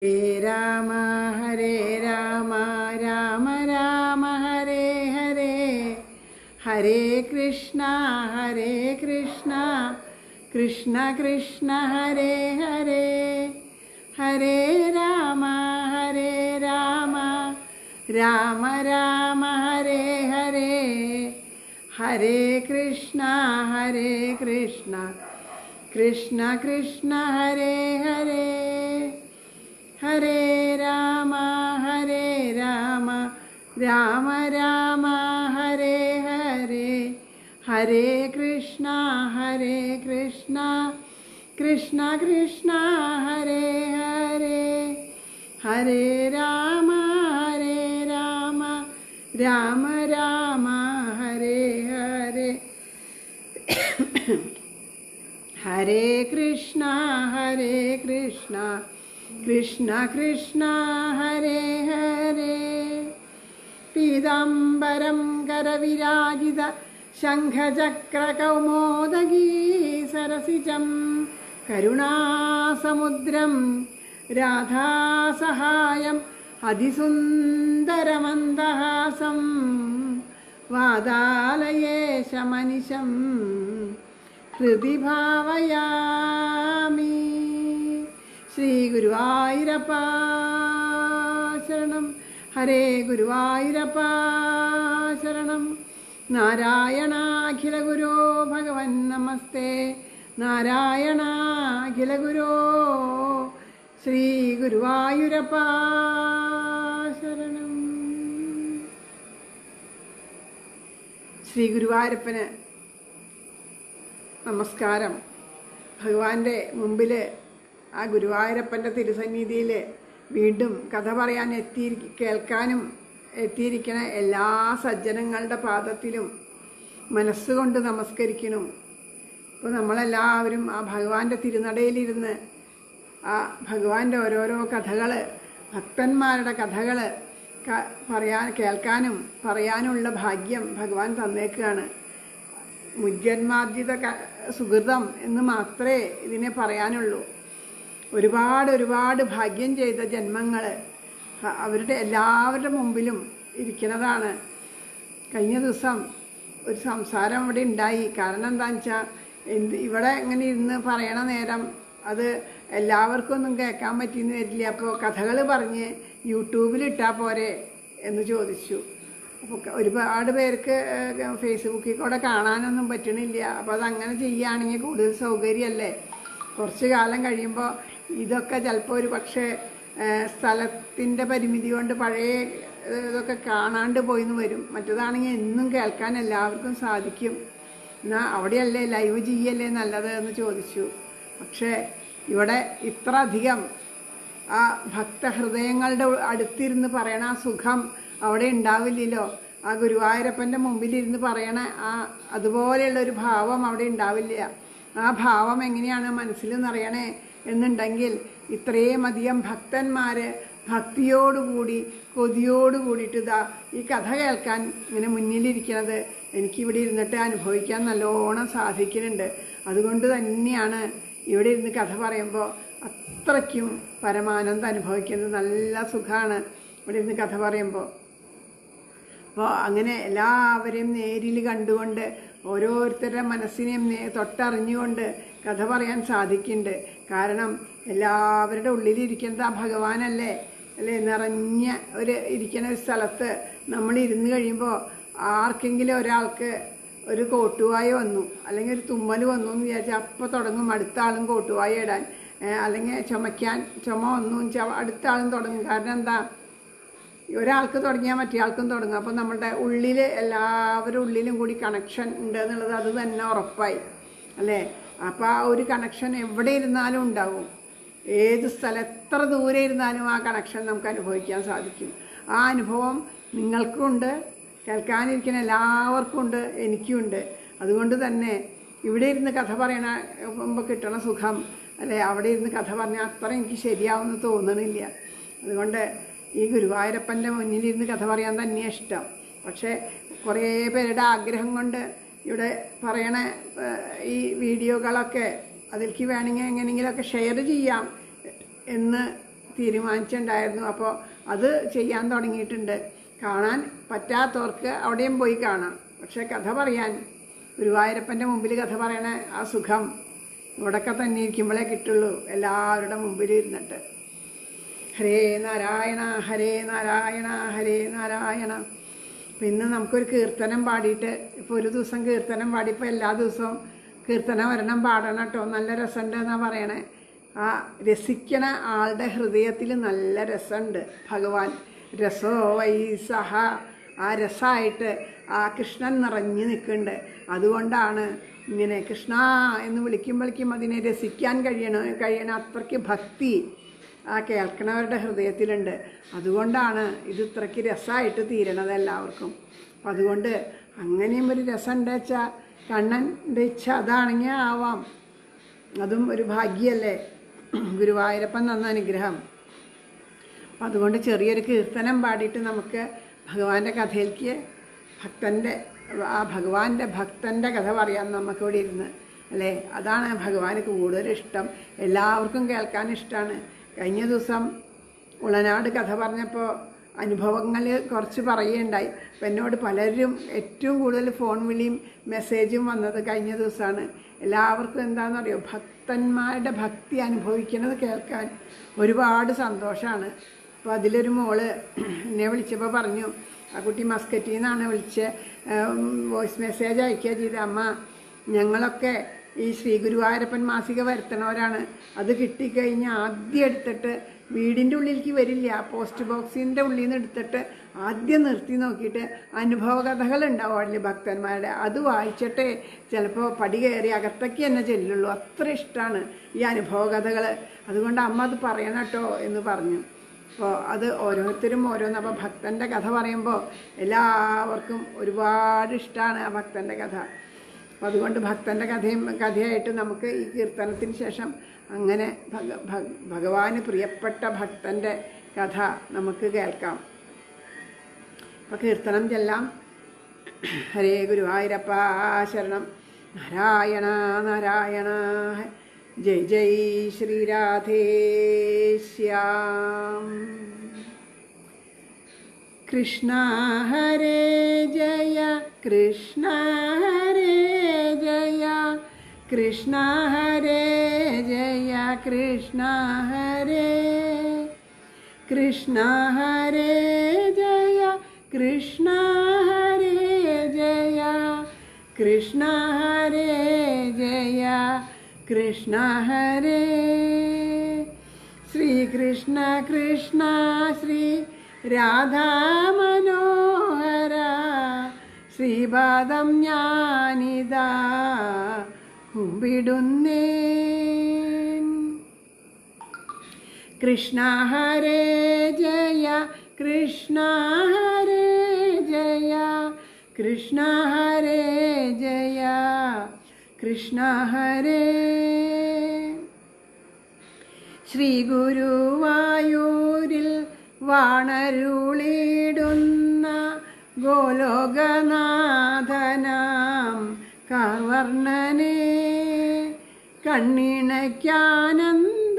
ഹരേ രാമ ഹരേ രാമ രാമ രാമ ഹരേ ഹരേ ഹരേ കൃഷ്ണ ഹരേ കൃഷ്ണ കൃഷ്ണ കൃഷ്ണ ഹരേ ഹരേ ഹരേ രാമ ഹരേ രാമ രാമ രാമ ഹരേ ഹരേ ഹരേ കൃഷ്ണ ഹരേ കൃഷ്ണ കൃഷ്ണ കൃഷ്ണ ഹരേ ഹരേ ഹരേ രാമ ഹരേ രാമ രാമ രാമ ഹരേ ഹരേ ഹരേ കൃഷ്ണ ഹരേ കൃഷ്ണ കൃഷ്ണ കൃഷ്ണ ഹരേ ഹരേ ഹരേ രാമ ഹരേ രാമ രാമ രാമ ഹരേ ഹരേ ഹരേ കൃഷ്ണ ഹരേ കൃഷ്ണ കൃഷ്ണ കൃഷ്ണ ഹരേ ഹരേ പീതാംബരം കരവിരാജിത ശംഖചക്രകൗമോദഗീ സരസിജം കരുണാസമുദ്രം രാധാസഹായം അതിസുന്ദരമന്ദഹാസം വാതാലയേശമനിശം ഹൃദി ഭാവയാമി ശ്രീ ഗുരുവായൂരപ്പ ശരണം ഹരേ ഗുരുവായൂരപ്പ ശരണം നാരായണാഖില ഗുരോ ഭഗവൻ നമസ്തേ നാരായണാഖില ഗുരോ ശ്രീ ഗുരുവായൂരപ്പ ശരണം ശ്രീ ഗുരുവായൂരപ്പന് നമസ്കാരം ഭഗവാന്റെ മുമ്പിൽ ആ ഗുരുവായൂരപ്പൻ്റെ തിരുസന്നിധിയിൽ വീണ്ടും കഥ പറയാൻ എത്തി കേൾക്കാനും എത്തിയിരിക്കണ എല്ലാ സജ്ജനങ്ങളുടെ പാദത്തിലും മനസ്സുകൊണ്ട് നമസ്കരിക്കണം ഇപ്പോൾ നമ്മളെല്ലാവരും ആ ഭഗവാന്റെ തിരുനടയിലിരുന്ന് ആ ഭഗവാന്റെ ഓരോരോ കഥകൾ ഭക്തന്മാരുടെ കഥകൾ പറയാൻ കേൾക്കാനും പറയാനുള്ള ഭാഗ്യം ഭഗവാൻ തന്നേക്കുകയാണ് മുജ്ജന്മാർജിത ക- സുഹൃതം എന്ന് മാത്രമേ ഇതിനെ പറയാനുള്ളൂ ഒരുപാട് ഒരുപാട് ഭാഗ്യം ചെയ്ത ജന്മങ്ങൾ അവരുടെ എല്ലാവരുടെ മുമ്പിലും ഇരിക്കുന്നതാണ് കഴിഞ്ഞ ദിവസം ഒരു സംസാരം ഇവിടെ ഉണ്ടായി കാരണം എന്താണെന്ന് വെച്ചാൽ എന്ത് ഇവിടെ ഇങ്ങനെ ഇരുന്ന് പറയണ നേരം അത് എല്ലാവർക്കും ഒന്നും കേൾക്കാൻ പറ്റിയെന്ന് വരില്ല അപ്പോൾ കഥകൾ പറഞ്ഞ് യൂട്യൂബിൽ ഇട്ടാൽ പോരെ എന്ന് ചോദിച്ചു അപ്പോൾ ക- ഒരുപാട് പേർക്ക് ഏഹ്, ഫേസ്ബുക്കിൽ കൂടെ കാണാനൊന്നും പറ്റണില്ല അപ്പോൾ അതങ്ങനെ ചെയ്യുകയാണെങ്കിൽ കൂടുതൽ സൗകര്യമല്ലേ കുറച്ച് കാലം കഴിയുമ്പോൾ ഇതൊക്കെ ചിലപ്പോൾ ഒരു പക്ഷേ സ്ഥലത്തിൻ്റെ പരിമിതി കൊണ്ട് പഴയ ഏഹ്, ഇതൊക്കെ കാണാണ്ട് പോയിന്ന് വരും മറ്റേതാണെങ്കിൽ എന്നും കേൾക്കാൻ എല്ലാവർക്കും സാധിക്കും എന്നാൽ അവിടെയല്ലേ ലൈവ് ചെയ്യല്ലേ നല്ലത് എന്ന് ചോദിച്ചു പക്ഷേ ഇവിടെ ഇത്ര അധികം ആ ഭക്തഹൃദയങ്ങളുടെ അടുത്തിരുന്ന് പറയണ ആ സുഖം അവിടെ ഉണ്ടാവില്ലല്ലോ ആ ഗുരുവായൂരപ്പൻ്റെ മുമ്പിലിരുന്ന് പറയണ ആ അതുപോലെയുള്ള ഒരു ഭാവം അവിടെ ഉണ്ടാവില്ല ആ ഭാവം എങ്ങനെയാണ് മനസ്സിൽ നിറയണേ എന്നുണ്ടെങ്കിൽ ഇത്രയും അധികം ഭക്തന്മാർ ഭക്തിയോടുകൂടി കൊതിയോട് കൂടിയിട്ട് ഇതാ ഈ കഥ കേൾക്കാൻ ഇങ്ങനെ മുന്നിലിരിക്കുന്നത് എനിക്കിവിടെ ഇരുന്നിട്ട് അനുഭവിക്കാൻ നല്ലോണം സാധിക്കുന്നുണ്ട് അതുകൊണ്ട് തന്നെയാണ് ഇവിടെ ഇരുന്ന് കഥ പറയുമ്പോൾ അത്രയ്ക്കും പരമാനന്ദം അനുഭവിക്കുന്നത് നല്ല സുഖമാണ് ഇവിടെ ഇരുന്ന് കഥ പറയുമ്പോൾ അപ്പോൾ അങ്ങനെ എല്ലാവരെയും നേരിൽ കണ്ടുകൊണ്ട് ഓരോരുത്തരുടെ മനസ്സിനെയും നേ- തൊട്ടറിഞ്ഞുകൊണ്ട് കഥ പറയാൻ സാധിക്കുന്നുണ്ട് കാരണം എല്ലാവരുടെ ഉള്ളിലിരിക്കുന്നത് ആ ഭഗവാനല്ലേ അല്ലേ നിറഞ്ഞ ഒരു ഇരിക്കുന്ന ഒരു സ്ഥലത്ത് നമ്മൾ ഇരുന്ന് കഴിയുമ്പോൾ ആർക്കെങ്കിലും ഒരാൾക്ക് ഒരു കോട്ടുവായ വന്നു അല്ലെങ്കിൽ ഒരു തുമ്മൽ വന്നു എന്ന് വിചാരിച്ചാൽ അപ്പോൾ തുടങ്ങും അടുത്ത ആളും കോട്ടുവായ ഇടാൻ ഏ, അല്ലെങ്കിൽ ചുമയ്ക്കാൻ ചുമ വന്നു എന്ന് വെച്ചാൽ അടുത്ത ആളും തുടങ്ങും കാരണം എന്താ ഒരാൾക്ക് തുടങ്ങിയാൽ മറ്റേയാൾക്കും തുടങ്ങും അപ്പം നമ്മുടെ ഉള്ളിൽ എല്ലാവരുടെ ഉള്ളിലും കൂടി കണക്ഷൻ ഉണ്ട് എന്നുള്ളത് അത് തന്നെ ഉറപ്പായി അല്ലേ അപ്പോൾ ആ ഒരു കണക്ഷൻ എവിടെ ഇരുന്നാലും ഉണ്ടാവും ഏത് സ്ഥലം എത്ര ദൂരെ ഇരുന്നാലും ആ കണക്ഷൻ നമുക്ക് അനുഭവിക്കാൻ സാധിക്കും ആ അനുഭവം നിങ്ങൾക്കുണ്ട് കേൾക്കാനിരിക്കുന്ന എല്ലാവർക്കും ഉണ്ട് എനിക്കുമുണ്ട് അതുകൊണ്ട് തന്നെ ഇവിടെ ഇരുന്ന് കഥ പറയണ മുമ്പ് കിട്ടണ സുഖം അല്ലെ അവിടെ ഇരുന്ന് കഥ പറഞ്ഞാൽ അത്ര എനിക്ക് ശരിയാവുമെന്ന് തോന്നണില്ല അതുകൊണ്ട് ഈ ഗുരുവായൂരപ്പൻ്റെ മുന്നിലിരുന്ന് കഥ പറയാൻ തന്നെയാണ് ഇഷ്ടം പക്ഷേ കുറേ പേരുടെ ആഗ്രഹം കൊണ്ട് ഇവിടെ പറയണ ഏഹ്, ഈ വീഡിയോകളൊക്കെ അതിലേക്ക് വേണമെങ്കിൽ എങ്ങനെയെങ്കിലുമൊക്കെ ഷെയർ ചെയ്യാം എന്ന് തീരുമാനിച്ചിട്ടുണ്ടായിരുന്നു അപ്പോൾ അത് ചെയ്യാൻ തുടങ്ങിയിട്ടുണ്ട് കാണാൻ പറ്റാത്തവർക്ക് അവിടെയും പോയി കാണാം പക്ഷെ കഥ പറയാൻ ഗുരുവായൂരപ്പൻ്റെ മുമ്പിൽ കഥ പറയണ ആ സുഖം ഇവിടൊക്കെ തന്നെ ഇരിക്കുമ്പോഴേ കിട്ടുള്ളൂ എല്ലാവരുടെ മുമ്പിൽ ഇരുന്നിട്ട് ഹരേ നാരായണ ഹരേ നാരായണ ഹരേ നാരായണ അപ്പം ഇന്ന് നമുക്കൊരു കീർത്തനം പാടിയിട്ട് ഇപ്പോൾ ഒരു ദിവസം കീർത്തനം പാടിയപ്പോൾ എല്ലാ ദിവസവും കീർത്തനം വരണം പാടണം കേട്ടോ നല്ല രസമുണ്ട് എന്നാണ് പറയണേ ആ രസിക്കണ ആളുടെ ഹൃദയത്തിൽ നല്ല രസമുണ്ട് ഭഗവാൻ രസോ വൈ സഹ ആ രസമായിട്ട് ആ കൃഷ്ണൻ നിറഞ്ഞു നിൽക്കുന്നുണ്ട് അതുകൊണ്ടാണ് ഇങ്ങനെ കൃഷ്ണ എന്ന് വിളിക്കുമ്പോഴേക്കും അതിനെ രസിക്കാൻ കഴിയണം കഴിയണ അത്രയ്ക്ക് ഭക്തി ആ കേൾക്കണവരുടെ ഹൃദയത്തിലുണ്ട് അതുകൊണ്ടാണ് ഇത് ഇത്രയ്ക്ക് രസമായിട്ട് തീരണത് എല്ലാവർക്കും അപ്പം അതുകൊണ്ട് അങ്ങനെയും ഒരു രസം ഉണ്ട് വെച്ചാൽ കണ്ണൻ്റെ ഇച്ഛ അതാണെങ്കിൽ ആവാം അതും ഒരു ഭാഗ്യമല്ലേ ഗുരുവായൂരപ്പൻ തന്ന അനുഗ്രഹം അപ്പം അതുകൊണ്ട് ചെറിയൊരു കീർത്തനം പാടിയിട്ട് നമുക്ക് ഭഗവാന്റെ കഥയിലേക്ക് ഭക്തൻ്റെ ആ ഭഗവാന്റെ ഭക്തൻ്റെ കഥ പറയാം നമുക്കിവിടെ ഇരുന്ന് അല്ലേ അതാണ് ഭഗവാന് കൂടുതൽ ഇഷ്ടം എല്ലാവർക്കും കേൾക്കാൻ ഇഷ്ടമാണ് കഴിഞ്ഞ ദിവസം ഉളനാട് കഥ പറഞ്ഞപ്പോൾ അനുഭവങ്ങൾ കുറച്ച് പറയുകയുണ്ടായി അപ്പം എന്നോട് പലരും ഏറ്റവും കൂടുതൽ ഫോൺ വിളിയും മെസ്സേജും വന്നത് കഴിഞ്ഞ ദിവസമാണ് എല്ലാവർക്കും എന്താണെന്നറിയോ ഭക്തന്മാരുടെ ഭക്തി അനുഭവിക്കുന്നത് കേൾക്കാൻ ഒരുപാട് സന്തോഷമാണ് അപ്പോൾ അതിലൊരു മോള് എന്നെ വിളിച്ചപ്പോൾ പറഞ്ഞു ആ കുട്ടി മസ്കറ്റിൽ നിന്നാണ് വിളിച്ച് വോയിസ് മെസ്സേജ് അയക്കുക ചെയ്ത അമ്മ ഞങ്ങളൊക്കെ ഈ ശ്രീ ഗുരുവായൂരപ്പൻ മാസിക വരുത്തണവരാണ് അത് കിട്ടിക്കഴിഞ്ഞാൽ ആദ്യം എടുത്തിട്ട് വീടിൻ്റെ ഉള്ളിലേക്ക് വരില്ല പോസ്റ്റ് ബോക്സിൻ്റെ ഉള്ളിൽ നിന്ന് എടുത്തിട്ട് ആദ്യം നിർത്തി നോക്കിയിട്ട് അനുഭവ കഥകൾ ഉണ്ടാവും അതിൽ ഭക്തന്മാരുടെ അത് വായിച്ചിട്ടേ ചിലപ്പോൾ പടി കയറി അകത്തേക്ക് തന്നെ ചെല്ലുള്ളൂ അത്ര ഇഷ്ടമാണ് ഈ അനുഭവ കഥകൾ അതുകൊണ്ട് അമ്മ അത് പറയണം കേട്ടോ എന്ന് പറഞ്ഞു അപ്പോൾ അത് ഓരോരുത്തരും ഓരോന്ന് അപ്പോൾ ഭക്തൻ്റെ കഥ പറയുമ്പോൾ എല്ലാവർക്കും ഒരുപാട് ഇഷ്ടമാണ് ആ ഭക്തൻ്റെ കഥ അപ്പോൾ അതുകൊണ്ട് ഭക്തൻ്റെ കഥയും കഥയായിട്ട് നമുക്ക് ഈ കീർത്തനത്തിന് ശേഷം അങ്ങനെ ഭഗ ഭഗ- ഭഗവാന് പ്രിയപ്പെട്ട ഭക്തൻ്റെ കഥ നമുക്ക് കേൾക്കാം അപ്പോൾ കീർത്തനം ചെല്ലാം ഹരേ ഗുരുവായൂരപ്പ ശരണം നാരായണ നാരായണ ജയ് ജയ് ശ്രീരാധേശ്യാം കൃഷ്ണ ഹരേ ജയ കൃഷ്ണ ഹരേ ജയ കൃഷ്ണ ഹരേ ജയ കൃഷ്ണ ഹരേ കൃഷ്ണ ഹരേ ജയ കൃഷ്ണ ഹരേ ജയ കൃഷ്ണ ഹരേ ജയ കൃഷ്ണ ഹരേ ശ്രീകൃഷ്ണ കൃഷ്ണ ശ്രീ രാധാ മനോഹര ശ്രീപാദം ഞാനിതാ കുമ്പിടുന്നേ കൃഷ്ണ ഹരേ ജയ കൃഷ്ണ ഹരേ ജയ കൃഷ്ണ ഹരേ ജയ കൃഷ്ണ ഹരേ ശ്രീ ഗുരുവായൂരിൽ വാണരുളിടുന്ന ഗോലോകനാഥനാം കാർവർണനെ കണ്ണിണയ്ക്കാനന്ദ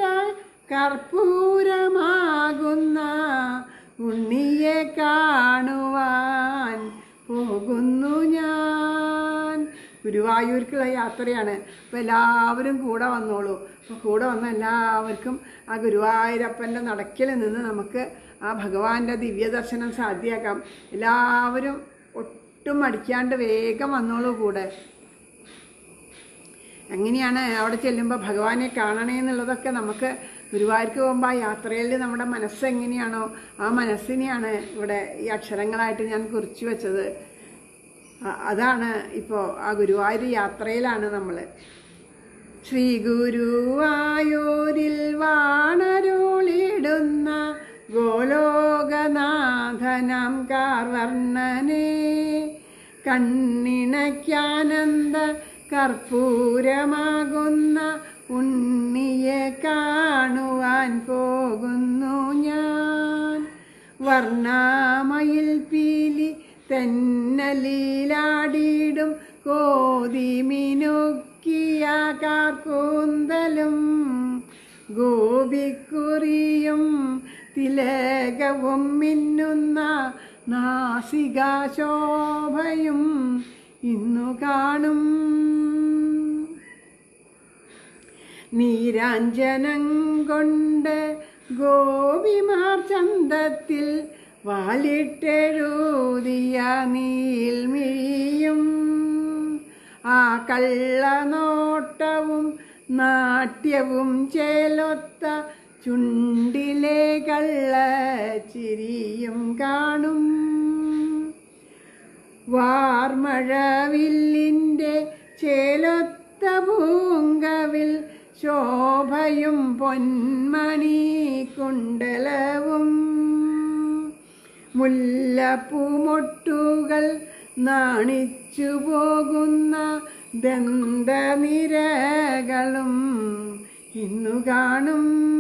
കർപ്പൂരമാകുന്ന ഉണ്ണിയെ കാണുവാൻ പോകുന്നു ഞാൻ ഗുരുവായൂർക്കുള്ള യാത്രയാണ് അപ്പോൾ എല്ലാവരും കൂടെ വന്നോളൂ അപ്പോൾ കൂടെ വന്ന എല്ലാവർക്കും ആ ഗുരുവായൂരപ്പൻ്റെ നടക്കിൽ നിന്ന് നമുക്ക് ആ ഭഗവാന്റെ ദിവ്യദർശനം സാധ്യമാക്കാം എല്ലാവരും ഒട്ടും മടിക്കാണ്ട് വേഗം വന്നോളൂ കൂടെ എങ്ങനെയാണ് അവിടെ ചെല്ലുമ്പോൾ ഭഗവാനെ കാണണേ എന്നുള്ളതൊക്കെ നമുക്ക് ഗുരുവായൂർക്ക് പോകുമ്പോൾ ആ യാത്രയിൽ നമ്മുടെ മനസ്സ് എങ്ങനെയാണോ ആ മനസ്സിനെയാണ് ഇവിടെ ഈ അക്ഷരങ്ങളായിട്ട് ഞാൻ കുറിച്ചു വെച്ചത് അ- അതാണ് ഇപ്പോൾ ആ ഗുരുവായൂർ യാത്രയിലാണ് നമ്മൾ ശ്രീ ഗുരുവായൂരിൽ വാണരുളിടുന്ന ഗോലോകനാഥനം കാർവർണ്ണനെ കണ്ണിണയ്ക്കാനന്ദ കർപ്പൂരമാകുന്ന ഉണ്ണിയെ കാണുവാൻ പോകുന്നു ഞാൻ വർണ്ണാമയിൽ പീലി തെന്നലീലാടിയിടും കോതി മിനുക്കിയ കാർക്കൂന്തലും ഗോപിക്കുറിയും തിലകവും മിന്നുന്ന നാസികാശോഭയും ഇന്നു കാണും നീരാഞ്ജനം കൊണ്ട് ഗോപിമാർ ചന്തത്തിൽ വാലിട്ടെഴുതിയ നീൽമിഴിയും ആ കള്ളനോട്ടവും നാട്യവും ചേലൊത്ത ചുണ്ടിലെ കള്ളച്ചിരിയും കാണും വാർമഴവില്ലിൻ്റെ ചേലൊത്ത പൂങ്കവിൽ ശോഭയും പൊന്മണി കുണ്ടലവും മുല്ലപ്പൂമൊട്ടുകൾ നാണിച്ചു പോകുന്ന ദന്തനിരകളും ഇന്നു കാണും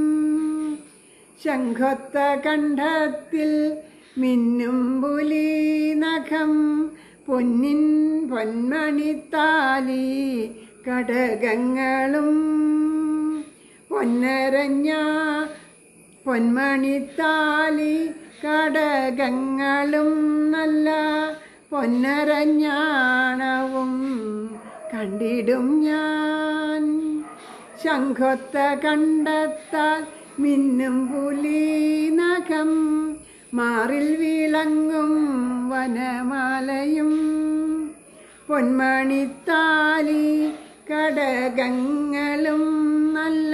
ശംഖൊത്ത കണ്ഠത്തിൽ മിന്നും പുലി നഖം പൊന്നിൻ പൊന്മണിത്താലി കടകങ്ങളും പൊന്നരഞ്ഞ പൊന്മണിത്താലി കടകങ്ങളും നല്ല പൊന്നരഞ്ഞാണവും കണ്ടിടും ഞാൻ ശംഖൊത്ത കണ്ടെത്താൽ മിന്നും പുലി നഖം മാറിൽ വിളങ്ങും വനമാലയും പൊന്മണിത്താലി കടകങ്ങളും നല്ല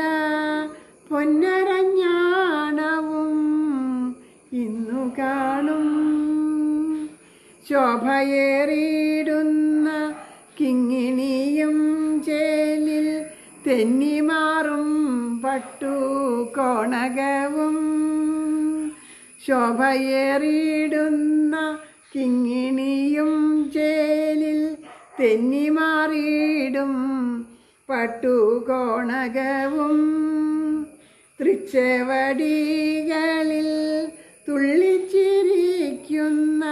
പൊന്നരഞ്ഞാണവും ഇന്നു കാണും ശോഭയേറിയിടുന്ന കിങ്ങിണിയും ചേലിൽ തെന്നിമാറും പട്ടു കോണകവും ശോഭയേറിയിടുന്ന കിങ്ങിണിയും ചേലിൽ തെന്നിമാറിയിടും പട്ടു കോണകവും തൃച്ചവടികളിൽ തുള്ളിച്ചിരിക്കുന്ന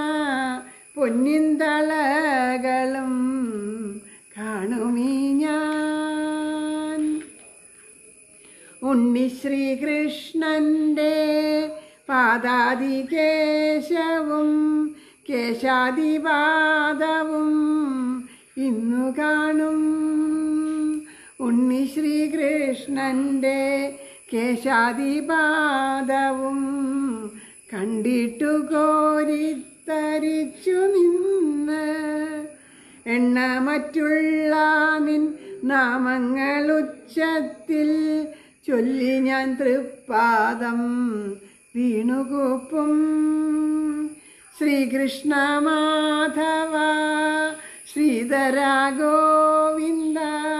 പൊന്നിന്തളകളും കാണുമീ ഞാൻ ഉണ്ണി ശ്രീകൃഷ്ണന്റെ പാദാതികേശവും കേശാദിപാദവും ഇന്നു കാണും ഉണ്ണി ശ്രീകൃഷ്ണന്റെ കേശാദിപാദവും കണ്ടിട്ടു കോരിത്തരിച്ചു നിന്ന് എണ്ണ മറ്റുള്ള നിൻ നാമങ്ങൾ ഉച്ചത്തിൽ ചൊല്ലി ഞാൻ തൃപ്പാദം വീണുകൂപ്പും ശ്രീകൃഷ്ണ മാധവ ശ്രീധര ഗോവിന്ദ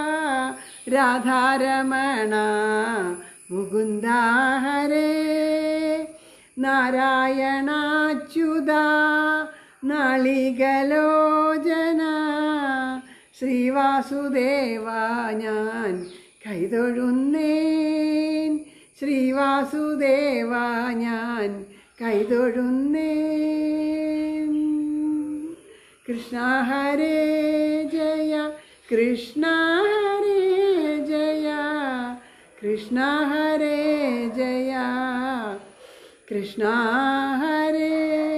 രാധാരമണ മുകുന്ദ ഹരേ നാരായണാച്യുത നാളികലോചന ശ്രീവാസുദേവ ഞാൻ കൈതൊഴുന്നേൻ ശ്രീവാസുദേവ ഞാൻ കൈതൊഴുന്നേൻ കൃഷ്ണ ഹരേ ജയ കൃഷ്ണ ഹരേ ജയ കൃഷ്ണ ഹരേ ജയ കൃഷ്ണ ഹരേ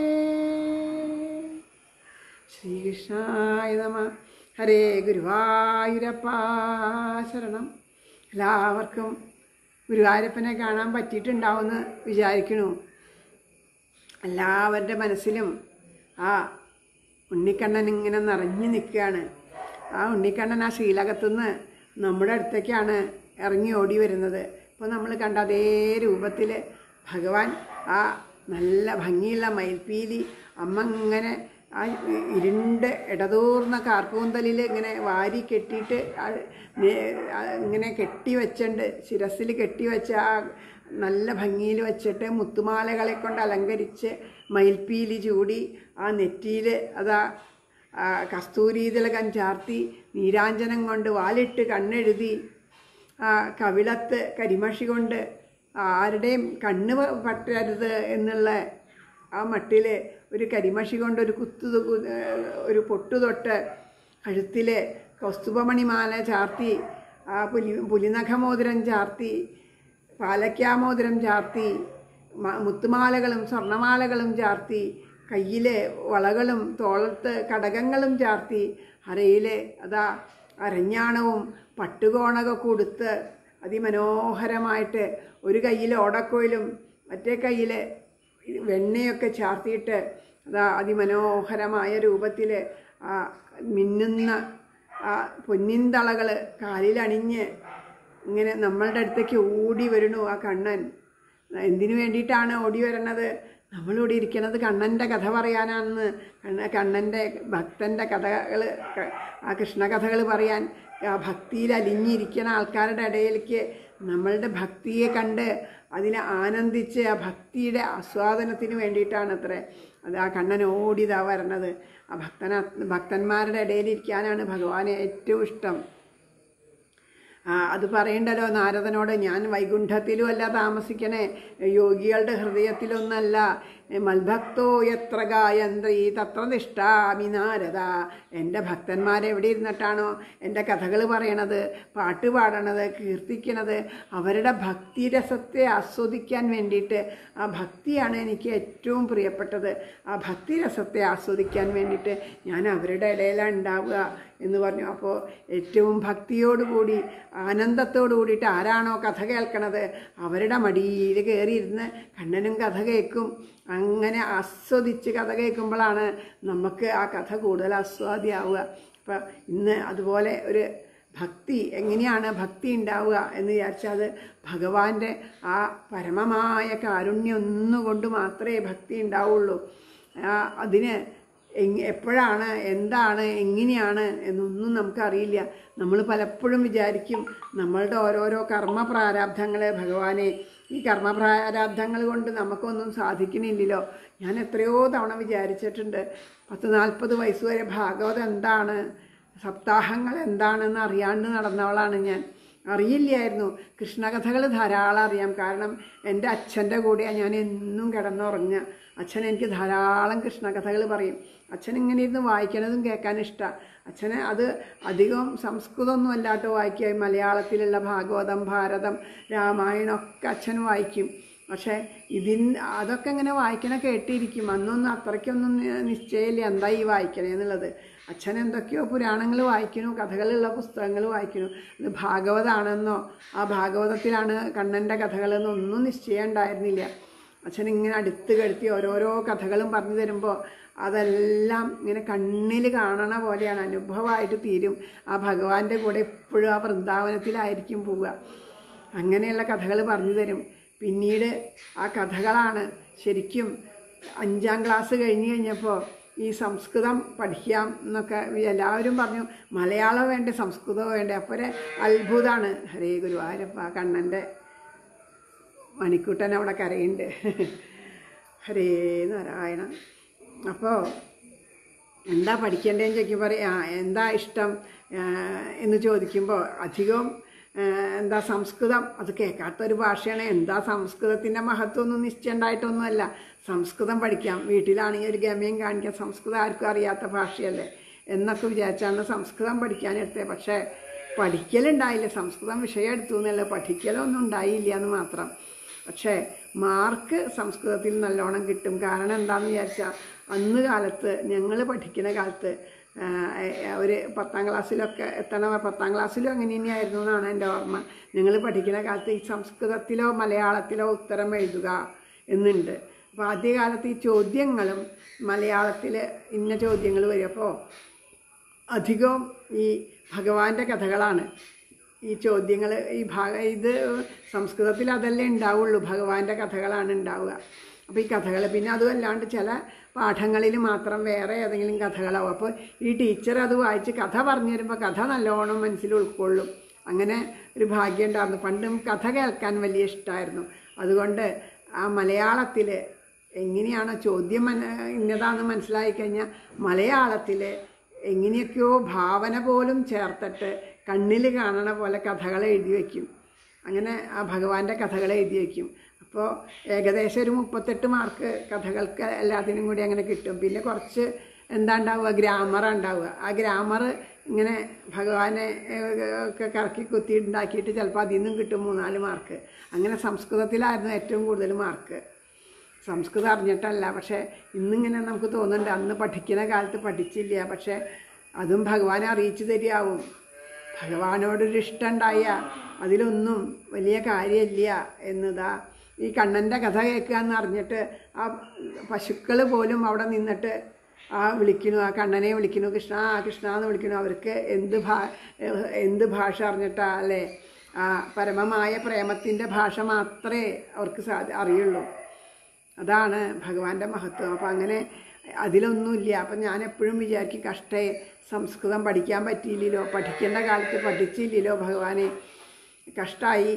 ശ്രീകൃഷ്ണായ നമ ഹരേ ഗുരുവായൂരപ്പ ശരണം എല്ലാവർക്കും ഗുരുവായൂരപ്പനെ കാണാൻ പറ്റിയിട്ടുണ്ടാവുമെന്ന് വിചാരിക്കണു എല്ലാവരുടെ മനസ്സിലും ആ ഉണ്ണിക്കണ്ണൻ ഇങ്ങനെ നിറഞ്ഞു നിൽക്കുകയാണ് ആ ഉണ്ണിക്കണ്ണൻ ആ ശ്രീലകത്തുനിന്ന് നമ്മുടെ അടുത്തേക്കാണ് ഇറങ്ങി ഓടി വരുന്നത് ഇപ്പോൾ നമ്മൾ കണ്ട അതേ രൂപത്തിൽ ഭഗവാൻ ആ നല്ല ഭംഗിയുള്ള മയിൽപ്പീലി അമ്മ ഇങ്ങനെ ആ ഇരുണ്ട് ഇടതൂർന്ന കാർക്കൂന്തലിൽ ഇങ്ങനെ വാരി കെട്ടിയിട്ട് ആ നേ- ആ ഇങ്ങനെ കെട്ടി വെച്ചുണ്ട് ശിരസിൽ കെട്ടി വെച്ച ആ നല്ല ഭംഗിയിൽ വെച്ചിട്ട് മുത്തുമാലകളെ കൊണ്ട് അലങ്കരിച്ച് മയിൽപ്പീലി ചൂടി ആ നെറ്റിയിൽ അതാ ആ കസ്തൂരി തിലകം ചാർത്തി നീരാഞ്ജനം കൊണ്ട് വാലിട്ട് കണ്ണെഴുതി ആ കവിളത്ത് കരിമഷി കൊണ്ട് ആരുടെയും കണ്ണ് പ- പറ്റരുത് എന്നുള്ള ആ മട്ടിൽ ഒരു കരിമഷി കൊണ്ട് ഒരു കുത്തു തു- കു- ഏഹ് ഒരു പൊട്ടു തൊട്ട് കഴുത്തിൽ കൗസ്തുഭമണിമാല ചാർത്തി ആ പുലി പുലിനഖമോതിരം ചാർത്തി പാലക്കാമോതിരം ചാർത്തി മ- മുത്തുമാലകളും സ്വർണമാലകളും ചാർത്തി കയ്യിലെ വളകളും തോളത്ത് കടകങ്ങളും ചാർത്തി അരയിലെ അതാ അരഞ്ഞാണവും പട്ടുകോണകമൊക്കെ ഉടുത്ത് അതിമനോഹരമായിട്ട് ഒരു കയ്യിൽ ഓടക്കോയിലും മറ്റേ കയ്യിൽ വെണ്ണയൊക്കെ ചാർത്തിയിട്ട് അതാ അതിമനോഹരമായ രൂപത്തിൽ ആ മിന്നുന്ന ആ പൊന്നിന്തളകൾ കാലിലണിഞ്ഞ് ഇങ്ങനെ നമ്മളുടെ അടുത്തേക്ക് ഓടി വരണു ആ കണ്ണൻ എന്തിനു വേണ്ടിയിട്ടാണ് ഓടി വരണത് നമ്മളിവിടെ ഇരിക്കുന്നത് കണ്ണൻ്റെ കഥ പറയാനാണെന്ന് കണ്ണ കണ്ണൻ്റെ ഭക്തൻ്റെ കഥകൾ ആ കൃഷ്ണകഥകൾ പറയാൻ ആ ഭക്തിയിൽ അലിഞ്ഞിരിക്കുന്ന ആൾക്കാരുടെ ഇടയിലേക്ക് നമ്മളുടെ ഭക്തിയെ കണ്ട് അതിനെ ആനന്ദിച്ച് ആ ഭക്തിയുടെ ആസ്വാദനത്തിന് വേണ്ടിയിട്ടാണ് അത്ര അത് ആ കണ്ണൻ ഓടിതാ വരണത് ആ ഭക്തന ഭക്തന്മാരുടെ ഇടയിലിരിക്കാനാണ് ഭഗവാനെ ഏറ്റവും ഇഷ്ടം ആ, അത് പറയണ്ടല്ലോ നാരദനോട് ഞാൻ വൈകുണ്ഠത്തിലും അല്ല താമസിക്കണേ യോഗികളുടെ ഹൃദയത്തിലൊന്നല്ല മൽഭക്തോ എത്ര ഗായന്ത്രി തത്ര നിഷ്ഠാമി നാരദ എൻ്റെ ഭക്തന്മാരെ എവിടെ ഇരുന്നിട്ടാണോ എൻ്റെ കഥകൾ പറയണത് പാട്ട് പാടണത് കീർത്തിക്കണത് അവരുടെ ഭക്തിരസത്തെ ആസ്വദിക്കാൻ വേണ്ടിയിട്ട് ആ ഭക്തിയാണ് എനിക്ക് ഏറ്റവും പ്രിയപ്പെട്ടത് ആ ഭക്തിരസത്തെ ആസ്വദിക്കാൻ വേണ്ടിയിട്ട് ഞാൻ അവരുടെ ഇടയിലാണ് ഉണ്ടാവുക എന്ന് പറഞ്ഞു അപ്പോൾ ഏറ്റവും ഭക്തിയോടുകൂടി ആനന്ദത്തോടു കൂടിയിട്ട് ആരാണോ കഥ കേൾക്കണത് അവരുടെ മടിയിൽ കയറിയിരുന്ന് കണ്ണനും കഥ കേൾക്കും അങ്ങനെ ആസ്വദിച്ച് കഥ കേൾക്കുമ്പോഴാണ് നമുക്ക് ആ കഥ കൂടുതൽ ആസ്വാദ്യമാവുക അപ്പം ഇന്ന് അതുപോലെ ഒരു ഭക്തി എങ്ങനെയാണ് ഭക്തി ഉണ്ടാവുക എന്ന് വിചാരിച്ചാൽ അത് ഭഗവാന്റെ ആ പരമമായ കാരുണ്യം ഒന്നുകൊണ്ട് മാത്രമേ ഭക്തി ഉണ്ടാവുള്ളൂ ആ, അതിന് എങ് എപ്പോഴാണ് എന്താണ് എങ്ങനെയാണ് എന്നൊന്നും നമുക്കറിയില്ല നമ്മൾ പലപ്പോഴും വിചാരിക്കും നമ്മളുടെ ഓരോരോ കർമ്മ പ്രാരാബ്ധങ്ങൾ ഭഗവാനെ ഈ കർമ്മ പ്രാരാബ്ധങ്ങൾ കൊണ്ട് നമുക്കൊന്നും സാധിക്കണില്ലല്ലോ ഞാൻ എത്രയോ തവണ വിചാരിച്ചിട്ടുണ്ട് പത്ത് നാൽപ്പത് വയസ്സ് വരെ ഭാഗവതം എന്താണ് സപ്താഹങ്ങൾ എന്താണെന്ന് അറിയാണ്ട് നടന്നവളാണ് ഞാൻ അറിയില്ലായിരുന്നു കൃഷ്ണകഥകൾ ധാരാളം അറിയാം കാരണം എൻ്റെ അച്ഛൻ്റെ കൂടെയാണ് ഞാൻ എന്നും കിടന്നുറങ്ങുക അച്ഛൻ എനിക്ക് ധാരാളം കൃഷ്ണകഥകൾ പറയും അച്ഛൻ ഇങ്ങനെ ഇരുന്ന് വായിക്കണതും കേൾക്കാൻ ഇഷ്ടമാണ് അച്ഛന് അത് അധികം സംസ്കൃതമൊന്നും അല്ലാട്ടോ വായിക്കുക മലയാളത്തിലുള്ള ഭാഗവതം ഭാരതം രാമായണം ഒക്കെ അച്ഛൻ വായിക്കും പക്ഷേ ഇതിൻ അതൊക്കെ ഇങ്ങനെ വായിക്കണ കേട്ടിരിക്കും അന്നൊന്നും അത്രയ്ക്കൊന്നും നി- നിശ്ചയമില്ല എന്താ ഈ വായിക്കണേ എന്നുള്ളത് അച്ഛൻ എന്തൊക്കെയോ പുരാണങ്ങൾ വായിക്കണു കഥകളുള്ള പുസ്തകങ്ങൾ വായിക്കണു ഇത് ഭാഗവതാണെന്നോ ആ ഭാഗവതത്തിലാണ് കണ്ണൻ്റെ കഥകളെന്നോ ഒന്നും നിശ്ചയം ഉണ്ടായിരുന്നില്ല അച്ഛൻ ഇങ്ങനെ അടുത്ത് കെടുത്തി ഓരോരോ കഥകളും പറഞ്ഞു തരുമ്പോൾ അതെല്ലാം ഇങ്ങനെ കണ്ണിൽ കാണണ പോലെയാണ് അനുഭവമായിട്ട് തീരും ആ ഭഗവാന്റെ കൂടെ എപ്പോഴും ആ വൃന്ദാവനത്തിലായിരിക്കും പോവുക അങ്ങനെയുള്ള കഥകൾ പറഞ്ഞു തരും പിന്നീട് ആ കഥകളാണ് ശരിക്കും അഞ്ചാം ക്ലാസ് കഴിഞ്ഞ് കഴിഞ്ഞപ്പോൾ ഈ സംസ്കൃതം പഠിക്കാം എന്നൊക്കെ എല്ലാവരും പറഞ്ഞു മലയാളം വേണ്ടേ സംസ്കൃതം വേണ്ടേ അപ്പോൾ ഒരു അത്ഭുതമാണ് ഹരേ ഗുരുവായൂരപ്പ കണ്ണൻ്റെ മണിക്കൂട്ടൻ അവിടെ കരയുണ്ട് ഹരേ നാരായണ അപ്പോൾ എന്താ പഠിക്കേണ്ടതെന്ന് ചോദിക്കുമ്പോൾ പറയും ആ എന്താ ഇഷ്ടം ആ, എന്ന് ചോദിക്കുമ്പോൾ അധികവും ആ, എന്താ സംസ്കൃതം അത് കേൾക്കാത്തൊരു ഭാഷയാണ് എന്താ സംസ്കൃതത്തിൻ്റെ മഹത്വമൊന്നും നിശ്ചയമുണ്ടായിട്ടൊന്നുമല്ല സംസ്കൃതം പഠിക്കാം വീട്ടിലാണെങ്കിൽ ഒരു ഗമ്യം കാണിക്കാം സംസ്കൃതം ആർക്കും അറിയാത്ത ഭാഷയല്ലേ എന്നൊക്കെ വിചാരിച്ചാണ് സംസ്കൃതം പഠിക്കാനെടുത്തത് പക്ഷേ പഠിക്കലുണ്ടായില്ല സംസ്കൃതം വിഷയം എടുത്തു എന്നല്ല പഠിക്കലൊന്നും ഉണ്ടായില്ല എന്ന് മാത്രം പക്ഷേ മാർക്ക് സംസ്കൃതത്തിൽ നല്ലോണം കിട്ടും കാരണം എന്താണെന്ന് വിചാരിച്ചാൽ അന്ന് കാലത്ത് ഞങ്ങൾ പഠിക്കുന്ന കാലത്ത് ആ, ഒരു പത്താം ക്ലാസ്സിലൊക്കെ എത്തണ പത്താം ക്ലാസ്സിലും അങ്ങനെ തന്നെയായിരുന്നു എന്നാണ് എൻ്റെ ഓർമ്മ ഞങ്ങൾ പഠിക്കുന്ന കാലത്ത് ഈ സംസ്കൃതത്തിലോ മലയാളത്തിലോ ഉത്തരം എഴുതുക എന്നുണ്ട് അപ്പോൾ ആദ്യകാലത്ത് ഈ ചോദ്യങ്ങളും മലയാളത്തിൽ ഇന്ന ചോദ്യങ്ങൾ വരും അപ്പോൾ അധികവും ഈ ഭഗവാന്റെ കഥകളാണ് ഈ ചോദ്യങ്ങൾ ഈ ഭാഗ ഇത് സംസ്കൃതത്തിൽ അതല്ലേ ഉണ്ടാവുള്ളൂ ഭഗവാന്റെ കഥകളാണ് ഉണ്ടാവുക അപ്പോൾ ഈ കഥകൾ പിന്നെ അതുമല്ലാണ്ട് ചില പാഠങ്ങളിൽ മാത്രം വേറെ ഏതെങ്കിലും കഥകളാവും അപ്പോൾ ഈ ടീച്ചർ അത് വായിച്ച് കഥ പറഞ്ഞു തരുമ്പോൾ കഥ നല്ലോണം മനസ്സിൽ ഉൾക്കൊള്ളും അങ്ങനെ ഒരു ഭാഗ്യം ഉണ്ടായിരുന്നു പണ്ടും കഥ കേൾക്കാൻ വലിയ ഇഷ്ടമായിരുന്നു അതുകൊണ്ട് ആ മലയാളത്തിൽ എങ്ങനെയാണോ ചോദ്യം മന- ഇന്നതാണെന്ന് മനസ്സിലായി കഴിഞ്ഞാൽ മലയാളത്തിൽ എങ്ങനെയൊക്കെയോ ഭാവന പോലും ചേർത്തിട്ട് കണ്ണിൽ കാണണ പോലെ കഥകൾ എഴുതി വയ്ക്കും അങ്ങനെ ആ ഭഗവാന്റെ കഥകൾ എഴുതി വയ്ക്കും അപ്പോൾ ഏകദേശം ഒരു മുപ്പത്തെട്ട് മാർക്ക് കഥകൾക്ക് എല്ലാത്തിനും കൂടി അങ്ങനെ കിട്ടും പിന്നെ കുറച്ച് എന്താ ഉണ്ടാവുക ഗ്രാമർ ഉണ്ടാവുക ആ ഗ്രാമർ ഇങ്ങനെ ഭഗവാനെ ഏഹ്, ഒക്കെ കറക്കി കുത്തി ഉണ്ടാക്കിയിട്ട് ചിലപ്പോൾ അതിൽ നിന്നും കിട്ടും മൂന്നാല് മാർക്ക് അങ്ങനെ സംസ്കൃതത്തിലായിരുന്നു ഏറ്റവും കൂടുതൽ മാർക്ക് സംസ്കൃതം അറിഞ്ഞിട്ടല്ല പക്ഷേ ഇന്നിങ്ങനെ നമുക്ക് തോന്നുന്നുണ്ട് അന്ന് പഠിക്കുന്ന കാലത്ത് പഠിച്ചില്ല പക്ഷേ അതും ഭഗവാനെ അറിയിച്ചു തരികയാവും ഭഗവാനോടൊരു ഇഷ്ടം ഉണ്ടായ അതിലൊന്നും വലിയ കാര്യമില്ല എന്നതാ ഈ കണ്ണൻ്റെ കഥ കേൾക്കുക എന്ന് അറിഞ്ഞിട്ട് ആ പശുക്കൾ പോലും അവിടെ നിന്നിട്ട് ആ വിളിക്കുന്നു ആ കണ്ണനെ വിളിക്കുന്നു കൃഷ്ണ ആ കൃഷ്ണ എന്ന് വിളിക്കുന്നു അവർക്ക് എന്ത് ഭാ എന്ത് ഭാഷ അറിഞ്ഞിട്ടാ അല്ലേ ആ പരമമായ പ്രേമത്തിൻ്റെ ഭാഷ മാത്രമേ അവർക്ക് സാധി അറിയുള്ളൂ അതാണ് ഭഗവാന്റെ മഹത്വം അപ്പം അങ്ങനെ അതിലൊന്നുമില്ല അപ്പം ഞാൻ എപ്പോഴും വിചാരിക്കും കഷ്ടേ സംസ്കൃതം പഠിക്കാൻ പറ്റിയില്ലല്ലോ പഠിക്കേണ്ട കാലത്ത് പഠിച്ചില്ലല്ലോ ഭഗവാനെ കഷ്ടമായി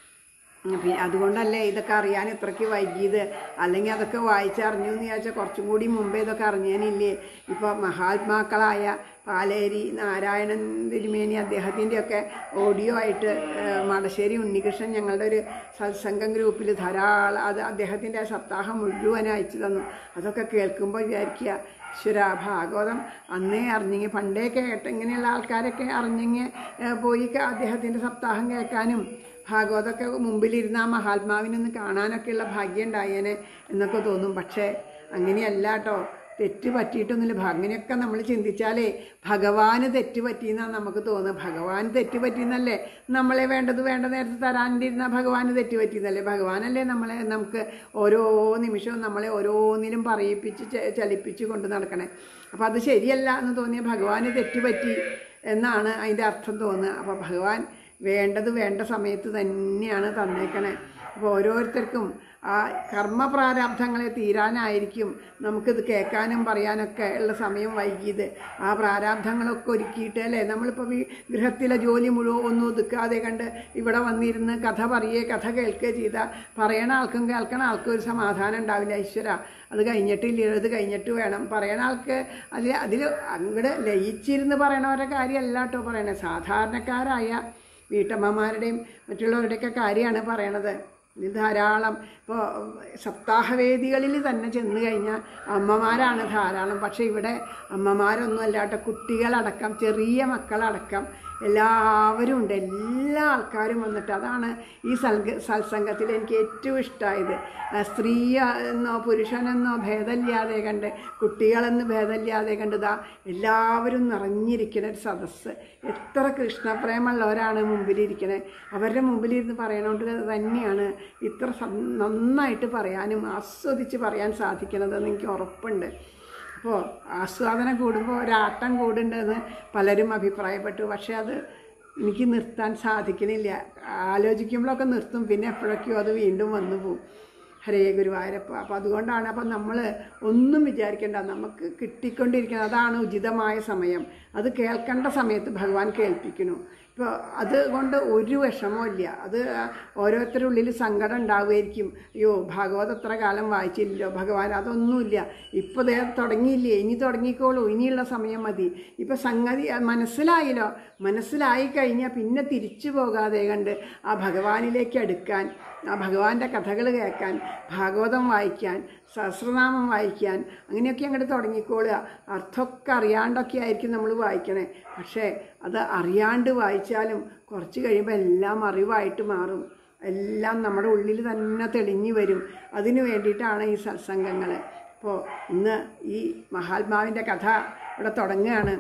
പിന്നെ അതുകൊണ്ടല്ലേ ഇതൊക്കെ അറിയാൻ ഇത്രയ്ക്ക് വൈകിയത് അല്ലെങ്കിൽ അതൊക്കെ വായിച്ചറിഞ്ഞു എന്ന് വിചാരിച്ചാൽ കുറച്ചും കൂടി മുമ്പേ ഇതൊക്കെ അറിഞ്ഞേനില്ലേ ഇപ്പോൾ മഹാത്മാക്കളായ പാലേരി നാരായണൻ തിരുമേനി അദ്ദേഹത്തിൻ്റെയൊക്കെ ഓഡിയോ ആയിട്ട് ഏഹ്, മടശ്ശേരി ഉണ്ണികൃഷ്ണൻ ഞങ്ങളുടെ ഒരു സത്സംഗം ഗ്രൂപ്പിൽ ധാരാളം അത് അദ്ദേഹത്തിൻ്റെ ആ സപ്താഹം മുഴുവൻ അയച്ചു തന്നു അതൊക്കെ കേൾക്കുമ്പോൾ വിചാരിക്കുക ഈശ്വര ഭാഗവതം അന്നേ അറിഞ്ഞെങ്കിൽ പണ്ടേ കേട്ട് ഇങ്ങനെയുള്ള ആൾക്കാരൊക്കെ അറിഞ്ഞെങ്കിൽ ഏഹ്, പോയി ക- അദ്ദേഹത്തിൻ്റെ സപ്താഹം കേൾക്കാനും ഭാഗവതമൊക്കെ മുമ്പിലിരുന്ന ആ മഹാത്മാവിനൊന്ന് കാണാനൊക്കെയുള്ള ഭാഗ്യം ഉണ്ടായേനെ എന്നൊക്കെ തോന്നും പക്ഷേ അങ്ങനെയല്ല കേട്ടോ തെറ്റ് പറ്റിയിട്ടൊന്നുമില്ല ഭ- അങ്ങനെയൊക്കെ നമ്മൾ ചിന്തിച്ചാലേ ഭഗവാന് തെറ്റ് പറ്റിയെന്നാണ് നമുക്ക് തോന്നുന്നത് ഭഗവാൻ തെറ്റ് പറ്റിയെന്നല്ലേ നമ്മളെ വേണ്ടത് വേണ്ട നേരത്തെ തരാണ്ടിരുന്ന ഭഗവാന് തെറ്റ് പറ്റിയെന്നല്ലേ ഭഗവാനല്ലേ നമ്മളെ നമുക്ക് ഓരോ നിമിഷവും നമ്മളെ ഓരോന്നിലും പറയിപ്പിച്ച് ച- ചലിപ്പിച്ച് കൊണ്ട് നടക്കണേ അപ്പോൾ അത് ശരിയല്ല എന്ന് തോന്നിയ ഭഗവാന് തെറ്റ് പറ്റി എന്നാണ് അതിൻ്റെ അർത്ഥം തോന്നുക അപ്പോൾ ഭഗവാൻ വേണ്ടത് വേണ്ട സമയത്ത് തന്നെയാണ് തന്നേക്കണേ അപ്പോൾ ഓരോരുത്തർക്കും ആ കർമ്മപ്രാരാബ്ധങ്ങളെ തീരാനായിരിക്കും നമുക്കിത് കേൾക്കാനും പറയാനൊക്കെ ഉള്ള സമയം വൈകിയത് ആ പ്രാരാബ്ധങ്ങളൊക്കെ ഒരുക്കിയിട്ട് അല്ലേ നമ്മളിപ്പോൾ ഈ ഗൃഹത്തിലെ ജോലി മുഴുവൻ ഒന്നും ഒതുക്കാതെ കണ്ട് ഇവിടെ വന്നിരുന്ന് കഥ പറയുകയോ കഥ കേൾക്കുകയോ ചെയ്താൽ പറയണ ആൾക്കും കേൾക്കണ ആൾക്കും ഒരു സമാധാനം ഉണ്ടാവില്ല ഈശ്വര അത് കഴിഞ്ഞിട്ടില്ല ഇത് കഴിഞ്ഞിട്ട് വേണം പറയണ ആൾക്ക് അതിൽ അതിൽ അങ്ങോട്ട് ലയിച്ചിരുന്ന് പറയണവരുടെ കാര്യമല്ല കേട്ടോ പറയണത് സാധാരണക്കാരായ വീട്ടമ്മമാരുടെയും മറ്റുള്ളവരുടെയൊക്കെ കാര്യമാണ് പറയണത് ഇതിൽ ധാരാളം ഇപ്പോൾ സപ്താഹവേദികളിൽ തന്നെ ചെന്ന് കഴിഞ്ഞാൽ അമ്മമാരാണ് ധാരാളം പക്ഷേ ഇവിടെ അമ്മമാരൊന്നും അല്ലാട്ടോ കുട്ടികളടക്കം ചെറിയ മക്കളടക്കം എല്ലാവരും ഉണ്ട് എല്ലാ ആൾക്കാരും വന്നിട്ട് അതാണ് ഈ സൽഗ സത്സംഗത്തിൽ എനിക്ക് ഏറ്റവും ഇഷ്ടമായത് ആ, സ്ത്രീ എന്നോ പുരുഷനെന്നോ ഭേദമില്ലാതെ കണ്ട് കുട്ടികളെന്ന് ഭേദമില്ലാതെ കണ്ട് ഇതാ എല്ലാവരും നിറഞ്ഞിരിക്കുന്ന ഒരു സദസ്സ് എത്ര കൃഷ്ണപ്രേമുള്ളവരാണ് മുമ്പിലിരിക്കണേ അവരുടെ മുമ്പിലിരുന്ന് പറയണോണ്ട് തന്നെയാണ് ഇത്ര സം- നന്നായിട്ട് പറയാനും ആസ്വദിച്ച് പറയാൻ സാധിക്കണതെന്ന് എനിക്ക് ഉറപ്പുണ്ട് അപ്പോൾ ആസ്വാദനം കൂടുമ്പോൾ ഒരാട്ടം കൂടുണ്ടെന്ന് പലരും അഭിപ്രായപ്പെട്ടു പക്ഷേ അത് എനിക്ക് നിർത്താൻ സാധിക്കണില്ല ആലോചിക്കുമ്പോഴൊക്കെ നിർത്തും പിന്നെ എപ്പോഴൊക്കെയോ അത് വീണ്ടും വന്നു പോകും ഹരേ ഗുരുവായൂരപ്പ അപ്പോൾ അതുകൊണ്ടാണ് അപ്പം നമ്മൾ ഒന്നും വിചാരിക്കേണ്ട നമുക്ക് കിട്ടിക്കൊണ്ടിരിക്കുന്നത് അതാണ് ഉചിതമായ സമയം അത് കേൾക്കേണ്ട സമയത്ത് ഭഗവാൻ കേൾപ്പിക്കുന്നു ഇപ്പോൾ അതുകൊണ്ട് ഒരു വിഷമവും ഇല്ല അത് ഓരോരുത്തരുടെ ഉള്ളിൽ സങ്കടം ഉണ്ടാവുമായിരിക്കും അയ്യോ ഭാഗവത് എത്ര കാലം വായിച്ചില്ലല്ലോ ഭഗവാൻ അതൊന്നുമില്ല ഇപ്പോൾ ദേ തുടങ്ങിയില്ലേ ഇനി തുടങ്ങിക്കോളൂ ഇനിയുള്ള സമയം മതി ഇപ്പോൾ സംഗതി അത് മനസ്സിലായല്ലോ മനസ്സിലായി കഴിഞ്ഞാൽ പിന്നെ തിരിച്ചു പോകാതെ കണ്ട് ആ ഭഗവാനിലേക്ക് അടുക്കാൻ ആ ഭഗവാന്റെ കഥകൾ കേൾക്കാൻ ഭാഗവതം വായിക്കാൻ സഹസ്രനാമം വായിക്കാൻ അങ്ങനെയൊക്കെ അങ്ങോട്ട് തുടങ്ങിക്കോളുക അർത്ഥമൊക്കെ അറിയാണ്ടൊക്കെ ആയിരിക്കും നമ്മൾ വായിക്കണേ പക്ഷേ അത് അറിയാണ്ട് വായിച്ചാലും കുറച്ച് കഴിയുമ്പോൾ എല്ലാം അറിവായിട്ട് മാറും എല്ലാം നമ്മുടെ ഉള്ളിൽ തന്നെ തെളിഞ്ഞു വരും അതിനു വേണ്ടിയിട്ടാണ് ഈ സത്സംഗങ്ങൾ അപ്പോൾ ഇന്ന് ഈ മഹാത്മാവിൻ്റെ കഥ ഇവിടെ തുടങ്ങുകയാണ്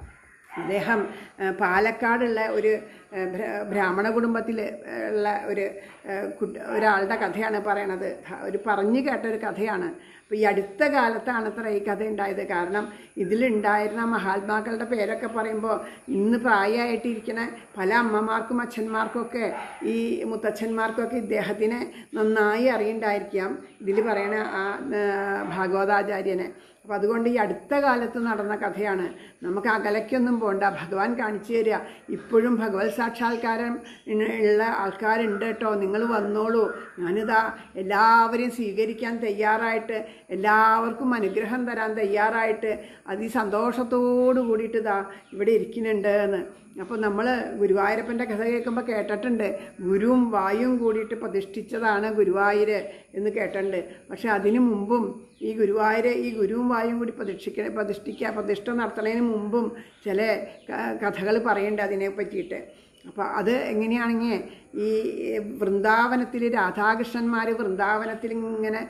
അദ്ദേഹം ഏഹ്, പാലക്കാടുള്ള ഒരു ഏഹ്, ബ്ര- ബ്രാഹ്മണ കുടുംബത്തിൽ ഉള്ള ഒരു ഏഹ്, കുട്ടി- ഒരാളുടെ കഥയാണ് പറയണത് ധ- ഒരു പറഞ്ഞു കേട്ട ഒരു കഥയാണ് അപ്പോൾ ഈ അടുത്ത കാലത്താണ് അത്ര ഈ കഥ ഉണ്ടായത് കാരണം ഇതിലുണ്ടായിരുന്ന മഹാത്മാക്കളുടെ പേരൊക്കെ പറയുമ്പോൾ ഇന്ന് പ്രായമായിട്ടിരിക്കുന്ന പല അമ്മമാർക്കും അച്ഛന്മാർക്കും ഒക്കെ ഈ മുത്തച്ഛന്മാർക്കൊക്കെ ഇദ്ദേഹത്തിനെ നന്നായി അറിയണ്ടായിരിക്കാം ഇതിൽ പറയണ ആ ഏഹ്, ഭാഗവതാചാര്യനെ അപ്പം അതുകൊണ്ട് ഈ അടുത്ത കാലത്ത് നടന്ന കഥയാണ് നമുക്ക് അകലയ്ക്കൊന്നും പോണ്ട ഭഗവാൻ കാണിച്ചു തരിക ഇപ്പോഴും ഭഗവത് സാക്ഷാത്കാരം ഇന്ന- ഉള്ള ആൾക്കാരുണ്ട് കേട്ടോ നിങ്ങൾ വന്നോളൂ ഞാനിതാ എല്ലാവരെയും സ്വീകരിക്കാൻ തയ്യാറായിട്ട് എല്ലാവർക്കും അനുഗ്രഹം തരാൻ തയ്യാറായിട്ട് അതിസന്തോഷത്തോടു കൂടിയിട്ട് ഇതാ ഇവിടെ ഇരിക്കുന്നുണ്ട് എന്ന് അപ്പോൾ നമ്മൾ ഗുരുവായൂരപ്പൻ്റെ കഥ കേൾക്കുമ്പോൾ കേട്ടിട്ടുണ്ട് ഗുരുവും വായും കൂടിയിട്ട് പ്രതിഷ്ഠിച്ചതാണ് ഗുരുവായൂർ എന്ന് കേട്ടിട്ടുണ്ട് പക്ഷെ അതിനു മുമ്പും ഈ ഗുരുവായൂർ ഈ ഗുരുവും വായും കൂടി പ്രതിഷ്ഠിക്ക പ്രതിഷ്ഠിക്കുക പ്രതിഷ്ഠ നടത്തുന്നതിന് മുമ്പും ചില കഥകൾ പറയുന്നുണ്ട് അതിനെ പറ്റിയിട്ട് അപ്പോൾ അത് എങ്ങനെയാണെങ്കിൽ ഈ വൃന്ദാവനത്തിൽ രാധാകൃഷ്ണന്മാർ വൃന്ദാവനത്തിൽ ഇങ്ങനെ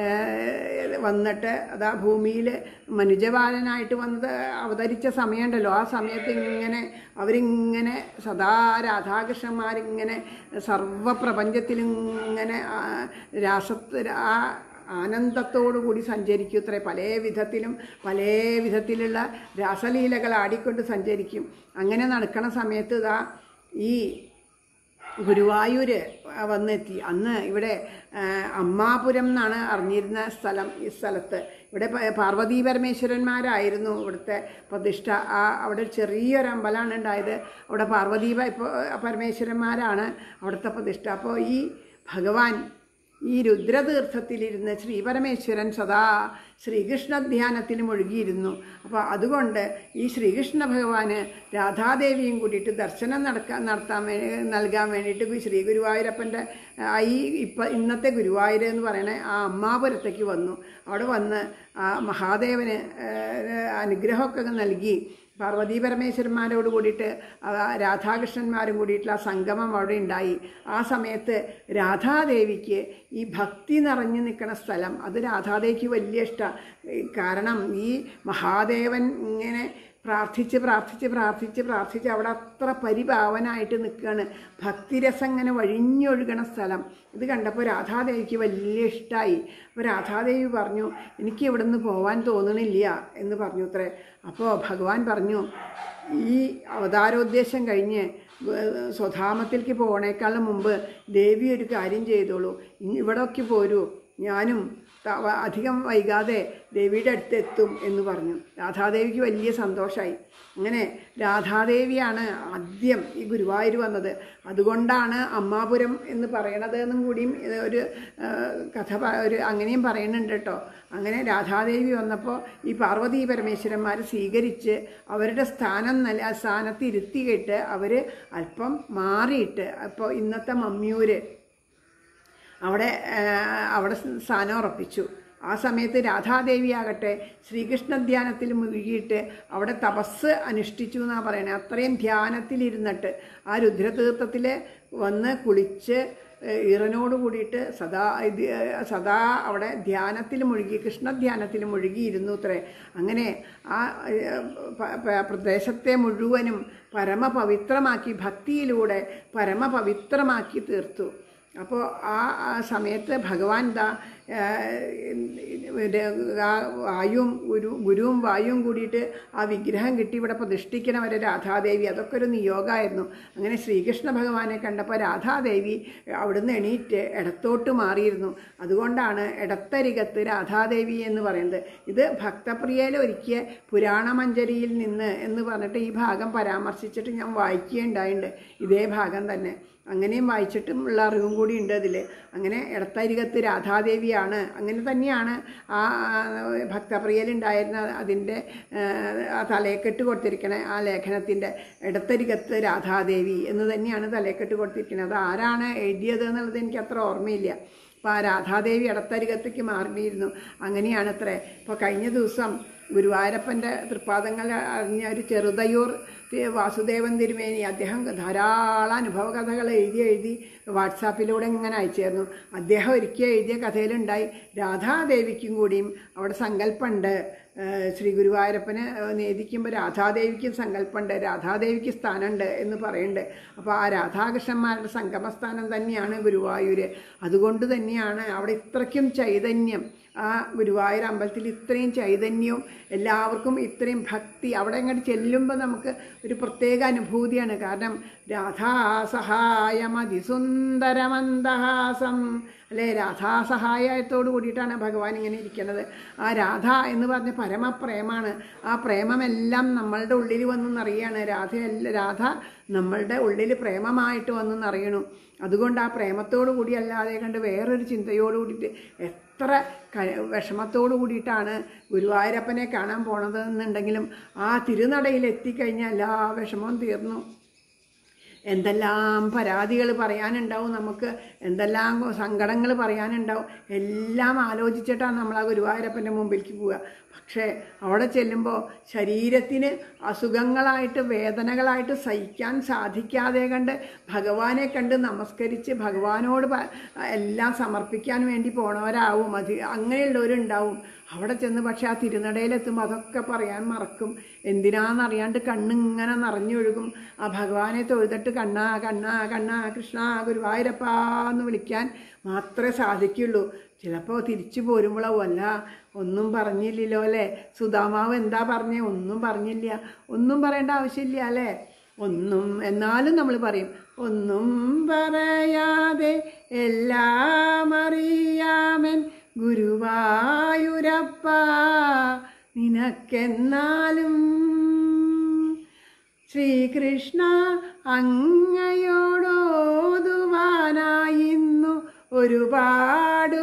ഏഹ്, വന്നിട്ട് അതാ ഭൂമിയിൽ മനുജബാലനായിട്ട് വന്നത് അവതരിച്ച സമയമുണ്ടല്ലോ ആ സമയത്ത് ഇങ്ങനെ അവരിങ്ങനെ സദാ രാധാകൃഷ്ണന്മാരിങ്ങനെ സർവപ്രപഞ്ചത്തിലും ഇങ്ങനെ ആ, രാസത്ത് ആ ആനന്ദത്തോടു കൂടി സഞ്ചരിക്കും ഇത്രേ പല വിധത്തിലും പല വിധത്തിലുള്ള രാസലീലകൾ ആടിക്കൊണ്ട് സഞ്ചരിക്കും അങ്ങനെ നടക്കണ സമയത്ത് ഇതാ ഈ ഗുരുവായൂർ വന്നെത്തി അന്ന് ഇവിടെ ആ, അമ്മാപുരം എന്നാണ് അറിഞ്ഞിരുന്ന സ്ഥലം ഈ സ്ഥലത്ത് ഇവിടെ പ- പാർവതീ പരമേശ്വരന്മാരായിരുന്നു ഇവിടുത്തെ പ്രതിഷ്ഠ ആ അവിടെ ചെറിയൊരു അമ്പലമാണ് ഉണ്ടായത് അവിടെ പാർവതീ പ- ഇപ്പൊ പരമേശ്വരന്മാരാണ് അവിടുത്തെ പ്രതിഷ്ഠ അപ്പോൾ ഈ ഭഗവാൻ ഈ രുദ്രതീർത്ഥത്തിലിരുന്ന് ശ്രീപരമേശ്വരൻ സദാ ശ്രീകൃഷ്ണ ധ്യാനത്തിൽ മുഴുകിയിരുന്നു അപ്പോൾ അതുകൊണ്ട് ഈ ശ്രീകൃഷ്ണ ഭഗവാന് രാധാദേവിയും കൂടിയിട്ട് ദർശനം നടക്കാൻ നടത്താൻ വേ നൽകാൻ വേണ്ടിയിട്ട് ശ്രീ ഗുരുവായൂരപ്പൻ്റെ ആ ഈ ഇപ്പം ഇന്നത്തെ ഗുരുവായൂർ എന്ന് പറയണ ആ അമ്മാപുരത്തേക്ക് വന്നു അവിടെ വന്ന് ആ മഹാദേവന് ഏഹ്, അനുഗ്രഹമൊക്കെ നൽകി പാർവതീ പരമേശ്വരന്മാരോട് കൂടിയിട്ട് ആ രാധാകൃഷ്ണന്മാരും കൂടിയിട്ടുള്ള ആ സംഗമം അവിടെ ഉണ്ടായി ആ സമയത്ത് രാധാദേവിക്ക് ഈ ഭക്തി നിറഞ്ഞു നിൽക്കുന്ന സ്ഥലം അത് രാധാദേവിക്ക് വലിയ ഇഷ്ടമാണ് കാരണം ഈ മഹാദേവൻ ഇങ്ങനെ പ്രാർത്ഥിച്ച് പ്രാർത്ഥിച്ച് പ്രാർത്ഥിച്ച് പ്രാർത്ഥിച്ച് അവിടെ അത്ര പരിപാവനായിട്ട് നിൽക്കുകയാണ് ഭക്തിരസം ഇങ്ങനെ വഴിഞ്ഞൊഴുകണ സ്ഥലം ഇത് കണ്ടപ്പോൾ രാധാദേവിക്ക് വലിയ ഇഷ്ടമായി അപ്പോൾ രാധാദേവി പറഞ്ഞു എനിക്ക് ഇവിടെ നിന്ന് പോകാൻ തോന്നണില്ല എന്ന് പറഞ്ഞു അത്രേ അപ്പോൾ ഭഗവാൻ പറഞ്ഞു ഈ അവതാരോദ്ദേശം കഴിഞ്ഞ് ഏഹ് സ്വധാമത്തിലേക്ക് പോകണേക്കാളും മുമ്പ് ദേവി ഒരു കാര്യം ചെയ്തോളൂ ഇനി ഇവിടേക്ക് പോരൂ ഞാനും ത- വ- അധികം വൈകാതെ ദേവിയുടെ അടുത്ത് എത്തും എന്ന് പറഞ്ഞു രാധാദേവിക്ക് വലിയ സന്തോഷമായി അങ്ങനെ രാധാദേവിയാണ് ആദ്യം ഈ ഗുരുവായൂർ വന്നത് അതുകൊണ്ടാണ് അമ്മാപുരം എന്ന് പറയണത് എന്നും കൂടിയും ഇത് ഒരു ആ, കഥ പ- ഒരു അങ്ങനെയും പറയുന്നുണ്ട് കേട്ടോ അങ്ങനെ രാധാദേവി വന്നപ്പോൾ ഈ പാർവതീ പരമേശ്വരന്മാർ സ്വീകരിച്ച് അവരുടെ സ്ഥാനം നല്ല സ്ഥാനത്ത് ഇരുത്തിയിട്ട് അവർ അല്പം മാറിയിട്ട് അപ്പോൾ ഇന്നത്തെ മമ്മിയൂര് അവിടെ ആ, അവിടെ സ്ഥാനം ഉറപ്പിച്ചു ആ സമയത്ത് രാധാദേവി ആകട്ടെ ശ്രീകൃഷ്ണ ധ്യാനത്തിൽ മുഴുകിയിട്ട് അവിടെ തപസ് അനുഷ്ഠിച്ചു എന്നാണ് പറയണത് അത്രയും ധ്യാനത്തിലിരുന്നിട്ട് ആ രുദ്രതീർത്ഥത്തിൽ വന്ന് കുളിച്ച് ഏഹ്, ഈറനോട് കൂടിയിട്ട് സദാ ഇത് സദാ അവിടെ ധ്യാനത്തിൽ മുഴുകി കൃഷ്ണധ്യാനത്തിൽ മുഴുകിയിരുന്നു അത്രേ അങ്ങനെ ആ ഏഹ്, പ- പ- പ്രദേശത്തെ മുഴുവനും പരമപവിത്രമാക്കി ഭക്തിയിലൂടെ പരമപവിത്രമാക്കി തീർത്തു അപ്പോൾ ആ ആ സമയത്ത് ഭഗവാൻ ദാ വായും ഗുരു ഗുരുവും വായുവും കൂടിയിട്ട് ആ വിഗ്രഹം കിട്ടി ഇവിടെ പ്രതിഷ്ഠിക്കണ വരെ രാധാദേവി അതൊക്കെ ഒരു നിയോഗമായിരുന്നു അങ്ങനെ ശ്രീകൃഷ്ണ ഭഗവാനെ കണ്ടപ്പോൾ രാധാദേവി അവിടുന്ന് എണീറ്റ് ഇടത്തോട്ട് മാറിയിരുന്നു അതുകൊണ്ടാണ് ഇടത്തരികത്ത് രാധാദേവി എന്ന് പറയുന്നത് ഇത് ഭക്തപ്രിയയിൽ ഒരുക്കിയ പുരാണമഞ്ജരിയിൽ നിന്ന് എന്ന് പറഞ്ഞിട്ട് ഈ ഭാഗം പരാമർശിച്ചിട്ട് ഞാൻ വായിക്കുകയുണ്ടായിട്ടുണ്ട് ഇതേ ഭാഗം തന്നെ അങ്ങനെയും വായിച്ചിട്ടുമുള്ള അറിവും കൂടി ഉണ്ട് അതിൽ അങ്ങനെ ഇടത്തരികത്ത് രാധാദേവിയാണ് അങ്ങനെ തന്നെയാണ് ആ ഭക്തപ്രിയലുണ്ടായിരുന്ന അതിൻ്റെ ആ തലയെക്കെട്ട് കൊടുത്തിരിക്കണ ആ ലേഖനത്തിൻ്റെ ഇടത്തരികത്ത് രാധാദേവി എന്ന് തന്നെയാണ് തലയെക്കെട്ട് കൊടുത്തിരിക്കുന്നത് അത് ആരാണ് എഴുതിയത് എന്നുള്ളത് എനിക്ക് അത്ര ഓർമ്മയില്ല അപ്പോൾ ആ രാധാദേവി ഇടത്തരികത്തേക്ക് മാറിയിരുന്നു അങ്ങനെയാണ് അത്രേ ഇപ്പോൾ കഴിഞ്ഞ ദിവസം ഗുരുവായൂരപ്പൻ്റെ തൃപ്പാദങ്ങൾ അറിഞ്ഞ ഒരു ചെറുതയൂർ തി- വാസുദേവൻ തിരുമേനി അദ്ദേഹം ധാരാളം അനുഭവ കഥകൾ എഴുതി എഴുതി വാട്സാപ്പിലൂടെ ഇങ്ങനെ അയച്ചായിരുന്നു അദ്ദേഹം ഒരിക്കൽ എഴുതിയ കഥയിലുണ്ടായി രാധാദേവിക്കും കൂടിയും അവിടെ സങ്കല്പമുണ്ട് ഏഹ് ശ്രീ ഗുരുവായൂരപ്പന് നേദിക്കുമ്പോൾ രാധാദേവിക്കും സങ്കല്പമുണ്ട് രാധാദേവിക്ക് സ്ഥാനമുണ്ട് എന്ന് പറയുന്നുണ്ട് അപ്പോൾ ആ രാധാകൃഷ്ണന്മാരുടെ സംഗമസ്ഥാനം തന്നെയാണ് ഗുരുവായൂർ അതുകൊണ്ട് തന്നെയാണ് അവിടെ ഇത്രയ്ക്കും ചൈതന്യം ആ ഗുരുവായൂർ അമ്പലത്തിൽ ഇത്രയും ചൈതന്യവും എല്ലാവർക്കും ഇത്രയും ഭക്തി അവിടെ അങ്ങോട്ട് ചെല്ലുമ്പോൾ നമുക്ക് ഒരു പ്രത്യേക അനുഭൂതിയാണ് കാരണം രാധാസഹായമതിസുന്ദരമന്ദഹാസം അല്ലേ രാധാസഹായത്തോട് കൂടിയിട്ടാണ് ഭഗവാൻ ഇങ്ങനെ ഇരിക്കുന്നത് ആ രാധ എന്ന് പറഞ്ഞ പരമപ്രേമാണ് ആ പ്രേമമെല്ലാം നമ്മളുടെ ഉള്ളിൽ വന്നെന്നറിയാണ് രാധ രാധ നമ്മളുടെ ഉള്ളിൽ പ്രേമമായിട്ട് വന്നെന്നറിയണു അതുകൊണ്ട് ആ പ്രേമത്തോടു കൂടി അല്ലാതെ കണ്ട് വേറൊരു ചിന്തയോട് കൂടിയിട്ട് എത്ര ക- വിഷമത്തോടു കൂടിയിട്ടാണ് ഗുരുവായൂരപ്പനെ കാണാൻ പോണത് എന്നുണ്ടെങ്കിലും ആ തിരുനടയിൽ എത്തിക്കഴിഞ്ഞാൽ എല്ലാ വിഷമവും തീർന്നു എന്തെല്ലാം പരാതികൾ പറയാനുണ്ടാവും നമുക്ക് എന്തെല്ലാം സങ്കടങ്ങൾ പറയാനുണ്ടാവും എല്ലാം ആലോചിച്ചിട്ടാണ് നമ്മൾ ആ ഗുരുവായൂരപ്പൻ്റെ മുമ്പിലേക്ക് പോവുക പക്ഷേ അവിടെ ചെല്ലുമ്പോൾ ശരീരത്തിന് അസുഖങ്ങളായിട്ട് വേദനകളായിട്ട് സഹിക്കാൻ സാധിക്കാതെ കണ്ട് ഭഗവാനെ കണ്ട് നമസ്കരിച്ച് ഭഗവാനോട് പ- എല്ലാം സമർപ്പിക്കാൻ വേണ്ടി പോണവരാവും അത് അങ്ങനെയുള്ളവരുണ്ടാവും അവിടെ ചെന്ന് പക്ഷെ ആ തിരുനടയിലെത്തുമ്പോൾ അതൊക്കെ പറയാൻ മറക്കും എന്തിനാണെന്നറിയാണ്ട് കണ്ണിങ്ങനെ നിറഞ്ഞൊഴുകും ആ ഭഗവാനെ തൊഴുതിട്ട് കണ്ണാ കണ്ണാ കണ്ണാ കൃഷ്ണ ഗുരുവായൂരപ്പ എന്ന് വിളിക്കാൻ മാത്രമേ സാധിക്കുള്ളൂ ചിലപ്പോൾ തിരിച്ചു പോരുമ്പോഴാവും അല്ല ഒന്നും പറഞ്ഞില്ലല്ലോ അല്ലേ സുധാമാവ് എന്താ പറഞ്ഞേ ഒന്നും പറഞ്ഞില്ല ഒന്നും പറയേണ്ട ആവശ്യമില്ല അല്ലേ ഒന്നും എന്നാലും നമ്മൾ പറയും ഒന്നും പറയാതെ എല്ലാം അറിയാമൻ ഗുരുവായൂരപ്പ നിനക്കെന്നാലും ശ്രീകൃഷ്ണ അങ്ങയോടോതുവാനായിന്നു ഒരുപാടു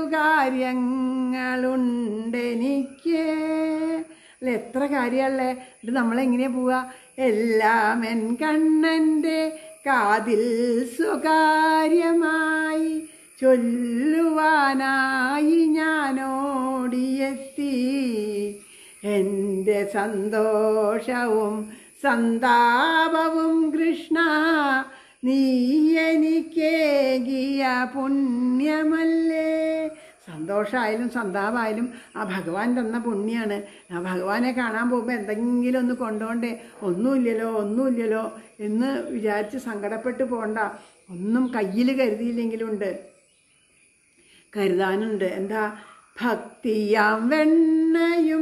കാര്യങ്ങളുണ്ടെനിക്ക് അല്ല എത്ര കാര്യമല്ലേ ഇത് നമ്മളെങ്ങനെയാ പോവുക എല്ലാം എൻ കണ്ണൻ്റെ കാതിൽ സ്വകാര്യമായി ചൊല്ലുവാനായി ഞാനോടിയെത്തി എൻ്റെ സന്തോഷവും സന്താപവും കൃഷ്ണ നീ എനിക്കേകിയ പുണ്യമല്ലേ സന്തോഷമായാലും സന്താപമായാലും ആ ഭഗവാൻ തന്ന പുണ്യാണ് ആ ഭഗവാനെ കാണാൻ പോകുമ്പോൾ എന്തെങ്കിലും ഒന്ന് കൊണ്ടോണ്ടേ ഒന്നുമില്ലല്ലോ ഒന്നുമില്ലല്ലോ എന്ന് വിചാരിച്ച് സങ്കടപ്പെട്ട് പോണ്ട ഒന്നും കയ്യിൽ കരുതിയില്ലെങ്കിലുണ്ട് കരുതാനുണ്ട് എന്താ ഭക്തിയാം വെണ്ണയും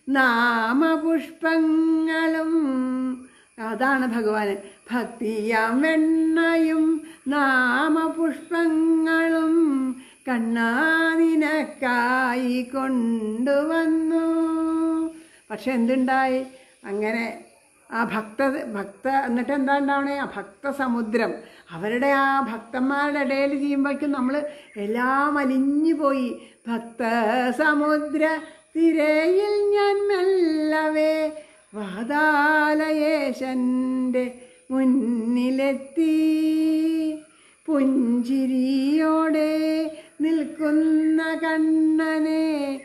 നാമപുഷ്പങ്ങളും അതാണ് ഭഗവാന് ഭക്തിയാം വെണ്ണയും നാമപുഷ്പങ്ങളും കണ്ണാനിനക്കായി കൊണ്ടുവന്നു പക്ഷെ എന്തുണ്ടായി അങ്ങനെ ആ ഭക്ത ഭക്ത എന്നിട്ട് എന്താ ഉണ്ടാവണേ ആ ഭക്തസമുദ്രം അവരുടെ ആ ഭക്തന്മാരുടെ ഇടയിൽ ചെയ്യുമ്പോഴേക്കും നമ്മൾ എല്ലാം അലിഞ്ഞു പോയി ഭക്തസമുദ്ര തിരയിൽ ഞാൻ മെല്ലവേ വാതാലയേശൻ്റെ മുന്നിലെത്തി പുഞ്ചിരിയോടെ നിൽക്കുന്ന കണ്ണനെ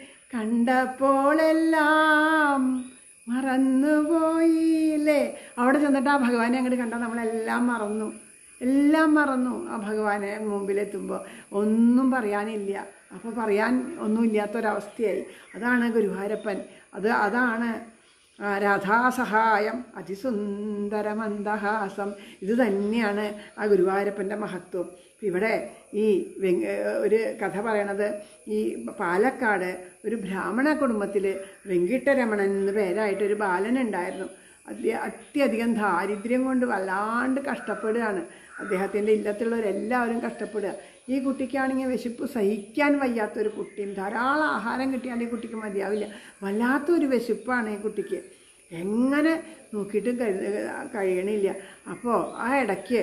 കണ്ടപ്പോഴെല്ലാം മറന്നുപോയില്ലേ അവിടെ ചെന്നിട്ട് ആ ഭഗവാനെ അങ്ങോട്ട് കണ്ടാൽ നമ്മളെല്ലാം മറന്നു എല്ലാം മറന്നു ആ ഭഗവാനെ മുമ്പിലെത്തുമ്പോൾ ഒന്നും പറയാനില്ല അപ്പോൾ പറയാൻ ഒന്നുമില്ലാത്തൊരവസ്ഥയായി അതാണ് ഗുരുവായൂരപ്പൻ അത് അതാണ് ആ, രാധാസഹായം അതിസുന്ദരമന്ദഹാസം ഇത് തന്നെയാണ് ആ ഗുരുവായൂരപ്പൻ്റെ മഹത്വം ഇവിടെ ഈ വെങ് ഒരു കഥ പറയണത് ഈ പാലക്കാട് ഒരു ബ്രാഹ്മണ കുടുംബത്തിൽ വെങ്കിട്ടരമണൻ എന്ന് പേരായിട്ട് ഒരു ബാലനുണ്ടായിരുന്നു അത്യ അത്യധികം ദാരിദ്ര്യം കൊണ്ട് വല്ലാണ്ട് കഷ്ടപ്പെടുകയാണ് അദ്ദേഹത്തിൻ്റെ ഇല്ലത്തുള്ളവരെല്ലാവരും കഷ്ടപ്പെടുക ഈ കുട്ടിക്കാണെങ്കിൽ വിശപ്പ് സഹിക്കാൻ വയ്യാത്തൊരു കുട്ടിയും ധാരാളം ആഹാരം കിട്ടിയാൽ ഈ കുട്ടിക്ക് മതിയാവില്ല വല്ലാത്തൊരു വിശപ്പാണ് ഈ കുട്ടിക്ക് എങ്ങനെ നോക്കിയിട്ടും കരു കഴിയണില്ല അപ്പോൾ ആ ഇടയ്ക്ക്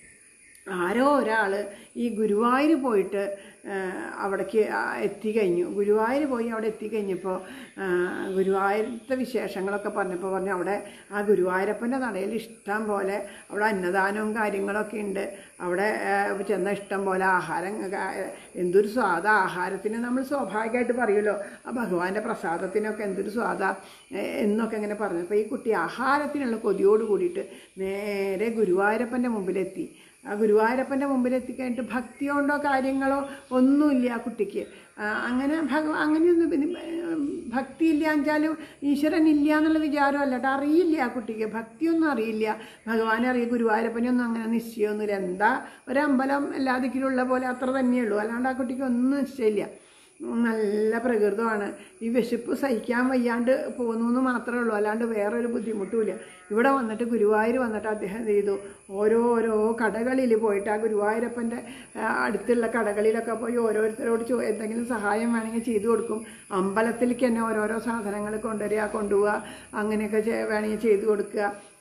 ആരോ ഒരാൾ ഈ ഗുരുവായൂർ പോയിട്ട് ആ, അവിടേക്ക് ആ, എത്തിക്കഴിഞ്ഞു ഗുരുവായൂർ പോയി അവിടെ എത്തിക്കഴിഞ്ഞപ്പോൾ ആ, ഗുരുവായൂരത്തെ വിശേഷങ്ങളൊക്കെ പറഞ്ഞപ്പോൾ പറഞ്ഞു അവിടെ ആ ഗുരുവായൂരപ്പൻ്റെ നടയിൽ ഇഷ്ടം പോലെ അവിടെ അന്നദാനവും കാര്യങ്ങളൊക്കെ ഉണ്ട് അവിടെ ആ, ചെന്ന ഇഷ്ടം പോലെ ആഹാരം ആ, എന്തൊരു സ്വാദ ആഹാരത്തിന് നമ്മൾ സ്വാഭാവികമായിട്ട് പറയുമല്ലോ ആ ഭഗവാന്റെ പ്രസാദത്തിനൊക്കെ എന്തൊരു സ്വാദ എന്നൊക്കെ ഇങ്ങനെ പറഞ്ഞു അപ്പോൾ ഈ കുട്ടി ആഹാരത്തിനുള്ള കൊതിയോട് കൂടിയിട്ട് നേരെ ഗുരുവായൂരപ്പൻ്റെ മുമ്പിലെത്തി ആ ഗുരുവായൂരപ്പൻ്റെ മുമ്പിൽ എത്തിക്കഴിഞ്ഞിട്ട് ഭക്തിയുണ്ടോ കാര്യങ്ങളോ ഒന്നുമില്ല ആ കുട്ടിക്ക് ആ, അങ്ങനെ ഭഗ അങ്ങനെയൊന്നും പിന്നെ ഭക്തി ഇല്ല എന്നുവെച്ചാലും ഈശ്വരൻ ഇല്ല എന്നുള്ള വിചാരമല്ല കേട്ടോ അറിയില്ല ആ കുട്ടിക്ക് ഭക്തിയൊന്നും അറിയില്ല ഭഗവാനെ അറിയ ഗുരുവായൂരപ്പനെയൊന്നും അങ്ങനെ നിശ്ചയമൊന്നുമില്ല എന്താ ഒരമ്പലം എല്ലാ ദിക്കിലുള്ള പോലെ അത്ര തന്നെയുള്ളൂ അല്ലാണ്ട് ആ കുട്ടിക്ക് ഒന്നും നിശ്ചയമില്ല നല്ല പ്രകൃതമാണ് ഈ വിശപ്പ് സഹിക്കാൻ വയ്യാണ്ട് പോകുന്നു എന്ന് മാത്രമേ ഉള്ളൂ അല്ലാണ്ട് വേറൊരു ബുദ്ധിമുട്ടുമില്ല ഇവിടെ വന്നിട്ട് ഗുരുവായൂർ വന്നിട്ട് അദ്ദേഹം എന്ത് ചെയ്തു ഓരോരോ കടകളിൽ പോയിട്ട് ആ ഗുരുവായൂരപ്പൻ്റെ ആ, അടുത്തുള്ള കടകളിലൊക്കെ പോയി ഓരോരുത്തരോട് ചോ എന്തെങ്കിലും സഹായം വേണമെങ്കിൽ ചെയ്തു കൊടുക്കും അമ്പലത്തിലേക്ക് തന്നെ ഓരോരോ സാധനങ്ങൾ കൊണ്ടുവരിക കൊണ്ടുപോവുക അങ്ങനെയൊക്കെ ചെ- വേണമെങ്കിൽ ചെയ്തു കൊടുക്കുക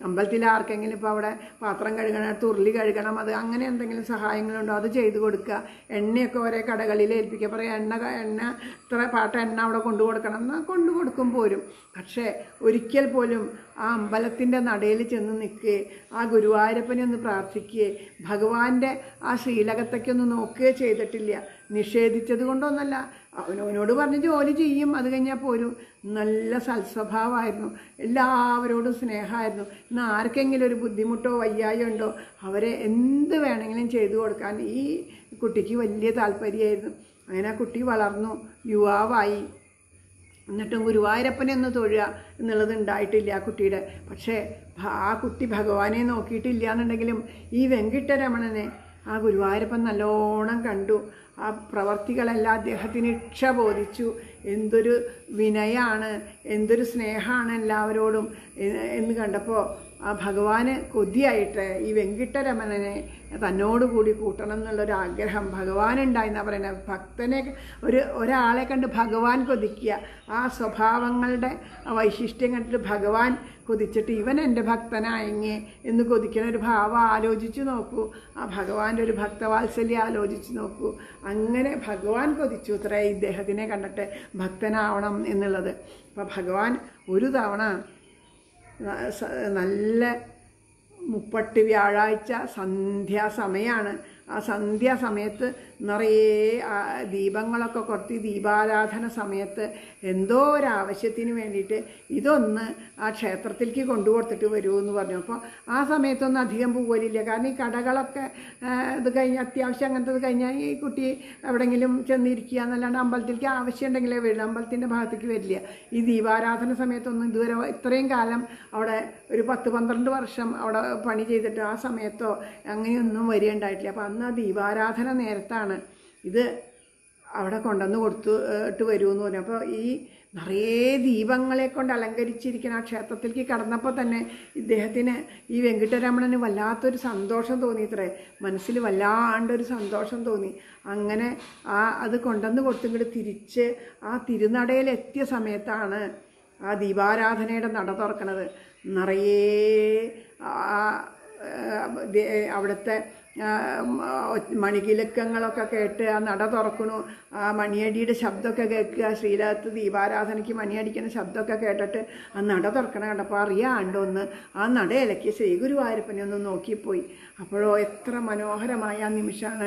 അമ്പലത്തിൽ ആർക്കെങ്കിലും ഇപ്പോൾ അവിടെ പാത്രം കഴുകണം തുള്ളി കഴുകണം അത് അങ്ങനെ എന്തെങ്കിലും സഹായങ്ങളുണ്ടോ അത് ചെയ്തു കൊടുക്കുക എണ്ണയൊക്കെ ഒരേ കടകളിൽ ഏൽപ്പിക്കുക പറയാം എണ്ണ ക- എണ്ണ ഇത്ര പാട്ട എണ്ണ അവിടെ കൊണ്ടു കൊടുക്കണം എന്നാൽ കൊണ്ടു കൊടുക്കും പോരും പക്ഷേ ഒരിക്കൽ പോലും ആ അമ്പലത്തിൻ്റെ നടയിൽ ചെന്ന് നിൽക്കുകയെ ആ ഗുരുവായൂരപ്പനെ ഒന്ന് പ്രാർത്ഥിക്കുകയെ ഭഗവാന്റെ ആ ശ്രീലകത്തേക്ക് ഒന്ന് നോക്കുകയോ ചെയ്തിട്ടില്ല നിഷേധിച്ചത് കൊണ്ടൊന്നല്ല അവനവനോട് പറഞ്ഞ് ജോലി ചെയ്യും അത് കഴിഞ്ഞാൽ പോരും നല്ല സൽസ്വഭാവമായിരുന്നു എല്ലാവരോടും സ്നേഹമായിരുന്നു ഇന്ന് ആർക്കെങ്കിലും ഒരു ബുദ്ധിമുട്ടോ വയ്യായോ ഉണ്ടോ അവരെ എന്ത് വേണമെങ്കിലും ചെയ്തു കൊടുക്കാൻ ഈ കുട്ടിക്ക് വലിയ താല്പര്യമായിരുന്നു അങ്ങനെ ആ കുട്ടി വളർന്നു യുവാവായി എന്നിട്ടും ഗുരുവായൂരപ്പനെ ഒന്ന് തൊഴുക എന്നുള്ളത് ഉണ്ടായിട്ടില്ല ആ കുട്ടിയുടെ പക്ഷേ ഭ- ആ കുട്ടി ഭഗവാനെ നോക്കിയിട്ടില്ല എന്നുണ്ടെങ്കിലും ഈ വെങ്കിട്ടരമണനെ ആ ഗുരുവായൂരപ്പൻ നല്ലോണം കണ്ടു ആ പ്രവർത്തികളെല്ലാം അദ്ദേഹത്തിന് ഇക്ഷ ബോധിച്ചു എന്തൊരു വിനയാണ് എന്തൊരു സ്നേഹമാണ് എല്ലാവരോടും എ- എന്ന് കണ്ടപ്പോൾ ആ ഭഗവാന് കൊതിയായിട്ട് ഈ വെങ്കിട്ടരമണനെ തന്നോടുകൂടി കൂട്ടണം എന്നുള്ളൊരു ആഗ്രഹം ഭഗവാനുണ്ടായിന്നാ പറയുന്നത് ഭക്തനെ ഒരു ഒരാളെ കണ്ട് ഭഗവാൻ കൊതിക്കുക ആ സ്വഭാവങ്ങളുടെ ആ വൈശിഷ്ട്യം കണ്ടിട്ട് ഭഗവാൻ കൊതിച്ചിട്ട് ഇവൻ എൻ്റെ ഭക്തനായെങ്ങേ എന്ന് കൊതിക്കണ ഒരു ഭാവം ആലോചിച്ച് നോക്കൂ ആ ഭഗവാന്റെ ഒരു ഭക്തവാത്സല്യം ആലോചിച്ച് നോക്കൂ അങ്ങനെ ഭഗവാൻ കൊതിച്ചു ഇത്ര ഇദ്ദേഹത്തിനെ കണ്ടിട്ട് ഭക്തനാവണം എന്നുള്ളത് അപ്പോൾ ഭഗവാൻ ഒരു തവണ ന- സ- നല്ല മുപ്പട്ട് വ്യാഴാഴ്ച സന്ധ്യാസമയമാണ് ആ സന്ധ്യാസമയത്ത് നിറയെ ആ ദീപങ്ങളൊക്കെ കൊത്തി ദീപാരാധന സമയത്ത് എന്തോ ഒരാവശ്യത്തിന് വേണ്ടിയിട്ട് ഇതൊന്ന് ആ ക്ഷേത്രത്തിലേക്ക് കൊണ്ടുകൊടുത്തിട്ട് വരൂ എന്ന് പറഞ്ഞു അപ്പോൾ ആ സമയത്തൊന്നും അധികം പോകലില്ല കാരണം ഈ കടകളൊക്കെ ആ, ഇത് കഴിഞ്ഞ് അത്യാവശ്യം അങ്ങനത്തെ കഴിഞ്ഞാൽ ഈ കുട്ടി എവിടെയെങ്കിലും ചെന്നിരിക്കുക എന്നല്ലാണ്ട് അമ്പലത്തിലേക്ക് ആവശ്യം ഉണ്ടെങ്കിലേ വരില്ല അമ്പലത്തിൻ്റെ ഭാഗത്തേക്ക് വരില്ല ഈ ദീപാരാധന സമയത്തൊന്നും ഇതുവരെ ഇത്രയും കാലം അവിടെ ഒരു പത്ത് പന്ത്രണ്ട് വർഷം അവിടെ പണി ചെയ്തിട്ട് ആ സമയത്തോ അങ്ങനെയൊന്നും വരികയുണ്ടായിട്ടില്ല അപ്പോൾ അന്ന് ആ ദീപാരാധന നേരത്താണ് ഇത് അവിടെ കൊണ്ടുവന്ന് കൊടുത്തു ഏഹ്, ഇട്ട് വരുമെന്ന് പറഞ്ഞു അപ്പോൾ ഈ നിറയെ ദീപങ്ങളെ കൊണ്ട് അലങ്കരിച്ചിരിക്കുന്ന ആ ക്ഷേത്രത്തിലേക്ക് കടന്നപ്പോൾ തന്നെ ഇദ്ദേഹത്തിന് ഈ വെങ്കിട്ടരമണന് വല്ലാത്തൊരു സന്തോഷം തോന്നി ഇത്രേ മനസ്സിൽ വല്ലാണ്ടൊരു സന്തോഷം തോന്നി അങ്ങനെ ആ അത് കൊണ്ടുവന്ന് കൊടുത്തിങ്ങോട്ട് തിരിച്ച് ആ തിരുനടയിലെത്തിയ സമയത്താണ് ആ ദീപാരാധനയുടെ നട തുറക്കണത് നിറയെ ആ ആ, ദേ- അവിടുത്തെ ആ, മ- മണികിലക്കങ്ങളൊക്കെ കേട്ട് ആ നട തുറക്കണു ആ മണിയടിയുടെ ശബ്ദമൊക്കെ കേൾക്കുക ശ്രീലകത്ത് ദീപാരാധനയ്ക്ക് മണിയടിക്കുന്ന ശബ്ദമൊക്കെ കേട്ടിട്ട് ആ നട തുറക്കണ കണ്ടപ്പോൾ അറിയാണ്ടൊന്ന് ആ നടയിലക്ക് ശ്രീ ഗുരുവായൂരപ്പനെ ഒന്ന് നോക്കിപ്പോയി അപ്പോഴോ എത്ര മനോഹരമായ ആ നിമിഷമാണ്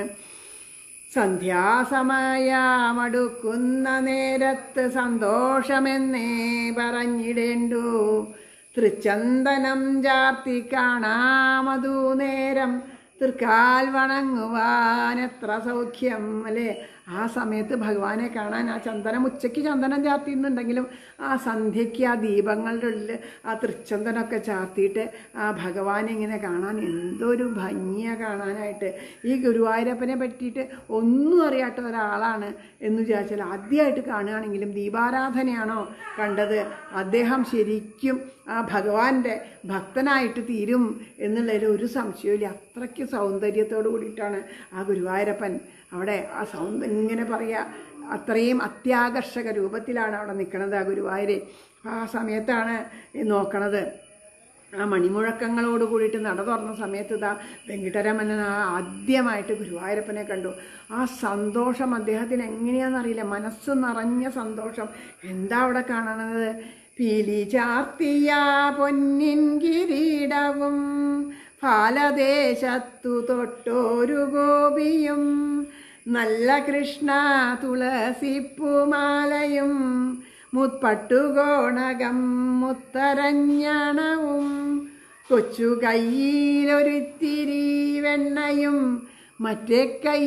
സന്ധ്യാസമയമടുക്കുന്ന നേരത്ത് സന്തോഷമെന്നേ പറഞ്ഞിടേണ്ടു തൃച്ചന്ദനം ചാർത്തി കാണാമതു നേരം തൃക്കാൽ വണങ്ങുവാൻ എത്ര സൗഖ്യം അല്ലേ ആ സമയത്ത് ഭഗവാനെ കാണാൻ ആ ചന്ദനം ഉച്ചയ്ക്ക് ചന്ദനം ചാർത്തിയിരുന്നുണ്ടെങ്കിലും ആ സന്ധ്യയ്ക്ക് ആ ദീപങ്ങളുടെ ഉള്ളിൽ ആ തൃച്ചന്ദനമൊക്കെ ചാർത്തിയിട്ട് ആ ഭഗവാനെ ഇങ്ങനെ കാണാൻ എന്തൊരു ഭംഗിയാണ് കാണാനായിട്ട് ഈ ഗുരുവായൂരപ്പനെ പറ്റിയിട്ട് ഒന്നും അറിയാത്ത ഒരാളാണ് എന്ന് വിചാരിച്ചാൽ ആദ്യമായിട്ട് കാണുകയാണെങ്കിലും ദീപാരാധനയാണോ കണ്ടത് അദ്ദേഹം ശരിക്കും ആ ഭഗവാന്റെ ഭക്തനായിട്ട് തീരും എന്നുള്ളതിൽ ഒരു സംശയമില്ല അത്രയ്ക്ക് സൗന്ദര്യത്തോട് കൂടിയിട്ടാണ് ആ ഗുരുവായൂരപ്പൻ അവിടെ ആ സൗന്ദ ഇങ്ങനെ പറയുക അത്രയും അത്യാകർഷക രൂപത്തിലാണ് അവിടെ നിൽക്കുന്നത് ആ ഗുരുവായൂര് ആ സമയത്താണ് ഈ നോക്കണത് ആ മണിമുഴക്കങ്ങളോട് കൂടിയിട്ട് നട തുറന്ന സമയത്ത് ഇതാ വെങ്കിട്ടരമന്നൻ ആ ആദ്യമായിട്ട് ഗുരുവായൂരപ്പനെ കണ്ടു ആ സന്തോഷം അദ്ദേഹത്തിന് എങ്ങനെയാണെന്നറിയില്ല മനസ്സ് നിറഞ്ഞ സന്തോഷം എന്താ അവിടെ കാണണത് പീലി ചാർത്തിയ പൊന്നിൻ കിരീടവും ഫാലദേശത്തു തൊട്ടോരു ഗോപിയും നല്ല കൃഷ്ണ തുളസിപ്പുമാലയും മുത്പട്ടുകോണകം മുത്തരഞ്ഞണവും കൊച്ചു കയ്യിലൊരിത്തിരി വെണ്ണയും മറ്റേ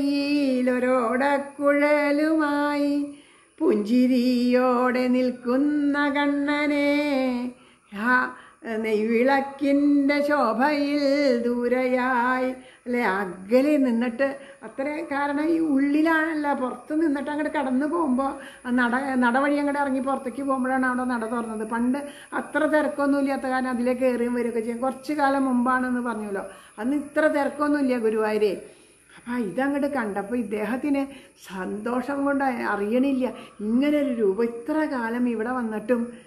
കയ്യിലൊരോടക്കുഴലുമായി പുഞ്ചിരിയോടെ നിൽക്കുന്ന കണ്ണനെ ആ നെയ്വിളക്കിൻ്റെ ശോഭയിൽ ദൂരയായി അല്ലെ അകലെ നിന്നിട്ട് അത്ര കാരണം ഈ ഉള്ളിലാണല്ല പുറത്ത് നിന്നിട്ട് അങ്ങോട്ട് കടന്നു പോകുമ്പോൾ നട നടവഴി അങ്ങോട്ട് ഇറങ്ങി പുറത്തേക്ക് പോകുമ്പോഴാണ് അവിടെ നട തുറന്നത് പണ്ട് അത്ര തിരക്കൊന്നും ഇല്ലാത്ത കാരണം അതിലേക്ക് കയറിയും വരികയൊക്കെ ചെയ്യും കുറച്ച് കാലം മുമ്പാണെന്ന് പറഞ്ഞല്ലോ അന്ന് ഇത്ര തിരക്കൊന്നുമില്ല ഗുരുവായൂരേ അപ്പം ഇതങ്ങോട്ട് കണ്ടപ്പോൾ ഇദ്ദേഹത്തിന് സന്തോഷം കൊണ്ട് അറിയണില്ല ഇങ്ങനൊരു രൂപം ഇത്ര കാലം ഇവിടെ വന്നിട്ടും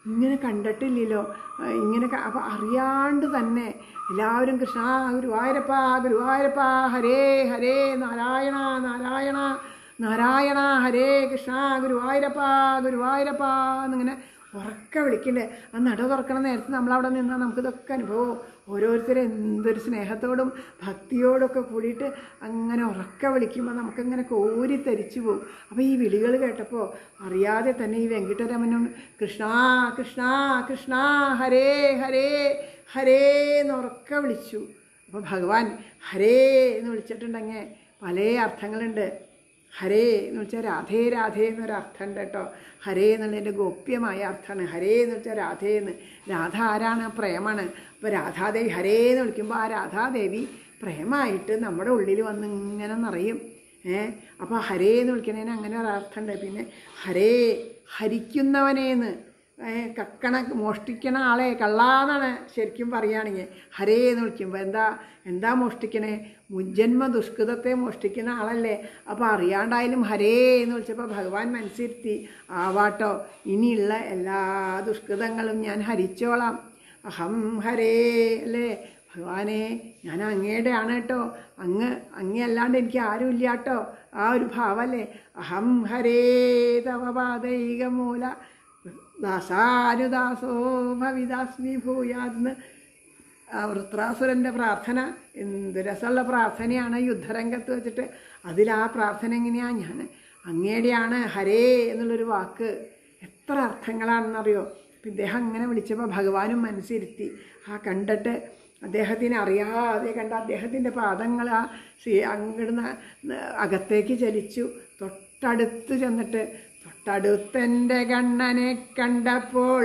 ഇങ്ങനെ കണ്ടിട്ടില്ലല്ലോ ആ, ഇങ്ങനെ അപ്പോൾ അറിയാണ്ട് തന്നെ എല്ലാവരും കൃഷ്ണ ഗുരുവായൂരപ്പ ഗുരുവായൂരപ്പ ഹരേ ഹരേ നാരായണ നാരായണ നാരായണ ഹരേ കൃഷ്ണ ഗുരുവായൂരപ്പ ഗുരുവായൂരപ്പ എന്നിങ്ങനെ ഉറക്കെ വിളിക്കണ്ടേ ആ നട തുറക്കണ നേരത്ത് നമ്മളവിടെ നിന്നാൽ നമുക്കിതൊക്കെ അനുഭവം ഓരോരുത്തരും എന്തൊരു സ്നേഹത്തോടും ഭക്തിയോടൊക്കെ കൂടിയിട്ട് അങ്ങനെ ഉറക്കെ വിളിക്കുമ്പോൾ നമുക്കങ്ങനെ കോരി തരിച്ചു പോകും അപ്പോൾ ഈ വിളികൾ കേട്ടപ്പോൾ അറിയാതെ തന്നെ ഈ വെങ്കിട്ടരമനും കൃഷ്ണ കൃഷ്ണ കൃഷ്ണ ഹരേ ഹരേ ഹരേ എന്ന് ഉറക്കെ വിളിച്ചു അപ്പോൾ ഭഗവാൻ ഹരേ എന്ന് വിളിച്ചിട്ടുണ്ടെങ്കിൽ പല അർത്ഥങ്ങളുണ്ട് ഹരേ എന്ന് വെച്ചാൽ രാധേ രാധേ എന്നൊരു അർത്ഥമുണ്ട് കേട്ടോ ഹരേ എന്നുള്ളതിൻ്റെ ഗോപ്യമായ അർത്ഥമാണ് ഹരേ എന്ന് വെച്ചാൽ രാധേ എന്ന് രാധ ആരാണ് പ്രേമാണ് അപ്പോൾ രാധാദേവി ഹരേ എന്ന് വിളിക്കുമ്പോൾ ആ രാധാദേവി പ്രേമായിട്ട് നമ്മുടെ ഉള്ളിൽ വന്ന് ഇങ്ങനെ നിറയും ഏ അപ്പോൾ ഹരേ എന്ന് വിളിക്കുന്നതിന് അങ്ങനെ ഒരു അർത്ഥമുണ്ട് പിന്നെ ഹരേ ഹരിക്കുന്നവനേന്ന് ഏ, കക്കണ മോഷ്ടിക്കണ ആളെ കള്ളാന്നാണ് ശരിക്കും പറയുകയാണെങ്കിൽ ഹരേ എന്ന് വിളിക്കുമ്പോൾ എന്താ എന്താ മോഷ്ടിക്കണേ മുജ്ജന്മ ദുഷ്കൃതത്തെ മോഷ്ടിക്കുന്ന ആളല്ലേ അപ്പോൾ അറിയാണ്ടായാലും ഹരേ എന്ന് വിളിച്ചപ്പോൾ ഭഗവാൻ മനസ്സിരുത്തി ആവാട്ടോ ഇനിയുള്ള എല്ലാ ദുഷ്കൃതങ്ങളും ഞാൻ ഹരിച്ചോളാം അഹം ഹരേ അല്ലേ ഭഗവാനെ ഞാൻ അങ്ങയുടെ ആണ് കേട്ടോ അങ്ങ് അങ്ങേ അല്ലാണ്ട് എനിക്ക് ആരും ഇല്ല കേട്ടോ ആ ഒരു ഭാവമല്ലേ അഹം ഹരേ തവ പാദൈക മൂല ദാസാനുദാസോ ഭവിദാസ്മി ഭൂയാന്ന് ആ വൃത്രാസുരൻ്റെ പ്രാർത്ഥന എന്ത് രസമുള്ള പ്രാർത്ഥനയാണ് യുദ്ധരംഗത്ത് വെച്ചിട്ട് അതിൽ ആ പ്രാർത്ഥന എങ്ങനെയാണ് ഞാൻ അങ്ങയുടെയാണ് ഹരേ എന്നുള്ളൊരു വാക്ക് എത്ര അർത്ഥങ്ങളാണെന്നറിയോ അപ്പം ഇദ്ദേഹം അങ്ങനെ വിളിച്ചപ്പോൾ ഭഗവാനും മനസ്സിരുത്തി ആ കണ്ടിട്ട് അദ്ദേഹത്തിന് അറിയാതെ കണ്ട അദ്ദേഹത്തിൻ്റെ പാദങ്ങൾ ആ ശ്രീ അങ്ങിടുന്ന അകത്തേക്ക് ചലിച്ചു തൊട്ടടുത്ത് ചെന്നിട്ട് തൊട്ടടുത്തെൻ്റെ കണ്ണനെ കണ്ടപ്പോൾ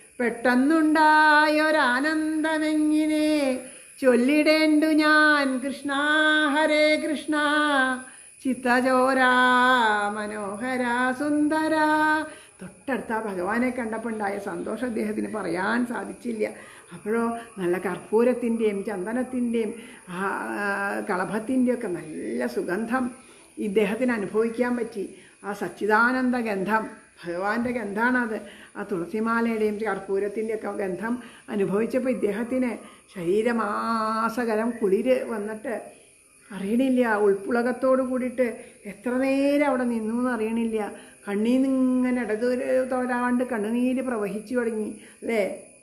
പെട്ടെന്നുണ്ടായൊരാനന്ദമെങ്ങിനെ ചൊല്ലിടേണ്ടു ഞാൻ കൃഷ്ണ ഹരേ കൃഷ്ണ ചിത്തചോര മനോഹര സുന്ദര തൊട്ടടുത്ത ആ ഭഗവാനെ കണ്ടപ്പോൾ ഉണ്ടായ സന്തോഷം അദ്ദേഹത്തിന് പറയാൻ സാധിച്ചില്ല അപ്പോഴോ നല്ല കർപ്പൂരത്തിൻ്റെയും ചന്ദനത്തിൻ്റെയും ആ കളഭത്തിൻ്റെയും ഒക്കെ നല്ല സുഗന്ധം ഇദ്ദേഹത്തിന് അനുഭവിക്കാൻ പറ്റി ആ സച്ചിദാനന്ദ ഗന്ധം ഭഗവാന്റെ ഗന്ധാണത് ആ തുളസിമാലയുടെയും കർപ്പൂരത്തിൻ്റെയൊക്കെ ഗന്ധം അനുഭവിച്ചപ്പോൾ ഇദ്ദേഹത്തിന് ശരീരമാസകരം കുളിര് വന്നിട്ട് അറിയണില്ല ഉൾപ്പുളകത്തോട് കൂടിയിട്ട് എത്ര നേരം അവിടെ നിന്നു എന്ന് അറിയണില്ല കണ്ണീർ ഇങ്ങനെ ഇടതു തോരാണ്ട് കണ്ണുനീര് പ്രവഹിച്ചു തുടങ്ങി അല്ലേ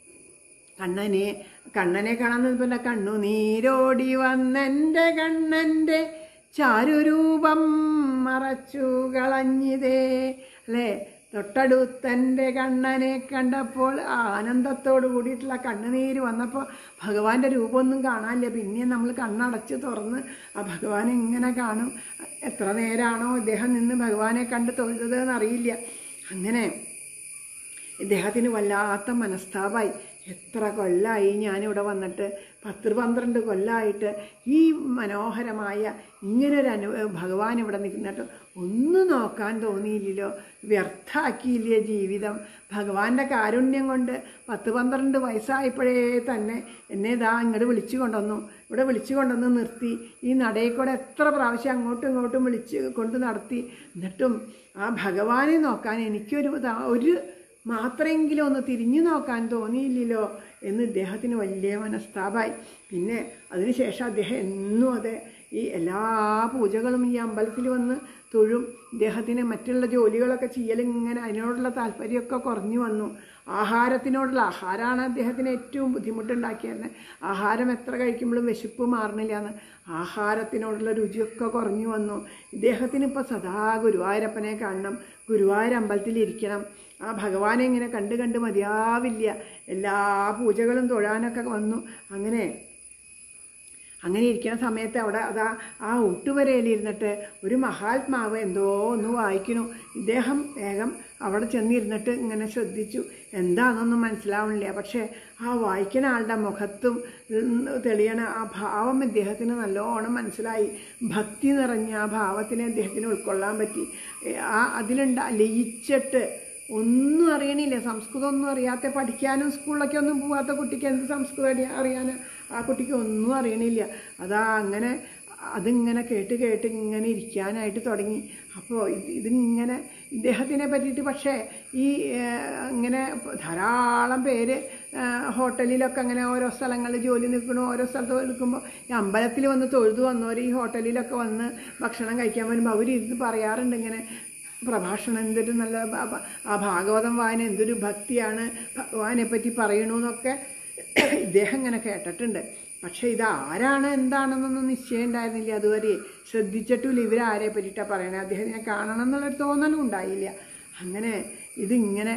കണ്ണനെ കണ്ണനെ കാണാൻ പിന്നെ കണ്ണുനീരോടി വന്നെൻ്റെ കണ്ണൻ്റെ ചാരുരൂപം മറച്ചു കളഞ്ഞിതേ അല്ലേ തൊട്ടടുത്തെൻ്റെ കണ്ണനെ കണ്ടപ്പോൾ ആ ആനന്ദത്തോട് കൂടിയിട്ടുള്ള കണ്ണുനീര് വന്നപ്പോൾ ഭഗവാന്റെ രൂപമൊന്നും കാണാനില്ല പിന്നെ നമ്മൾ കണ്ണടച്ച് തുറന്ന് ആ ഭഗവാനെ എങ്ങനെ കാണും എത്ര നേരമാണോ ഇദ്ദേഹം നിന്ന് ഭഗവാനെ കണ്ട് തൊഴുതത് എന്നറിയില്ല അങ്ങനെ ഇദ്ദേഹത്തിന് വല്ലാത്ത മനസ്താപായി എത്ര കൊല്ലമായി ഞാനിവിടെ വന്നിട്ട് പത്ത് പന്ത്രണ്ട് കൊല്ലമായിട്ട് ഈ മനോഹരമായ ഇങ്ങനൊരു അനു ഭഗവാൻ ഇവിടെ നിൽക്കുന്നിട്ട് ഒന്നും നോക്കാൻ തോന്നിയില്ലല്ലോ വ്യർത്ഥാക്കിയില്ലേ ജീവിതം ഭഗവാന്റെ കാരുണ്യം കൊണ്ട് പത്ത് പന്ത്രണ്ട് വയസ്സായപ്പോഴേ തന്നെ എന്നെ ഇതാ ഇങ്ങോട്ട് വിളിച്ചു കൊണ്ടുവന്നു ഇവിടെ വിളിച്ചു കൊണ്ടുവന്ന് നിർത്തി ഈ നടയിൽ കൂടെ എത്ര പ്രാവശ്യം അങ്ങോട്ടും ഇങ്ങോട്ടും വിളിച്ച് കൊണ്ട് നടത്തി എന്നിട്ടും ആ ഭഗവാനെ നോക്കാൻ എനിക്കൊരു ഇതാ- ഒരു മാത്രമെങ്കിലും ഒന്ന് തിരിഞ്ഞു നോക്കാൻ തോന്നിയില്ലല്ലോ എന്ന് ഇദ്ദേഹത്തിന് വലിയ മനസ്താപായി പിന്നെ അതിനുശേഷം അദ്ദേഹം എന്നും അതെ ഈ എല്ലാ പൂജകളും ഈ അമ്പലത്തിൽ വന്ന് തൊഴും ഇദ്ദേഹത്തിന് മറ്റുള്ള ജോലികളൊക്കെ ചെയ്യൽ ഇങ്ങനെ അതിനോടുള്ള താല്പര്യമൊക്കെ കുറഞ്ഞു വന്നു ആഹാരത്തിനോടുള്ള ആഹാരമാണ് അദ്ദേഹത്തിന് ഏറ്റവും ബുദ്ധിമുട്ടുണ്ടാക്കിയത് ആഹാരം എത്ര കഴിക്കുമ്പോഴും വിശപ്പ് മാറണില്ല എന്ന് ആഹാരത്തിനോടുള്ള രുചിയൊക്കെ കുറഞ്ഞു വന്നു ഇദ്ദേഹത്തിന് ഇപ്പോൾ സദാ ഗുരുവായൂരപ്പനെ കാണണം ഗുരുവായൂർ അമ്പലത്തിൽ ഇരിക്കണം ആ ഭഗവാനെ ഇങ്ങനെ കണ്ട് കണ്ട് മതിയാവില്ല എല്ലാ പൂജകളും തൊഴാനൊക്കെ വന്നു അങ്ങനെ അങ്ങനെ ഇരിക്കുന്ന സമയത്ത് അവിടെ അതാ ആ ഊട്ടുവരയിലിരുന്നിട്ട് ഒരു മഹാത്മാവ് എന്തോ ഒന്ന് വായിക്കണു ഇദ്ദേഹം വേഗം അവിടെ ചെന്നിരുന്നിട്ട് ഇങ്ങനെ ശ്രദ്ധിച്ചു എന്താണെന്നൊന്നും മനസ്സിലാവണില്ല പക്ഷേ ആ വായിക്കുന്ന ആളുടെ മുഖത്തും ഉം, തെളിയണ ആ ഭാവം ഇദ്ദേഹത്തിന് നല്ലോണം മനസ്സിലായി ഭക്തി നിറഞ്ഞ ആ ഭാവത്തിനെ അദ്ദേഹത്തിന് ഉൾക്കൊള്ളാൻ പറ്റി ഏ, ആ അതിലുണ്ട ലയിച്ചിട്ട് ഒന്നും അറിയണില്ല സംസ്കൃതം ഒന്നും അറിയാത്ത പഠിക്കാനും സ്കൂളിലൊക്കെ ഒന്നും പോവാത്ത കുട്ടിക്ക് എന്ത് സംസ്കൃതം അറിയാ- അറിയാന് ആ കുട്ടിക്ക് ഒന്നും അറിയണില്ല അതാ അങ്ങനെ അതിങ്ങനെ കേട്ട് കേട്ട് ഇങ്ങനെ ഇരിക്കാനായിട്ട് തുടങ്ങി അപ്പോൾ ഇത് ഇതിങ്ങനെ ഇദ്ദേഹത്തിനെ പറ്റിയിട്ട് പക്ഷേ ഈ ഏഹ്, ഇങ്ങനെ ധാരാളം പേര് ഏഹ്, ഹോട്ടലിലൊക്കെ അങ്ങനെ ഓരോ സ്ഥലങ്ങളിൽ ജോലി നിൽക്കണു ഓരോ സ്ഥലത്ത് നിൽക്കുമ്പോൾ ഈ അമ്പലത്തിൽ വന്ന് തൊഴുതു വന്നവർ ഈ ഹോട്ടലിലൊക്കെ വന്ന് ഭക്ഷണം കഴിക്കാൻ വരുമ്പോൾ അവർ ഇത് പറയാറുണ്ട് ഇങ്ങനെ പ്രഭാഷണം എന്തൊരു നല്ല ഭ- ഭ- ആ ഭാഗവതം വായന എന്തൊരു ഭക്തിയാണ് ഭഗവാനെ പറ്റി പറയണമെന്നൊക്കെ ഇദ്ദേഹം ഇങ്ങനെ കേട്ടിട്ടുണ്ട് പക്ഷേ ഇത് ആരാണ് എന്താണെന്നൊന്നും നിശ്ചയം ഉണ്ടായിരുന്നില്ല അതുവരെ ശ്രദ്ധിച്ചിട്ടില്ല ഇവരാരെ പറ്റിയിട്ടാണ് പറയണത് അദ്ദേഹത്തിനെ കാണണം എന്നുള്ളൊരു തോന്നലും ഉണ്ടായില്ല അങ്ങനെ ഇതിങ്ങനെ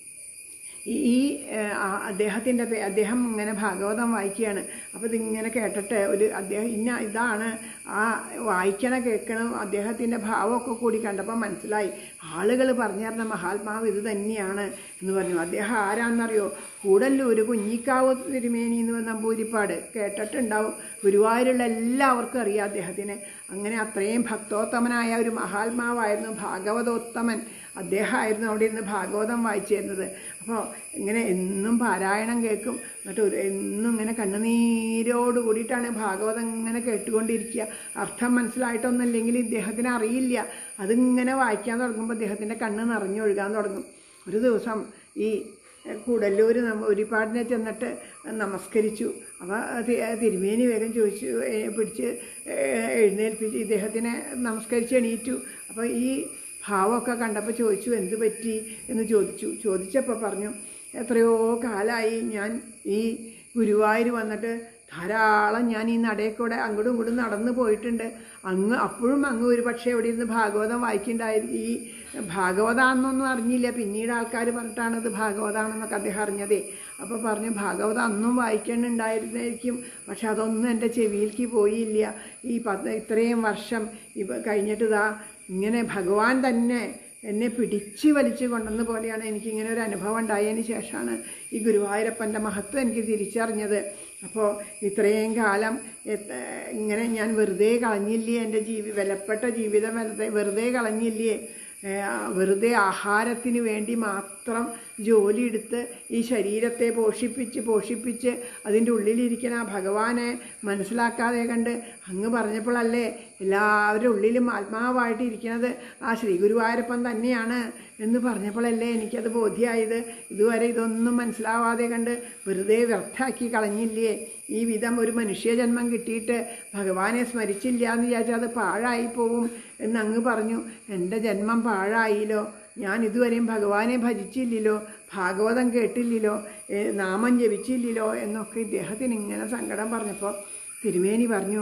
ഈ- ഈ ഏഹ്, ആ അദ്ദേഹത്തിൻ്റെ പേ അദ്ദേഹം ഇങ്ങനെ ഭാഗവതം വായിക്കുകയാണ് അപ്പോൾ ഇതിങ്ങനെ കേട്ടിട്ട് ഒരു അദ്ദേഹം ഇന്ന ഇതാണ് ആ വായിക്കണ കേൾക്കണം അദ്ദേഹത്തിൻ്റെ ഭാവമൊക്കെ കൂടി കണ്ടപ്പോൾ മനസ്സിലായി ആളുകൾ പറഞ്ഞു തരുന്ന മഹാത്മാവ് ഇത് തന്നെയാണ് എന്ന് പറഞ്ഞു അദ്ദേഹം ആരാന്നറിയോ കൂടല്ലൂർ കുഞ്ഞിക്കാവ് തിരുമേനി എന്ന് നമ്പൂരിപ്പാട് കേട്ടിട്ടുണ്ടാവും ഗുരുവായൂരുള്ള എല്ലാവർക്കും അറിയാം അദ്ദേഹത്തിനെ അങ്ങനെ അത്രയും ഭക്തോത്തമനായ ഒരു മഹാത്മാവായിരുന്നു ഭാഗവതോത്തമൻ അദ്ദേഹമായിരുന്നു അവിടെ ഇരുന്ന് ഭാഗവതം വായിച്ചു തരുന്നത് അപ്പോൾ ഇങ്ങനെ എന്നും പാരായണം കേൾക്കും എന്നിട്ട് ഒരു എന്നും ഇങ്ങനെ കണ്ണുനീരോട് കൂടിയിട്ടാണ് ഭാഗവതം ഇങ്ങനെ കേട്ടുകൊണ്ടിരിക്കുക അർത്ഥം മനസ്സിലായിട്ടൊന്നുമില്ലെങ്കിൽ ഇദ്ദേഹത്തിന് അറിയില്ല അതിങ്ങനെ വായിക്കാൻ തുടങ്ങുമ്പോൾ അദ്ദേഹത്തിൻ്റെ കണ്ണ് നിറഞ്ഞൊഴുകാൻ തുടങ്ങും ഒരു ദിവസം ഈ കൂടല്ലൂർ നമ്മ ഒരുപാടിനെ ചെന്നിട്ട് നമസ്കരിച്ചു അപ്പോൾ തിരുമേനി വേഗം ചോദിച്ചു ഏ, പിടിച്ച് ഏ, എഴുന്നേൽപ്പിച്ച് ഇദ്ദേഹത്തിനെ നമസ്കരിച്ച് എണീറ്റു അപ്പോൾ ഈ ഭാവമൊക്കെ കണ്ടപ്പോൾ ചോദിച്ചു എന്ത് പറ്റി എന്ന് ചോദിച്ചു ചോദിച്ചപ്പോൾ പറഞ്ഞു എത്രയോ കാലമായി ഞാൻ ഈ ഗുരുവായൂർ വന്നിട്ട് ധാരാളം ഞാൻ ഈ നടയിൽ കൂടെ അങ്ങോട്ടും ഇങ്ങോട്ടും നടന്നു പോയിട്ടുണ്ട് അങ്ങ് അപ്പോഴും അങ്ങ് ഒരു പക്ഷേ ഇവിടെ ഇരുന്ന് ഭാഗവതം വായിക്കുന്നുണ്ടായിരിക്കും ഈ ഭാഗവതാന്നൊന്നും അറിഞ്ഞില്ല പിന്നീട് ആൾക്കാർ പറഞ്ഞിട്ടാണ് ഇത് ഭാഗവതാണെന്നൊക്കെ അദ്ദേഹം അറിഞ്ഞതേ അപ്പോൾ പറഞ്ഞു ഭാഗവതം അന്നും വായിക്കുന്നുണ്ടായിരുന്നായിരിക്കും പക്ഷെ അതൊന്നും എൻ്റെ ചെവിയിലേക്ക് പോയില്ല ഈ പത്ത് ഇത്രയും വർഷം ഇവ കഴിഞ്ഞിട്ട് ഇതാ ഇങ്ങനെ ഭഗവാൻ തന്നെ എന്നെ പിടിച്ച് വലിച്ചു കൊണ്ടെന്ന പോലെയാണ് എനിക്കിങ്ങനെ ഒരു അനുഭവം ഉണ്ടായതിന് ശേഷമാണ് ഈ ഗുരുവായൂരപ്പൻ്റെ മഹത്വം എനിക്ക് തിരിച്ചറിഞ്ഞത് അപ്പോൾ ഇത്രയും കാലം എത്ത- ഇങ്ങനെ ഞാൻ വെറുതെ കളഞ്ഞില്ലേ എൻ്റെ ജീവി വിലപ്പെട്ട ജീവിതം വെറുതെ വെറുതെ കളഞ്ഞില്ലേ ഏ, വെറുതെ ആഹാരത്തിന് വേണ്ടി മാത്രം ജോലിയെടുത്ത് ഈ ശരീരത്തെ പോഷിപ്പിച്ച് പോഷിപ്പിച്ച് അതിൻ്റെ ഉള്ളിലിരിക്കുന്ന ആ ഭഗവാനെ മനസ്സിലാക്കാതെ കണ്ട് അങ്ങ് പറഞ്ഞപ്പോഴല്ലേ എല്ലാവരുടെ ഉള്ളിലും ആത്മാവായിട്ട് ഇരിക്കുന്നത് ആ ശ്രീ ഗുരുവായൂരപ്പൻ തന്നെയാണ് എന്ന് പറഞ്ഞപ്പോഴല്ലേ എനിക്കത് ബോധ്യമായത് ഇതുവരെ ഇതൊന്നും മനസ്സിലാവാതെ കണ്ട് വെറുതെ വ്യർത്ഥാക്കി കളഞ്ഞില്ലേ ഈ വിധം ഒരു മനുഷ്യജന്മം കിട്ടിയിട്ട് ഭഗവാനെ സ്മരിച്ചില്ല എന്ന് വിചാരിച്ചാൽ അത് പാഴായി പോവും എന്ന് അങ്ങ് പറഞ്ഞു എൻ്റെ ജന്മം പാഴായില്ലോ ഞാൻ ഇതുവരെയും ഭഗവാനെ ഭജിച്ചില്ലല്ലോ ഭാഗവതം കേട്ടില്ലല്ലോ ഏ, നാമം ജപിച്ചില്ലല്ലോ എന്നൊക്കെ ഇദ്ദേഹത്തിന് ഇങ്ങനെ സങ്കടം പറഞ്ഞപ്പോൾ തിരുമേനി പറഞ്ഞു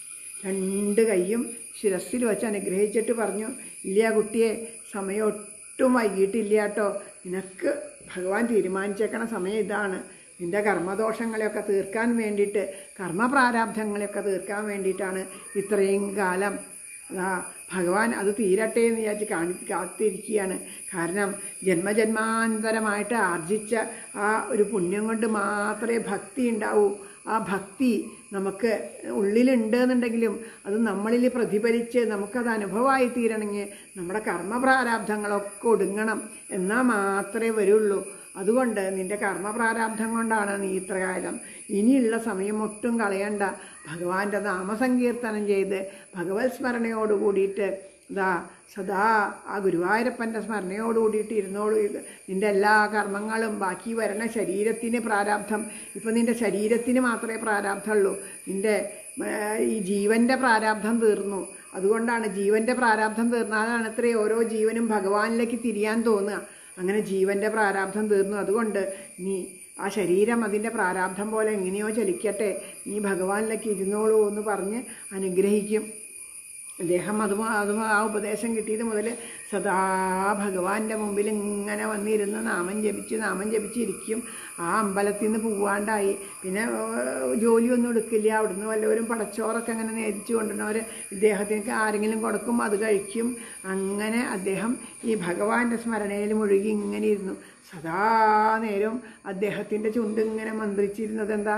രണ്ട് കൈയും ശിരസ്സിൽ വെച്ച് അനുഗ്രഹിച്ചിട്ട് പറഞ്ഞു ഇല്ല കുട്ടിയെ സമയം ഒട്ടും വൈകിട്ടില്ല കേട്ടോ നിനക്ക് ഭഗവാൻ തീരുമാനിച്ചേക്കണ സമയം ഇതാണ് നിന്റെ കർമ്മദോഷങ്ങളെയൊക്കെ തീർക്കാൻ വേണ്ടിയിട്ട് കർമ്മപ്രാരാബ്ധങ്ങളെയൊക്കെ തീർക്കാൻ വേണ്ടിയിട്ടാണ് ഇത്രയും കാലം അതാ ഭഗവാൻ അത് തീരട്ടെ എന്ന് വിചാരിച്ച് കാണി കാത്തിരിക്കുകയാണ് കാരണം ജന്മജന്മാന്തരമായിട്ട് ആർജിച്ച ആ ഒരു പുണ്യം കൊണ്ട് മാത്രമേ ഭക്തി ഉണ്ടാവൂ ആ ഭക്തി നമുക്ക് ഉള്ളിലുണ്ട് എന്നുണ്ടെങ്കിലും അത് നമ്മളിൽ പ്രതിഫലിച്ച് നമുക്കത് അനുഭവമായി തീരണമെങ്കിൽ നമ്മുടെ കർമ്മപ്രാരാബ്ധങ്ങളൊക്കെ ഒടുങ്ങണം എന്നാൽ മാത്രമേ വരുള്ളൂ അതുകൊണ്ട് നിന്റെ കർമ്മപ്രാരാബ്ധം കൊണ്ടാണ് നീ ഇത്ര കാലം ഇനിയുള്ള സമയം ഒട്ടും കളയണ്ട ഭഗവാന്റെ നാമസങ്കീർത്തനം ചെയ്ത് ഭഗവത് സ്മരണയോട് കൂടിയിട്ട് ഇതാ സദാ ആ ഗുരുവായൂരപ്പൻ്റെ സ്മരണയോട് കൂടിയിട്ട് ഇരുന്നോളൂ ഇത് നിൻ്റെ എല്ലാ കർമ്മങ്ങളും ബാക്കി വരണ ശരീരത്തിന് പ്രാരാബ്ധം ഇപ്പം നിൻ്റെ ശരീരത്തിന് മാത്രമേ പ്രാരാബ്ധമുള്ളൂ നിൻ്റെ ഏർ, ഈ ജീവൻ്റെ പ്രാരാബ്ധം തീർന്നു അതുകൊണ്ടാണ് ജീവൻ്റെ പ്രാരാബ്ധം തീർന്നാലാണ് ഇത്രയും ഓരോ ജീവനും ഭഗവാനിലേക്ക് തിരിയാൻ തോന്നുക അങ്ങനെ ജീവൻ്റെ പ്രാരാബ്ധം തീർന്നു അതുകൊണ്ട് നീ ആ ശരീരം അതിൻ്റെ പ്രാരാബ്ധം പോലെ എങ്ങനെയോ ചലിക്കട്ടെ നീ ഭഗവാനിലേക്ക് ഇരുന്നോളൂ എന്ന് പറഞ്ഞ് അനുഗ്രഹിക്കും അദ്ദേഹം അത് അത് ആ ഉപദേശം കിട്ടിയത് മുതൽ സദാ ഭഗവാന്റെ മുമ്പിൽ ഇങ്ങനെ വന്നിരുന്ന് നാമം ജപിച്ച് നാമം ജപിച്ചിരിക്കും ആ അമ്പലത്തിൽ നിന്ന് പോവാണ്ടായി പിന്നെ ഏഹ്, ജോലിയൊന്നും എടുക്കില്ല അവിടുന്ന് വല്ലവരും പടച്ചോറൊക്കെ അങ്ങനെ നേതിച്ചു കൊണ്ടുവന്നവർ ഇദ്ദേഹത്തിന് ആരെങ്കിലും കൊടുക്കും അത് കഴിക്കും അങ്ങനെ അദ്ദേഹം ഈ ഭഗവാന്റെ സ്മരണയിൽ മുഴുകി ഇങ്ങനെ ഇരുന്നു സദാ നേരം അദ്ദേഹത്തിൻ്റെ ചുണ്ട് ഇങ്ങനെ മന്ത്രിച്ചിരുന്നത് എന്താ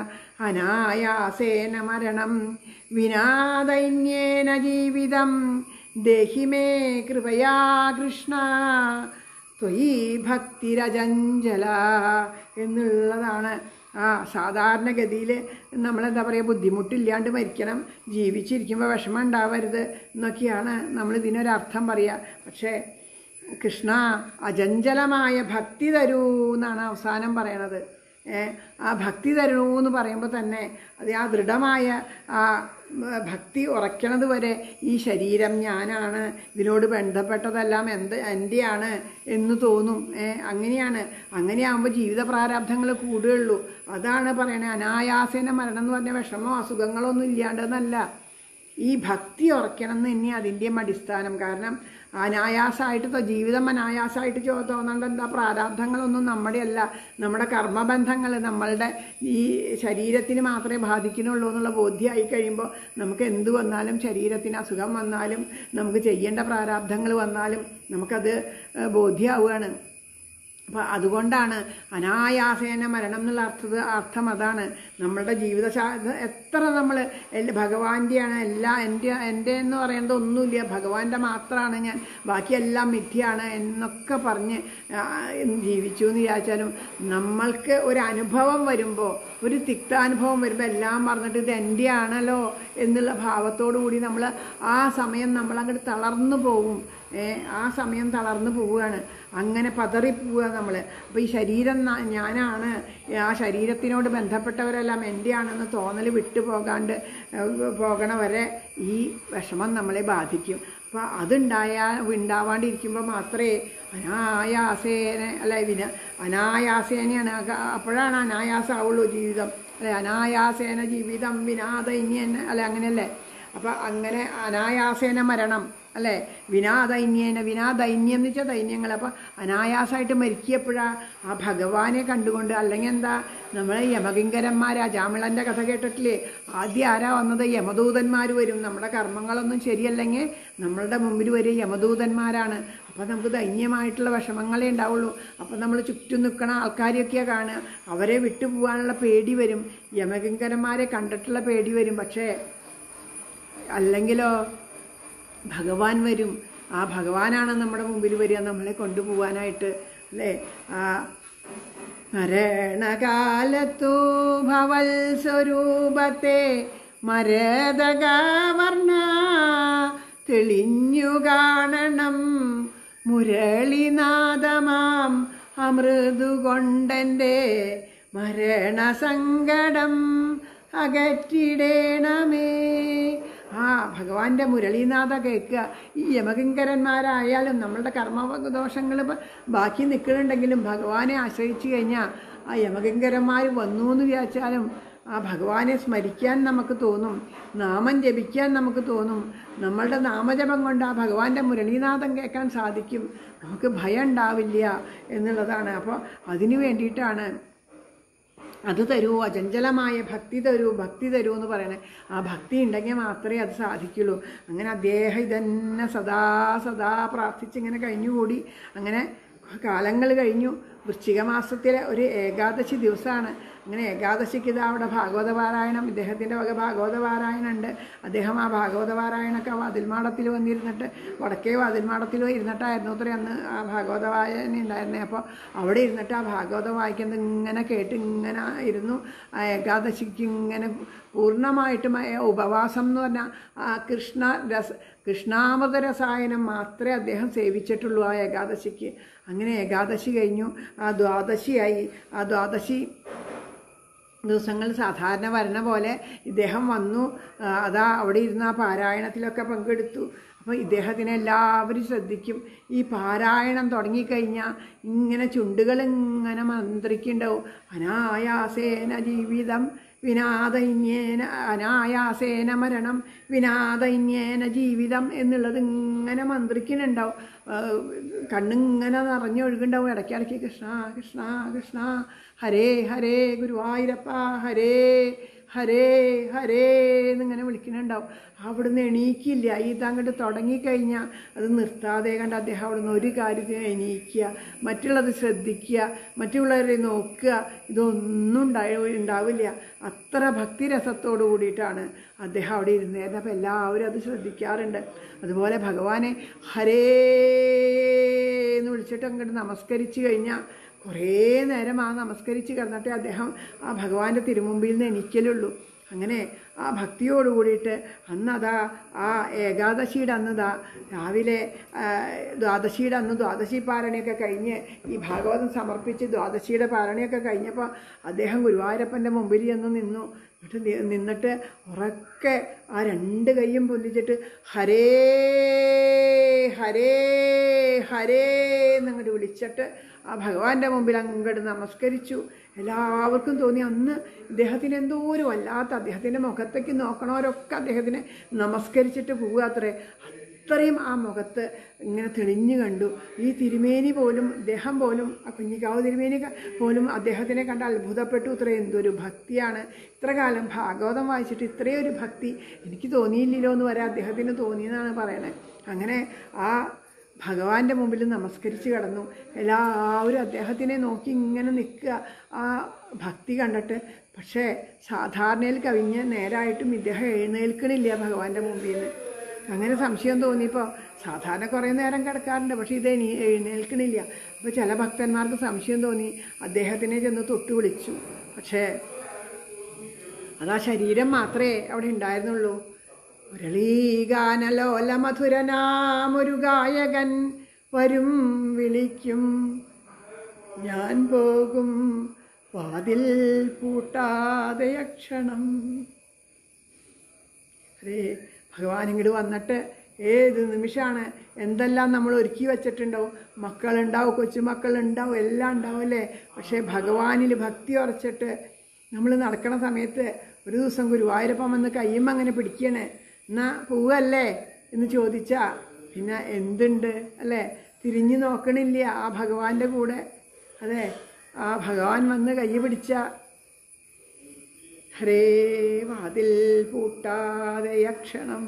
അനായാസേന മരണം വിനാദൈന്യേന ജീവിതം ദേഹി മേ കൃപയാ കൃഷ്ണ ത്വയി ഭക്തിരജഞ്ചല എന്നുള്ളതാണ് ആ സാധാരണഗതിയിൽ നമ്മളെന്താ പറയുക ബുദ്ധിമുട്ടില്ലാണ്ട് മരിക്കണം ജീവിച്ചിരിക്കുമ്പോൾ വിഷമം ഉണ്ടാവരുത് എന്നൊക്കെയാണ് നമ്മൾ ഇതിനൊരർത്ഥം പറയുക പക്ഷേ കൃഷ്ണ അചഞ്ചലമായ ഭക്തി തരൂ എന്നാണ് അവസാനം പറയണത് ഏ, ആ ഭക്തി തരൂ എന്ന് പറയുമ്പോൾ തന്നെ അത് ആ ദൃഢമായ ആ ഉം, ഭക്തി ഉറയ്ക്കണത് വരെ ഈ ശരീരം ഞാനാണ് ഇതിനോട് ബന്ധപ്പെട്ടതെല്ലാം എന്ത് എൻ്റെയാണ് എന്ന് തോന്നും ഏ, അങ്ങനെയാണ് അങ്ങനെയാകുമ്പോൾ ജീവിത പ്രാരാബ്ധങ്ങൾ കൂടുകയുള്ളൂ അതാണ് പറയണേ അനായാസേന മരണം എന്ന് പറഞ്ഞ വിഷമോ അസുഖങ്ങളൊന്നും ഇല്ലാണ്ടെന്നല്ല ഈ ഭക്തി ഉറയ്ക്കണം എന്ന് തന്നെ അതിൻ്റെയും അടിസ്ഥാനം കാരണം അനായാസമായിട്ട് തോ- ജീവിതം അനായാസമായിട്ട് ചോ തോന്നേണ്ട എന്താ പ്രാരാബ്ധങ്ങളൊന്നും നമ്മുടെ അല്ല നമ്മുടെ കർമ്മബന്ധങ്ങൾ നമ്മളുടെ ഈ ശരീരത്തിന് മാത്രമേ ബാധിക്കുന്നുള്ളൂ എന്നുള്ള ബോധ്യമായി കഴിയുമ്പോൾ നമുക്ക് എന്ത് വന്നാലും ശരീരത്തിന് അസുഖം വന്നാലും നമുക്ക് ചെയ്യേണ്ട പ്രാരാബ്ധങ്ങൾ വന്നാലും നമുക്കത് ഏഹ്, ബോധ്യമാവുകയാണ് അപ്പം അതുകൊണ്ടാണ് അനായാസേന മരണം എന്നുള്ള അർത്ഥത് അർത്ഥം അതാണ് നമ്മളുടെ ജീവിത എത്ര നമ്മൾ ഭഗവാന്റെയാണ് എല്ലാ എൻ്റെ എൻ്റെ എന്ന് പറയുന്നത് ഒന്നുമില്ല ഭഗവാന്റെ മാത്രമാണ് ഞാൻ ബാക്കിയെല്ലാം മിഥ്യയാണ് എന്നൊക്കെ പറഞ്ഞ് ആ, ജീവിച്ചു എന്ന് വിചാരിച്ചാലും നമ്മൾക്ക് ഒരു അനുഭവം വരുമ്പോൾ ഒരു തിക്താനുഭവം വരുമ്പോൾ എല്ലാം പറഞ്ഞിട്ട് ഇത് എൻ്റെ ആണല്ലോ എന്നുള്ള ഭാവത്തോടു കൂടി നമ്മൾ ആ സമയം നമ്മൾ അങ്ങോട്ട് തളർന്നു പോകും ഏ, ആ സമയം തളർന്നു പോവുകയാണ് അങ്ങനെ പതറിപ്പോവുക നമ്മൾ അപ്പോൾ ഈ ശരീരം ന- ഞാനാണ് ആ ശരീരത്തിനോട് ബന്ധപ്പെട്ടവരെല്ലാം എൻ്റെയാണെന്ന് തോന്നൽ വിട്ടു പോകാണ്ട് ഏഹ്, പോകണ വരെ ഈ വിഷമം നമ്മളെ ബാധിക്കും അപ്പോൾ അതുണ്ടായാൽ ഉണ്ടാവാണ്ടിരിക്കുമ്പോൾ മാത്രമേ അനായാസേന അല്ല വിന അനായാസേനയാണ് അക- അപ്പോഴാണ് അനായാസമാവുള്ളൂ ജീവിതം അല്ലെ അനായാസേന ജീവിതം വിനാദൈന്യൻ അല്ലെ അങ്ങനെയല്ലേ അപ്പം അങ്ങനെ അനായാസേന മരണം അല്ലേ വിനാദൈന്യേന വിനാദൈന്യം എന്ന് വെച്ചാൽ ദൈന്യങ്ങൾ അപ്പം അനായാസമായിട്ട് മരിക്കപ്പോഴാ ആ ഭഗവാനെ കണ്ടുകൊണ്ട് അല്ലെങ്കിൽ എന്താ നമ്മൾ യമകിങ്കരന്മാരാ ജാമിളൻ്റെ കഥ കേട്ടിട്ടില്ലേ ആദ്യം ആരാ വന്നത് യമദൂതന്മാർ വരും നമ്മുടെ കർമ്മങ്ങളൊന്നും ശരിയല്ലെങ്കിൽ നമ്മളുടെ മുമ്പിൽ വരും യമദൂതന്മാരാണ് അപ്പം നമുക്ക് ദൈന്യമായിട്ടുള്ള വിഷമങ്ങളേ ഉണ്ടാവുള്ളൂ അപ്പം നമ്മൾ ചുറ്റും നിൽക്കണ ആൾക്കാരെയൊക്കെയാണ് കാണുക അവരെ വിട്ടു പോകാനുള്ള പേടി വരും യമകിങ്കരന്മാരെ കണ്ടിട്ടുള്ള പേടി വരും പക്ഷേ അല്ലെങ്കിലോ ഭഗവാൻ വരും ആ ഭഗവാനാണ് നമ്മുടെ മുമ്പിൽ വരിക നമ്മളെ കൊണ്ടുപോകാനായിട്ട് അല്ലേ ആ മരണകാലത്തു ഭവൽ സ്വരൂപത്തെ മരതകവർണ തെളിഞ്ഞു കാണണം മുരളിനാദമാം അമൃതു കൊണ്ടെൻ്റെ മരണസങ്കടം അകറ്റിടേണമേ ആ ഭഗവാന്റെ മുരളീനാഥ കേൾക്കുക ഈ യമകിങ്കരന്മാരായാലും നമ്മളുടെ കർമ്മദോഷങ്ങൾ ബാക്കി നിൽക്കുന്നുണ്ടെങ്കിലും ഭഗവാനെ ആശ്രയിച്ചു കഴിഞ്ഞാൽ ആ യമകിങ്കരന്മാർ വന്നു എന്ന് വിചാരിച്ചാലും ആ ഭഗവാനെ സ്മരിക്കാൻ നമുക്ക് തോന്നും നാമം ജപിക്കാൻ നമുക്ക് തോന്നും നമ്മളുടെ നാമജപം കൊണ്ട് ആ ഭഗവാന്റെ മുരളീനാഥം കേൾക്കാൻ സാധിക്കും നമുക്ക് ഭയം ഉണ്ടാവില്ല എന്നുള്ളതാണ് അപ്പോൾ അതിനു വേണ്ടിയിട്ടാണ് അത് തരൂ അചഞ്ചലമായ ഭക്തി തരൂ ഭക്തി തരൂ എന്ന് പറയണേ ആ ഭക്തി ഉണ്ടെങ്കിൽ മാത്രമേ അത് സാധിക്കുള്ളൂ അങ്ങനെ അദ്ദേഹം ഇതന്നെ സദാ സദാ പ്രാർത്ഥിച്ചിങ്ങനെ കഴിഞ്ഞുകൂടി അങ്ങനെ കാലങ്ങൾ കഴിഞ്ഞു വൃശ്ചിക മാസത്തിലെ ഒരു ഏകാദശി ദിവസമാണ് അങ്ങനെ ഏകാദശിക്ക് ഇതാ അവിടെ ഭാഗവത പാരായണം ഇദ്ദേഹത്തിൻ്റെ വക ഭാഗവത പാരായണം ഉണ്ട് അദ്ദേഹം ആ ഭാഗവത പാരായണമൊക്കെ വാതിൽമാടത്തിൽ വന്നിരുന്നിട്ട് വടക്കേ വാതിൽമാടത്തിൽ ഇരുന്നിട്ടായിരുന്നു അത്ര അന്ന് ആ ഭാഗവത വായന ഉണ്ടായിരുന്നത് അപ്പോൾ അവിടെ ഇരുന്നിട്ട് ആ ഭാഗവതം വായിക്കുന്നത് ഇങ്ങനെ കേട്ട് ഇങ്ങനെ ഇരുന്നു ആ ഏകാദശിക്ക് ഇങ്ങനെ പൂർണ്ണമായിട്ടും ആ ഉപവാസം എന്ന് പറഞ്ഞാൽ ആ കൃഷ്ണ രസ കൃഷ്ണാമൃത രസായനം മാത്രമേ അദ്ദേഹം സേവിച്ചിട്ടുള്ളൂ ആ ഏകാദശിക്ക് അങ്ങനെ ഏകാദശി കഴിഞ്ഞു ആ ദ്വാദശിയായി ആ ദ്വാദശി ദിവസങ്ങൾ സാധാരണ വരണ പോലെ ഇദ്ദേഹം വന്നു ആ, അതാ അവിടെ ഇരുന്ന് ആ പാരായണത്തിലൊക്കെ പങ്കെടുത്തു അപ്പോൾ ഇദ്ദേഹത്തിനെ എല്ലാവരും ശ്രദ്ധിക്കും ഈ പാരായണം തുടങ്ങിക്കഴിഞ്ഞാൽ ഇങ്ങനെ ചുണ്ടുകൾ ഇങ്ങനെ മന്ത്രിക്കുണ്ടാവും അനായാസേന ജീവിതം വിനാദൈന്യേന അനായാസേന മരണം വിനാദൈന്യേന ജീവിതം എന്നുള്ളത് ഇങ്ങനെ മന്ത്രിക്കുന്നുണ്ടാവും ആ, കണ്ണിങ്ങനെ നിറഞ്ഞൊഴുകുണ്ടാവും ഇടയ്ക്കിടയ്ക്ക് കൃഷ്ണ കൃഷ്ണ കൃഷ്ണ ഹരേ ഹരേ ഗുരുവായൂരപ്പ ഹരേ ഹരേ ഹരേ എന്നിങ്ങനെ വിളിക്കുന്നുണ്ടാവും അവിടുന്ന് എണീക്കില്ല ഇതങ്ങോട്ട് തുടങ്ങിക്കഴിഞ്ഞാൽ അത് നിർത്താതെ കണ്ട് അദ്ദേഹം അവിടുന്ന് ഒരു കാര്യത്തിന് എണീക്കുക മറ്റുള്ളത് ശ്രദ്ധിക്കുക മറ്റുള്ളവരെ നോക്കുക ഇതൊന്നും ഉണ്ടായി ഉണ്ടാവില്ല അത്ര ഭക്തിരസത്തോടു കൂടിയിട്ടാണ് അദ്ദേഹം അവിടെ ഇരുന്നത് അപ്പോൾ എല്ലാവരും അത് ശ്രദ്ധിക്കാറുണ്ട് അതുപോലെ ഭഗവാനെ ഹരേ എന്ന് വിളിച്ചിട്ട് അങ്ങോട്ട് നമസ്കരിച്ച് കഴിഞ്ഞാൽ കുറേ നേരം ആ നമസ്കരിച്ച് കിടന്നിട്ടേ അദ്ദേഹം ആ ഭഗവാന്റെ തിരുമുമ്പിൽ നിന്ന് എണീക്കലുള്ളൂ അങ്ങനെ ആ ഭക്തിയോട് കൂടിയിട്ട് അന്നതാ ആ ഏകാദശിയുടെ അന്നതാ രാവിലെ ആ, ദ്വാദശിയുടെ അന്ന് ദ്വാദശി പാരണയൊക്കെ കഴിഞ്ഞ് ഈ ഭാഗവതം സമർപ്പിച്ച് ദ്വാദശിയുടെ പാരണയൊക്കെ കഴിഞ്ഞപ്പോൾ അദ്ദേഹം ഗുരുവായൂരപ്പൻ്റെ മുമ്പിൽ ചെന്ന് നിന്നു എന്നിട്ട് നി- നിന്നിട്ട് ഉറക്കെ ആ രണ്ട് കൈയും പൊന്തിച്ചിട്ട് ഹരേ ഹരേ ഹരേ എന്നങ്ങോട്ട് വിളിച്ചിട്ട് ആ ഭഗവാന്റെ മുമ്പിൽ അങ്ങോട്ട് നമസ്കരിച്ചു എല്ലാവർക്കും തോന്നി അന്ന് ഇദ്ദേഹത്തിന് എന്തോ ഒരു വല്ലാത്ത അദ്ദേഹത്തിൻ്റെ മുഖത്തേക്ക് നോക്കണവരൊക്കെ അദ്ദേഹത്തിനെ നമസ്കരിച്ചിട്ട് പോവുക അത്രേ അത്രയും ആ മുഖത്ത് ഇങ്ങനെ തെളിഞ്ഞു കണ്ടു ഈ തിരുമേനി പോലും ഇദ്ദേഹം പോലും ആ കുഞ്ഞിക്കാവ് തിരുമേനി ക- പോലും അദ്ദേഹത്തിനെ കണ്ട് അത്ഭുതപ്പെട്ടു ഇത്ര എന്തൊരു ഭക്തിയാണ് ഇത്ര കാലം ഭാഗവതം വായിച്ചിട്ട് ഇത്രയും ഒരു ഭക്തി എനിക്ക് തോന്നിയില്ലല്ലോ എന്ന് വരെ അദ്ദേഹത്തിന് തോന്നിയെന്നാണ് പറയണത് അങ്ങനെ ആ ഭഗവാന്റെ മുമ്പിൽ നമസ്കരിച്ച് കിടന്നു എല്ലാവരും അദ്ദേഹത്തിനെ നോക്കി ഇങ്ങനെ നിൽക്കുക ആ ഭക്തി കണ്ടിട്ട് പക്ഷേ സാധാരണയിൽ കവിഞ്ഞ് നേരായിട്ടും ഇദ്ദേഹം എഴുന്നേൽക്കണില്ല ഭഗവാന്റെ മുമ്പിൽ നിന്ന് അങ്ങനെ സംശയം തോന്നിയപ്പോൾ സാധാരണ കുറേ നേരം കിടക്കാറുണ്ട് പക്ഷേ ഇത് എണീ എഴുന്നേൽക്കണില്ല അപ്പോൾ ചില ഭക്തന്മാർക്ക് സംശയം തോന്നി അദ്ദേഹത്തിനെ ചെന്ന് തൊട്ടു വിളിച്ചു പക്ഷേ അതാ ശരീരം മാത്രമേ അവിടെ ഉണ്ടായിരുന്നുള്ളൂ മുരളീഗാനലോല മധുരനാമൊരു ഗായകൻ വരും വിളിക്കും ഞാൻ പോകും വാതിൽ പൂട്ടാതെ ക്ഷണം അതെ ഭഗവാൻ ഇങ്ങോട്ട് വന്നിട്ട് ഏത് നിമിഷമാണ് എന്തെല്ലാം നമ്മൾ ഒരുക്കി വെച്ചിട്ടുണ്ടാവും മക്കളുണ്ടാവും കൊച്ചുമക്കളുണ്ടാവും എല്ലാം ഉണ്ടാവും അല്ലേ പക്ഷേ ഭഗവാനിൽ ഭക്തി ഉറച്ചിട്ട് നമ്മൾ നടക്കണ സമയത്ത് ഒരു ദിവസം ഗുരുവായൂരപ്പം വന്ന് കയ്യും അങ്ങനെ പിടിക്കണേ എന്നാ പോവല്ലേ എന്ന് ചോദിച്ചാ പിന്നെ എന്തുണ്ട് അല്ലേ തിരിഞ്ഞു നോക്കണില്ല ആ ഭഗവാന്റെ കൂടെ അതെ ആ ഭഗവാൻ വന്ന് കൈ പിടിച്ച ഹരേ വാതിൽ പൂട്ടാതെ ക്ഷണം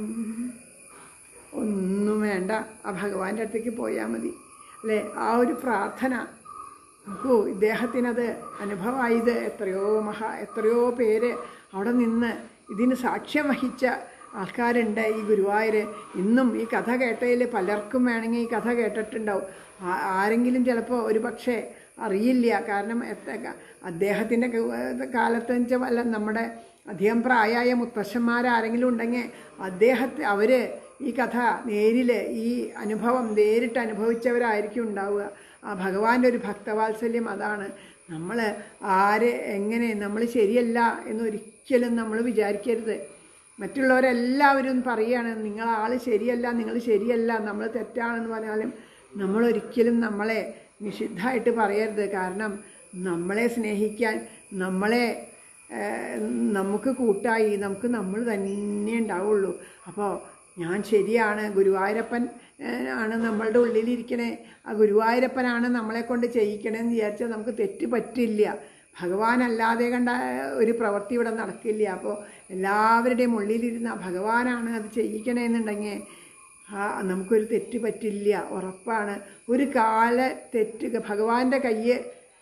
ഒന്നും വേണ്ട ആ ഭഗവാന്റെ അടുത്തേക്ക് പോയാൽ മതി അല്ലേ ആ ഒരു പ്രാർത്ഥന നോക്കൂ ഇദ്ദേഹത്തിനത് അനുഭവമായത് എത്രയോ മഹാ എത്രയോ പേര് അവിടെ നിന്ന് ഇതിന് സാക്ഷ്യം വഹിച്ച ആൾക്കാരുണ്ട് ഈ ഗുരുവായൂർ ഇന്നും ഈ കഥ കേട്ടതിൽ പലർക്കും വേണമെങ്കിൽ ഈ കഥ കേട്ടിട്ടുണ്ടാവും ആ- ആരെങ്കിലും ചിലപ്പോൾ ഒരു പക്ഷേ അറിയില്ല കാരണം എത്ര അദ്ദേഹത്തിൻ്റെ കാലത്ത് വെച്ചാൽ വല്ല നമ്മുടെ അധികം പ്രായമായ മുത്തശ്ശന്മാരാരെങ്കിലും ഉണ്ടെങ്കിൽ അദ്ദേഹത്തെ അവർ ഈ കഥ നേരിൽ ഈ അനുഭവം നേരിട്ട് അനുഭവിച്ചവരായിരിക്കും ഉണ്ടാവുക ആ ഭഗവാന്റെ ഒരു ഭക്തവാത്സല്യം അതാണ് നമ്മൾ ആര് എങ്ങനെ നമ്മൾ ശരിയല്ല എന്നൊരിക്കലും നമ്മൾ വിചാരിക്കരുത് മറ്റുള്ളവരെല്ലാവരും പറയുകയാണ് നിങ്ങൾ ആൾ ശരിയല്ല നിങ്ങൾ ശരിയല്ല നമ്മൾ തെറ്റാണെന്ന് പറഞ്ഞാലും നമ്മളൊരിക്കലും നമ്മളെ നിഷിദ്ധമായിട്ട് പറയരുത് കാരണം നമ്മളെ സ്നേഹിക്കാൻ നമ്മളെ ഏഹ്, നമുക്ക് കൂട്ടായി നമുക്ക് നമ്മൾ തന്നെ ഉണ്ടാവുള്ളൂ അപ്പോൾ ഞാൻ ശരിയാണ് ഗുരുവായൂരപ്പൻ ഏഹ്, ആണ് നമ്മളുടെ ഉള്ളിലിരിക്കണേ ആ ഗുരുവായൂരപ്പനാണ് നമ്മളെ കൊണ്ട് ചെയ്യിക്കണേന്ന് വിചാരിച്ചാൽ നമുക്ക് തെറ്റ് പറ്റില്ല ഭഗവാനല്ലാതെ കണ്ട ഒരു പ്രവൃത്തി ഇവിടെ നടക്കില്ല അപ്പോൾ എല്ലാവരുടെയും ഉള്ളിലിരുന്ന ഭഗവാനാണ് അത് ചെയ്യിക്കണേന്നുണ്ടെങ്കിൽ ആ നമുക്കൊരു തെറ്റ് പറ്റില്ല ഉറപ്പാണ് ഒരു കാല തെറ്റ് ഭഗവാന്റെ കയ്യ്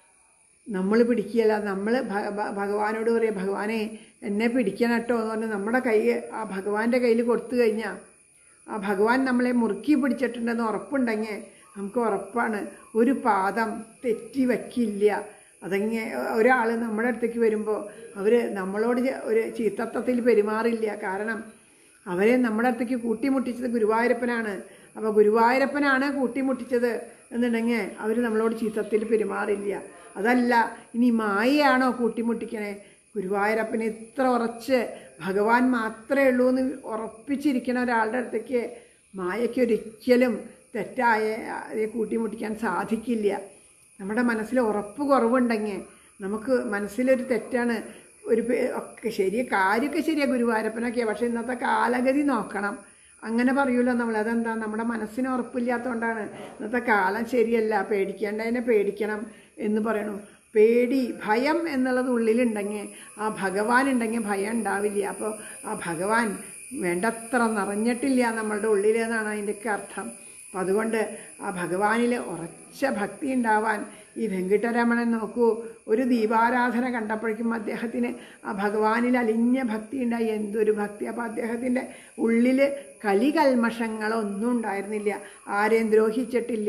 നമ്മൾ പിടിക്കുകയല്ല നമ്മൾ ഭഗവാനോട് പറയുക ഭഗവാനെ എന്നെ പിടിക്കണം കേട്ടോ എന്ന് പറഞ്ഞ് നമ്മുടെ കൈ ആ ഭഗവാന്റെ കയ്യിൽ കൊടുത്തു കഴിഞ്ഞാൽ ആ ഭഗവാൻ നമ്മളെ മുറുക്കി പിടിച്ചിട്ടുണ്ടെന്ന് ഉറപ്പുണ്ടെങ്കിൽ നമുക്ക് ഉറപ്പാണ് ഒരു പാദം തെറ്റി വയ്ക്കില്ല അതങ്ങനെ ഒരാൾ നമ്മുടെ അടുത്തേക്ക് വരുമ്പോൾ അവർ നമ്മളോട് ചെ- ഒരു ചീത്തത്വത്തിൽ പെരുമാറില്ല കാരണം അവരെ നമ്മുടെ അടുത്തേക്ക് കൂട്ടിമുട്ടിച്ചത് ഗുരുവായൂരപ്പനാണ് അപ്പോൾ ഗുരുവായൂരപ്പനാണ് കൂട്ടിമുട്ടിച്ചത് എന്നുണ്ടെങ്കിൽ അവർ നമ്മളോട് ചീത്തത്തിൽ പെരുമാറില്ല അതല്ല ഇനി മായയാണോ കൂട്ടിമുട്ടിക്കണേ ഗുരുവായൂരപ്പന് ഇത്ര ഉറച്ച് ഭഗവാൻ മാത്രമേ ഉള്ളൂ എന്ന് ഉറപ്പിച്ചിരിക്കുന്ന ഒരാളുടെ അടുത്തേക്ക് മായയ്ക്ക് ഒരിക്കലും തെറ്റായ അതിനെ കൂട്ടിമുട്ടിക്കാൻ സാധിക്കില്ല നമ്മുടെ മനസ്സിൽ ഉറപ്പ് കുറവുണ്ടെങ്കിൽ നമുക്ക് മനസ്സിലൊരു തെറ്റാണ് ഒരു പേ- ഒക്കെ ശരി കാര്യമൊക്കെ ശരിയാ ഗുരുവായൂരപ്പനൊക്കെയാണ് പക്ഷേ ഇന്നത്തെ കാലഗതി നോക്കണം അങ്ങനെ പറയൂലോ നമ്മൾ അതെന്താ നമ്മുടെ മനസ്സിന് ഉറപ്പില്ലാത്തതുകൊണ്ടാണ് ഇന്നത്തെ കാലം ശരിയല്ല പേടിക്കേണ്ടതിനെ പേടിക്കണം എന്ന് പറയണു പേടി ഭയം എന്നുള്ളത് ഉള്ളിലുണ്ടെങ്കിൽ ആ ഭഗവാൻ ഉണ്ടെങ്കിൽ ഭയം ഉണ്ടാവില്ല അപ്പോൾ ആ ഭഗവാൻ വേണ്ടത്ര നിറഞ്ഞിട്ടില്ല നമ്മളുടെ ഉള്ളിൽ എന്നാണ് അതിൻ്റെയൊക്കെ അർത്ഥം അപ്പം അതുകൊണ്ട് ആ ഭഗവാനിൽ ഉറച്ച ഭക്തി ഉണ്ടാവാൻ ഈ വെങ്കിട്ടരമണൻ നോക്കൂ ഒരു ദീപാരാധന കണ്ടപ്പോഴേക്കും അദ്ദേഹത്തിന് ആ ഭഗവാനിൽ അലിഞ്ഞ ഭക്തി ഉണ്ടായി എന്തൊരു ഭക്തി അപ്പോൾ അദ്ദേഹത്തിൻ്റെ ഉള്ളിൽ കലികൽമഷങ്ങളൊന്നും ഉണ്ടായിരുന്നില്ല ആരെയും ദ്രോഹിച്ചിട്ടില്ല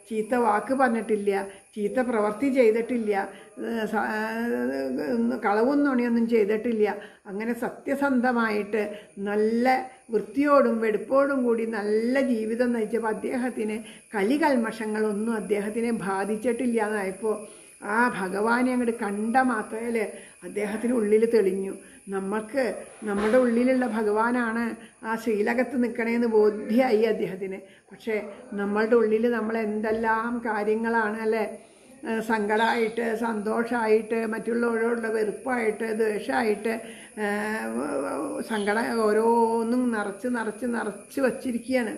ചീത്ത വാക്ക് പറഞ്ഞിട്ടില്ല ചീത്ത പ്രവൃത്തി ചെയ്തിട്ടില്ല ഏഹ് സ- ഏഹ് കളവും നുണിയൊന്നും ചെയ്തിട്ടില്ല അങ്ങനെ സത്യസന്ധമായിട്ട് നല്ല വൃത്തിയോടും വെടുപ്പോടും കൂടി നല്ല ജീവിതം നയിച്ചപ്പോൾ അദ്ദേഹത്തിന് കലികൽമഷങ്ങളൊന്നും അദ്ദേഹത്തിനെ ബാധിച്ചിട്ടില്ല എന്നായപ്പോൾ ആ ഭഗവാനെ അങ്ങോട്ട് കണ്ട മാത്രയിൽ അദ്ദേഹത്തിന് ഉള്ളിൽ തെളിഞ്ഞു നമ്മൾക്ക് നമ്മുടെ ഉള്ളിലുള്ള ഭഗവാനാണ് ആ ശ്രീലകത്ത് നിൽക്കണേന്ന് ബോധ്യമായി അദ്ദേഹത്തിന് പക്ഷേ നമ്മളുടെ ഉള്ളിൽ നമ്മൾ എന്തെല്ലാം കാര്യങ്ങളാണ് അല്ലേ സങ്കടമായിട്ട് സന്തോഷമായിട്ട് മറ്റുള്ളവരോടുള്ള വെറുപ്പായിട്ട് ദ്വേഷമായിട്ട് സങ്കട ഓരോന്നും നിറച്ച് നിറച്ച് നിറച്ച് വച്ചിരിക്കുകയാണ്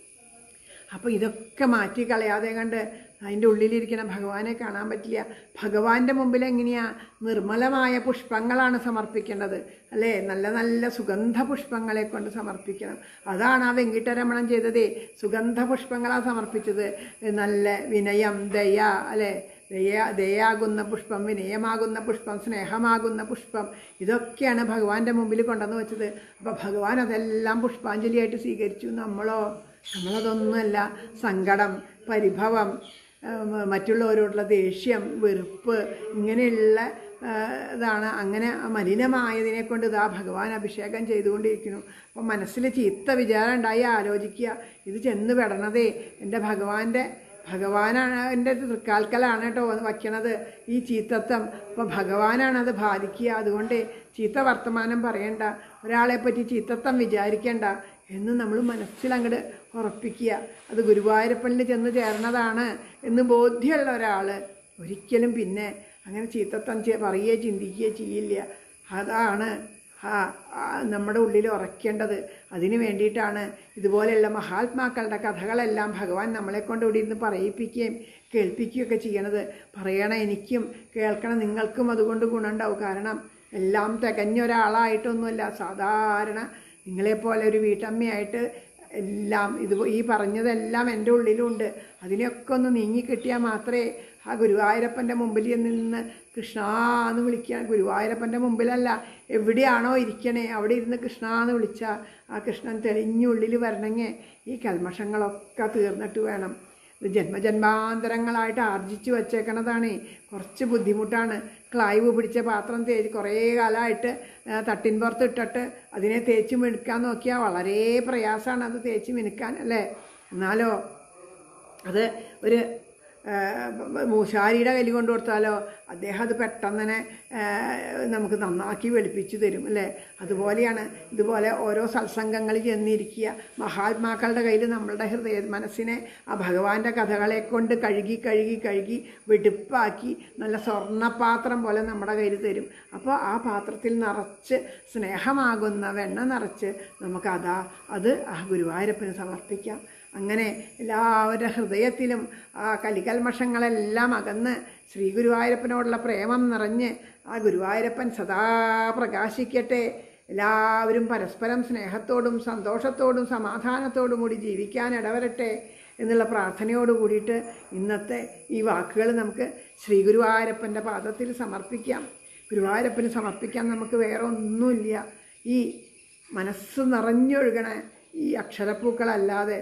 അപ്പോൾ ഇതൊക്കെ മാറ്റി കളയാതെ കണ്ട് അതിൻ്റെ ഉള്ളിലിരിക്കുന്ന ഭഗവാനെ കാണാൻ പറ്റില്ല ഭഗവാന്റെ മുമ്പിൽ എങ്ങനെയാ നിർമ്മലമായ പുഷ്പങ്ങളാണ് സമർപ്പിക്കേണ്ടത് അല്ലേ നല്ല നല്ല സുഗന്ധ പുഷ്പങ്ങളെ കൊണ്ട് സമർപ്പിക്കണം അതാണ് ആ വെങ്കിട്ടരമണം ചെയ്തതേ സുഗന്ധ പുഷ്പങ്ങളാണ് സമർപ്പിച്ചത് നല്ല വിനയം ദയ അല്ലേ ദയ ദയാകുന്ന പുഷ്പം വിനയമാകുന്ന പുഷ്പം സ്നേഹമാകുന്ന പുഷ്പം ഇതൊക്കെയാണ് ഭഗവാന്റെ മുമ്പിൽ കൊണ്ടുവന്ന് വെച്ചത് അപ്പോൾ ഭഗവാൻ അതെല്ലാം പുഷ്പാഞ്ജലിയായിട്ട് സ്വീകരിച്ചു നമ്മളോ നമ്മളതൊന്നുമല്ല സങ്കടം പരിഭവം ആ, മറ്റുള്ളവരോടുള്ള ദേഷ്യം വെറുപ്പ് ഇങ്ങനെയുള്ള ആ, ഇതാണ് അങ്ങനെ മലിനമായതിനെ കൊണ്ട് ഇതാ ഭഗവാൻ അഭിഷേകം ചെയ്തുകൊണ്ടിരിക്കുന്നു അപ്പം മനസ്സിൽ ചീത്ത വിചാരം ഉണ്ടായി ആലോചിക്കുക ഇത് ചെന്ന് പെടണതേ എൻ്റെ ഭഗവാന്റെ ഭഗവാനാണ് എൻ്റെ തൃക്കാൽക്കലാണ് കേട്ടോ വയ്ക്കണത് ഈ ചീത്തത്വം അപ്പോൾ ഭഗവാനാണ് അത് ബാധിക്കുക അതുകൊണ്ട് ചീത്ത വർത്തമാനം പറയണ്ട ഒരാളെ പറ്റി ചീത്തത്വം വിചാരിക്കേണ്ട എന്ന് നമ്മൾ മനസ്സിൽ അങ്ങോട്ട് ഉറപ്പിക്കുക അത് ഗുരുവായൂരപ്പനിൽ ചെന്ന് ചേർന്നതാണ് എന്ന് ബോധ്യമുള്ള ഒരാൾ ഒരിക്കലും പിന്നെ അങ്ങനെ ചീത്തത്വം ചെ- പറയുകയോ ചിന്തിക്കുകയോ ചെയ്യില്ല അതാണ് ആ ആ നമ്മുടെ ഉള്ളിൽ ഉറയ്ക്കേണ്ടത് അതിന് വേണ്ടിയിട്ടാണ് ഇതുപോലെയുള്ള മഹാത്മാക്കളുടെ കഥകളെല്ലാം ഭഗവാൻ നമ്മളെ കൊണ്ട് ഇവിടെ ഇരുന്ന് പറയിപ്പിക്കുകയും കേൾപ്പിക്കുകയൊക്കെ ചെയ്യണത് പറയണം എനിക്കും കേൾക്കണം നിങ്ങൾക്കും അതുകൊണ്ട് ഗുണമുണ്ടാവും കാരണം എല്ലാം തികഞ്ഞ ഒരാളായിട്ടൊന്നുമല്ല സാധാരണ നിങ്ങളെപ്പോലെ ഒരു വീട്ടമ്മയായിട്ട് എല്ലാം ഇത് ഈ പറഞ്ഞതെല്ലാം എൻ്റെ ഉള്ളിലുണ്ട് അതിനൊക്കെ ഒന്ന് നീങ്ങിക്കിട്ടിയാൽ മാത്രമേ ആ ഗുരുവായൂരപ്പൻ്റെ മുമ്പിൽ നിന്ന് കൃഷ്ണ എന്ന് വിളിക്കാൻ ഗുരുവായൂരപ്പൻ്റെ മുമ്പിലല്ല എവിടെയാണോ ഇരിക്കണേ അവിടെ ഇരുന്ന് കൃഷ്ണ എന്ന് വിളിച്ചാൽ ആ കൃഷ്ണൻ തെളിഞ്ഞുള്ളിൽ വരണമെങ്കിൽ ഈ കൽമഷങ്ങളൊക്കെ തീർന്നിട്ട് വേണം ഇത് ജന്മജന്മാന്തരങ്ങളായിട്ട് ആർജിച്ചു വച്ചേക്കണതാണ് കുറച്ച് ബുദ്ധിമുട്ടാണ് ക്ലൈവ് പിടിച്ച പാത്രം തേച്ച് കുറേ കാലമായിട്ട് ആ, തട്ടിൻ പുറത്ത് ഇട്ടിട്ട് അതിനെ തേച്ച് മിനുക്കാൻ നോക്കിയാൽ വളരെ പ്രയാസമാണ് അത് തേച്ച് മിനുക്കാൻ അല്ലേ എന്നാലോ അത് ഒരു ആ, മൂശാരിയുടെ കയ്യിൽ കൊണ്ടു കൊടുത്താലോ അദ്ദേഹം അത് പെട്ടെന്ന് തന്നെ ആ, നമുക്ക് നന്നാക്കി വെളുപ്പിച്ച് തരും അല്ലേ അതുപോലെയാണ് ഇതുപോലെ ഓരോ സത്സംഗങ്ങളിൽ ചെന്നിരിക്കുക മഹാത്മാക്കളുടെ കയ്യിൽ നമ്മളുടെ ഹൃദയ മനസ്സിനെ ആ ഭഗവാന്റെ കഥകളെ കൊണ്ട് കഴുകി കഴുകി കഴുകി വെടുപ്പാക്കി നല്ല സ്വർണ്ണപാത്രം പോലെ നമ്മുടെ കയ്യിൽ തരും അപ്പോൾ ആ പാത്രത്തിൽ നിറച്ച് സ്നേഹമാകുന്ന വെണ്ണ നിറച്ച് നമുക്ക് അതാ അത് ആ ഗുരുവായൂരപ്പന് സമർപ്പിക്കാം അങ്ങനെ എല്ലാവരുടെ ഹൃദയത്തിലും ആ കലികൽമഷങ്ങളെല്ലാം അകന്ന് ശ്രീ ഗുരുവായൂരപ്പനോടുള്ള പ്രേമം നിറഞ്ഞ് ആ ഗുരുവായൂരപ്പൻ സദാ പ്രകാശിക്കട്ടെ എല്ലാവരും പരസ്പരം സ്നേഹത്തോടും സന്തോഷത്തോടും സമാധാനത്തോടും കൂടി ജീവിക്കാൻ ഇടവരട്ടെ എന്നുള്ള പ്രാർത്ഥനയോട് കൂടിയിട്ട് ഇന്നത്തെ ഈ വാക്കുകൾ നമുക്ക് ശ്രീ ഗുരുവായൂരപ്പൻ്റെ പാദത്തിൽ സമർപ്പിക്കാം ഗുരുവായൂരപ്പന് സമർപ്പിക്കാൻ നമുക്ക് വേറെ ഒന്നുമില്ല ഈ മനസ്സ് നിറഞ്ഞൊഴുകണ ഈ അക്ഷരപ്പൂക്കളല്ലാതെ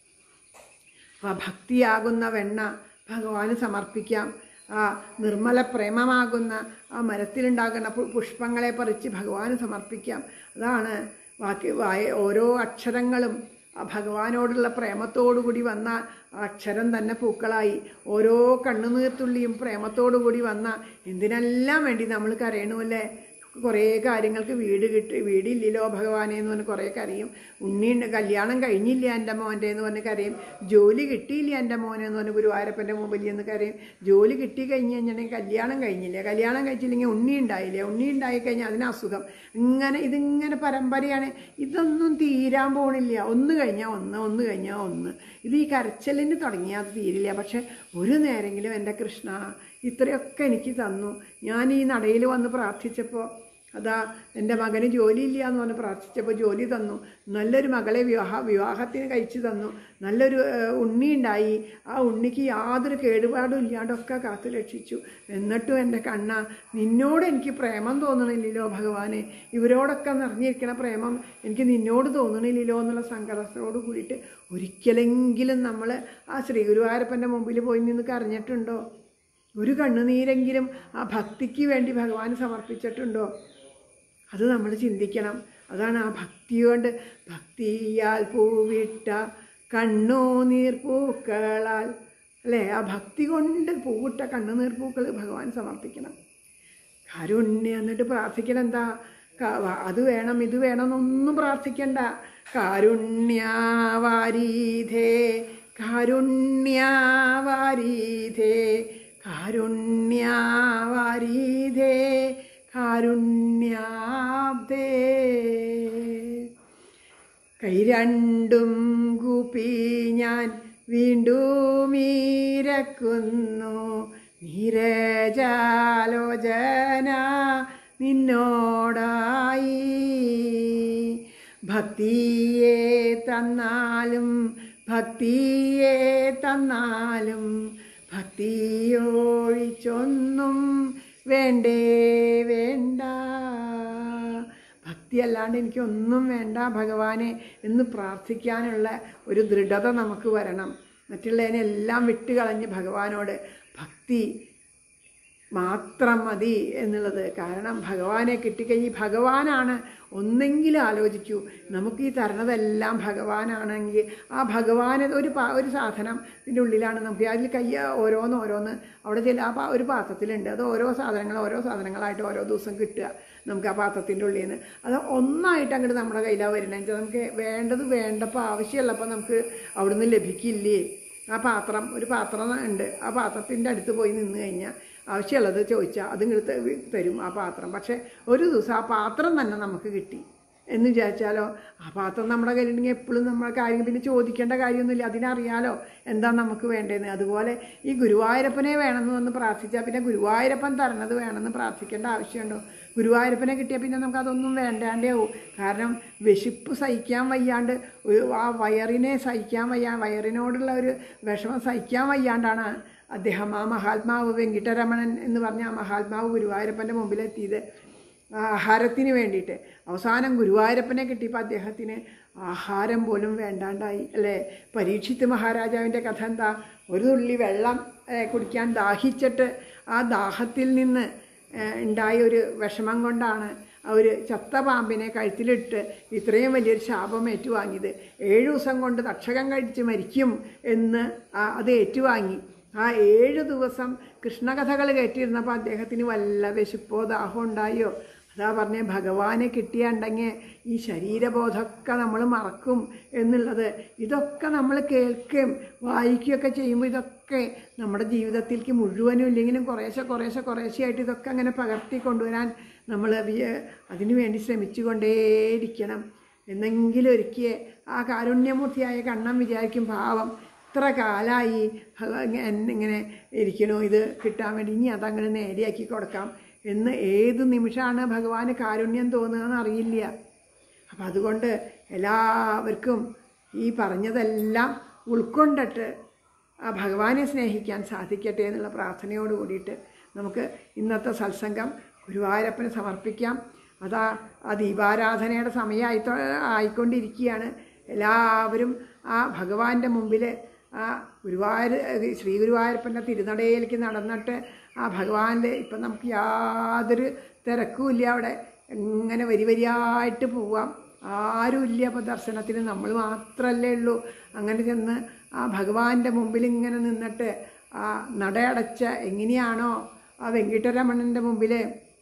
ആ ഭക്തിയാകുന്ന വെണ്ണ ഭഗവാന് സമർപ്പിക്കാം ആ നിർമ്മല പ്രേമമാകുന്ന ആ മരത്തിലുണ്ടാകുന്ന പു- പുഷ്പങ്ങളെ പറിച്ച് ഭഗവാന് സമർപ്പിക്കാം അതാണ് ബാക്കി വായ ഓരോ അക്ഷരങ്ങളും ആ ഭഗവാനോടുള്ള പ്രേമത്തോടു കൂടി വന്ന ആ അക്ഷരം തന്നെ പൂക്കളായി ഓരോ കണ്ണുനീർത്തുള്ളിയും പ്രേമത്തോടു കൂടി വന്ന എന്തിനെല്ലാം വേണ്ടി നമ്മൾ കരയണമല്ലേ കുറേ കാര്യങ്ങൾക്ക് വീട് കിട്ടി വീടില്ലല്ലോ ഭഗവാനെ എന്ന് പറഞ്ഞ് കുറേ കരയും ഉണ്ണിയുണ്ട് കല്യാണം കഴിഞ്ഞില്ല എൻ്റെ മോൻ്റെ എന്ന് പറഞ്ഞ് കരയും ജോലി കിട്ടിയില്ല എൻ്റെ മോനെ എന്ന് പറഞ്ഞ് ഗുരുവായൂരപ്പൻ്റെ മുമ്പിൽ എന്ന് കരയും ജോലി കിട്ടി കഴിഞ്ഞ് കഴിഞ്ഞിട്ടുണ്ടെങ്കിൽ കല്യാണം കഴിഞ്ഞില്ല കല്യാണം കഴിച്ചില്ലെങ്കിൽ ഉണ്ണി ഉണ്ടായില്ല ഉണ്ണി ഉണ്ടായി കഴിഞ്ഞാൽ അതിന് അസുഖം ഇങ്ങനെ ഇതിങ്ങനെ പരമ്പരയാണ് ഇതൊന്നും തീരാൻ പോണില്ല ഒന്ന് കഴിഞ്ഞാൽ ഒന്ന് ഒന്ന് കഴിഞ്ഞാൽ ഒന്ന് ഇത് ഈ കരച്ചലിന് തുടങ്ങിയാൽ അത് തീരില്ല പക്ഷെ ഒരു നേരെങ്കിലും എൻ്റെ കൃഷ്ണ ഇത്രയൊക്കെ എനിക്ക് തന്നു ഞാൻ ഈ നടയിൽ വന്ന് പ്രാർത്ഥിച്ചപ്പോൾ അതാ എൻ്റെ മകന് ജോലിയില്ല എന്ന് പറഞ്ഞ് പ്രാർത്ഥിച്ചപ്പോൾ ജോലി തന്നു നല്ലൊരു മകളെ വിവാഹ വിവാഹത്തിന് കഴിച്ചു തന്നു നല്ലൊരു ഏഹ്, ഉണ്ണി ഉണ്ടായി ആ ഉണ്ണിക്ക് യാതൊരു കേടുപാടും ഇല്ലാണ്ടൊക്കെ കാത്തു രക്ഷിച്ചു എന്നിട്ടും എൻ്റെ കണ്ണ നിന്നോട് എനിക്ക് പ്രേമം തോന്നണില്ലല്ലോ ഭഗവാനെ ഇവരോടൊക്കെ നിറഞ്ഞിരിക്കണ പ്രേമം എനിക്ക് നിന്നോട് തോന്നണില്ലല്ലോ എന്നുള്ള സങ്കടത്തോട് കൂടിയിട്ട് ഒരിക്കലെങ്കിലും നമ്മൾ ആ ശ്രീ ഗുരുവായൂരപ്പൻ്റെ മുമ്പിൽ പോയി നിന്ന് കരഞ്ഞിട്ടുണ്ടോ ഒരു കണ്ണുനീരെങ്കിലും ആ ഭക്തിക്ക് വേണ്ടി ഭഗവാൻ സമർപ്പിച്ചിട്ടുണ്ടോ അത് നമ്മൾ ചിന്തിക്കണം അതാണ് ആ ഭക്തി കൊണ്ട് ഭക്തിയാൽ പൂവിട്ട കണ്ണുനീർ പൂക്കളാൽ അല്ലേ ആ ഭക്തി കൊണ്ട് പൂവിട്ട കണ്ണുനീർ പൂക്കൾ ഭഗവാൻ സമർപ്പിക്കണം കാരുണ്യം എന്നിട്ട് പ്രാർത്ഥിക്കണം എന്താ ക- വ- അത് വേണം ഇത് വേണം എന്നൊന്നും പ്രാർത്ഥിക്കണ്ട കാരുണ്യവാരീധേ കാരുണ്യവാരീധേ കാരുണ്യവാരീധേ കാരുണ്യാബ്ദേ കൈ രണ്ടും കൂപ്പി ഞാൻ വീണ്ടും ഇരക്കുന്നു നീരജാലോചന നിന്നോടായി ഭക്തിയെ തന്നാലും ഭക്തിയെ തന്നാലും ഭക്തിയൊഴിച്ചൊന്നും വേണ്ടേ വേണ്ട ഭക്തി അല്ലാണ്ട് എനിക്കൊന്നും വേണ്ട ഭഗവാനെ എന്ന് പ്രാർത്ഥിക്കാനുള്ള ഒരു ദൃഢത നമുക്ക് വരണം മറ്റുള്ളതിനെല്ലാം വിട്ടുകളഞ്ഞ് ഭഗവാനോട് ഭക്തി മാത്രം മതി എന്നുള്ളത് കാരണം ഭഗവാനെ കിട്ടിക്കഴിഞ്ഞ് ഭഗവാനാണ് ഒന്നെങ്കിലും ആലോചിക്കൂ നമുക്ക് ഈ തരണതെല്ലാം ഭഗവാനാണെങ്കിൽ ആ ഭഗവാന് ഒരു പാ ഒരു സാധനം ഇതിൻ്റെ ഉള്ളിലാണ് നമുക്ക് അതിൽ കയ്യ ഓരോന്ന് ഓരോന്ന് അവിടെ ചില ആ പാ- ഒരു പാത്രത്തിലുണ്ട് അത് ഓരോ സാധനങ്ങൾ ഓരോ സാധനങ്ങളായിട്ട് ഓരോ ദിവസം കിട്ടുക നമുക്ക് ആ പാത്രത്തിൻ്റെ ഉള്ളിൽ നിന്ന് അത് ഒന്നായിട്ട് അങ്ങോട്ട് നമ്മുടെ കയ്യിലാണ് വരണമെന്ന് വെച്ചാൽ നമുക്ക് വേണ്ടത് വേണ്ടപ്പോൾ ആവശ്യമുള്ളപ്പോൾ നമുക്ക് അവിടുന്ന് ലഭിക്കില്ലേ ആ പാത്രം ഒരു പാത്രം ഉണ്ട് ആ പാത്രത്തിൻ്റെ അടുത്ത് പോയി നിന്ന് കഴിഞ്ഞാൽ ആവശ്യമുള്ളത് ചോദിച്ചാൽ അത് ഇങ്ങോട്ട് തരും ആ പാത്രം പക്ഷേ ഒരു ദിവസം ആ പാത്രം തന്നെ നമുക്ക് കിട്ടി എന്ന് വിചാരിച്ചാലോ ആ പാത്രം നമ്മുടെ കയ്യിലുണ്ടെങ്കിൽ എപ്പോഴും നമ്മുടെ കാര്യം പിന്നെ ചോദിക്കേണ്ട കാര്യമൊന്നുമില്ല അതിനറിയാലോ എന്താ നമുക്ക് വേണ്ടതെന്ന് അതുപോലെ ഈ ഗുരുവായൂരപ്പനെ വേണമെന്ന് വന്ന് പ്രാർത്ഥിച്ചാൽ പിന്നെ ഗുരുവായൂരപ്പൻ തരണത് വേണമെന്ന് പ്രാർത്ഥിക്കേണ്ട ആവശ്യമുണ്ടോ ഗുരുവായൂരപ്പനെ കിട്ടിയാൽ പിന്നെ നമുക്ക് അതൊന്നും വേണ്ടാണ്ടേ ആവും കാരണം വിശപ്പ് സഹിക്കാൻ വയ്യാണ്ട് ഒരു ആ വയറിനെ സഹിക്കാൻ വയ്യ വയറിനോടുള്ള ഒരു വിഷമം സഹിക്കാൻ വയ്യാണ്ടാണ് അദ്ദേഹം ആ മഹാത്മാവ് വെങ്കിട്ടരമണൻ എന്ന് പറഞ്ഞ ആ മഹാത്മാവ് ഗുരുവായൂരപ്പൻ്റെ മുമ്പിലെത്തിയത് ആ ആഹാരത്തിന് വേണ്ടിയിട്ട് അവസാനം ഗുരുവായൂരപ്പനെ കിട്ടിയപ്പോൾ അദ്ദേഹത്തിന് ആഹാരം പോലും വേണ്ടാണ്ടായി അല്ലേ പരീക്ഷിത്ത് മഹാരാജാവിൻ്റെ കഥ എന്താ ഒരു തുള്ളി വെള്ളം ഏ, കുടിക്കാൻ ദാഹിച്ചിട്ട് ആ ദാഹത്തിൽ നിന്ന് ഏ, ഉണ്ടായ ഒരു വിഷമം കൊണ്ടാണ് അവർ ചത്ത പാമ്പിനെ കഴുത്തിലിട്ട് ഇത്രയും വലിയൊരു ശാപം ഏറ്റുവാങ്ങിയത് ഏഴു ദിവസം കൊണ്ട് തക്ഷകം കഴിച്ച് മരിക്കും എന്ന് ആ- അത് ഏറ്റുവാങ്ങി ആ ഏഴ് ദിവസം കൃഷ്ണകഥകൾ കേട്ടിരുന്നപ്പോൾ അദ്ദേഹത്തിന് വല്ല വിശപ്പോ ദാഹം ഉണ്ടായോ അതാ പറഞ്ഞേ ഭഗവാനെ കിട്ടിയുണ്ടെങ്കിൽ ഈ ശരീരബോധമൊക്കെ നമ്മൾ മറക്കും എന്നുള്ളത് ഇതൊക്കെ നമ്മൾ കേൾക്കുകയും വായിക്കുകയൊക്കെ ചെയ്യുമ്പോൾ ഇതൊക്കെ നമ്മുടെ ജീവിതത്തിലേക്ക് മുഴുവനും ഇല്ലെങ്കിലും കുറേശ്ശെ കുറേശ്ശെ കുറേശ്ശെയായിട്ട് ഇതൊക്കെ അങ്ങനെ പകർത്തി കൊണ്ടുവരാൻ നമ്മൾ വിയ- അതിനു വേണ്ടി ശ്രമിച്ചുകൊണ്ടേയിരിക്കണം എന്നെങ്കിലും ഒരിക്കൽ ആ കാരുണ്യമൂർത്തിയായ കണ്ണം വിചാരിക്കും പാവം ഇത്ര കാലമായി ഇങ്ങനെ ഇരിക്കണു ഇത് കിട്ടാൻ വേണ്ടി ഇനി അതങ്ങനെ നേരെയാക്കി കൊടുക്കാം എന്ന് ഏത് നിമിഷമാണ് ഭഗവാന് കാരുണ്യം തോന്നുകയെന്ന് അറിയില്ല അപ്പം അതുകൊണ്ട് എല്ലാവർക്കും ഈ പറഞ്ഞതെല്ലാം ഉൾക്കൊണ്ടിട്ട് ആ ഭഗവാനെ സ്നേഹിക്കാൻ സാധിക്കട്ടെ എന്നുള്ള പ്രാർത്ഥനയോട് കൂടിയിട്ട് നമുക്ക് ഇന്നത്തെ സത്സംഗം ഗുരുവായൂരപ്പന് സമർപ്പിക്കാം അതാ ആ ദീപാരാധനയുടെ സമയമായി ആയിക്കൊണ്ടിരിക്കുകയാണ് എല്ലാവരും ആ ഭഗവാന്റെ മുമ്പിൽ ആ ഗുരുവായൂർ ശ്രീ ഗുരുവായൂരപ്പൻ്റെ തിരുനടയിലേക്ക് നടന്നിട്ട് ആ ഭഗവാന്റെ ഇപ്പം നമുക്ക് യാതൊരു തിരക്കുമില്ല അവിടെ എങ്ങനെ വരി വരിയായിട്ട് പോവാം ആരുമില്ല അപ്പോൾ ദർശനത്തിന് നമ്മൾ മാത്രമല്ലേ ഉള്ളൂ അങ്ങനെ ചെന്ന് ആ ഭഗവാന്റെ മുമ്പിൽ ഇങ്ങനെ നിന്നിട്ട് ആ നടയടച്ച എങ്ങനെയാണോ ആ വെങ്കിട്ടരമണൻ്റെ മുമ്പിൽ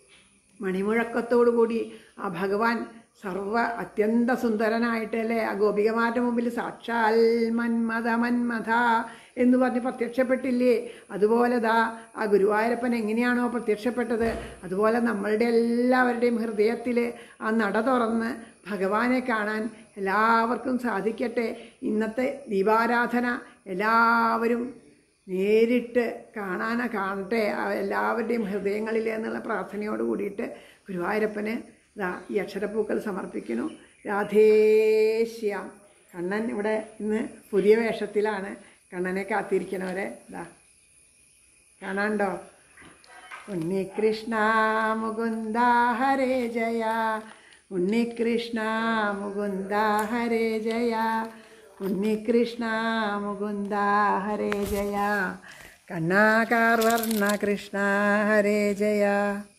മണിമുഴക്കത്തോടു കൂടി ആ ഭഗവാൻ സർവ അത്യന്ത സുന്ദരനായിട്ടല്ലേ ആ ഗോപികമാരുടെ മുമ്പിൽ സാക്ഷാൽ മന്മഥ മന്മഥ എന്ന് പറഞ്ഞ് പ്രത്യക്ഷപ്പെട്ടില്ലേ അതുപോലെ ദാ ആ ഗുരുവായൂരപ്പൻ എങ്ങനെയാണോ പ്രത്യക്ഷപ്പെട്ടത് അതുപോലെ നമ്മളുടെ എല്ലാവരുടെയും ഹൃദയത്തിൽ ആ നട തുറന്ന് ഭഗവാനെ കാണാൻ എല്ലാവർക്കും സാധിക്കട്ടെ ഇന്നത്തെ ദീപാരാധന എല്ലാവരും നേരിട്ട് കാണാന കാണട്ടെ ആ എല്ലാവരുടെയും ഹൃദയങ്ങളിലെ എന്നുള്ള പ്രാർത്ഥനയോട് കൂടിയിട്ട് ഗുരുവായൂരപ്പന് ഇതാ ഈ അക്ഷരപ്പൂക്കൾ സമർപ്പിക്കുന്നു രാധേശ്യാം കണ്ണൻ ഇവിടെ ഇന്ന് പുതിയ വേഷത്തിലാണ് കണ്ണനെ കാത്തിരിക്കണവരെ ഇതാ കാണാണ്ടോ ഉണ്ണികൃഷ്ണ മുകുന്ദ ഹരേ ജയ ഉണ്ണികൃഷ്ണ മുകുന്ദ ഹരേ ജയ ഉണ്ണികൃഷ്ണ മുകുന്ദ ഹരേ ജയ കണ്ണാകാർ വർണ്ണ കൃഷ്ണ ഹരേ ജയ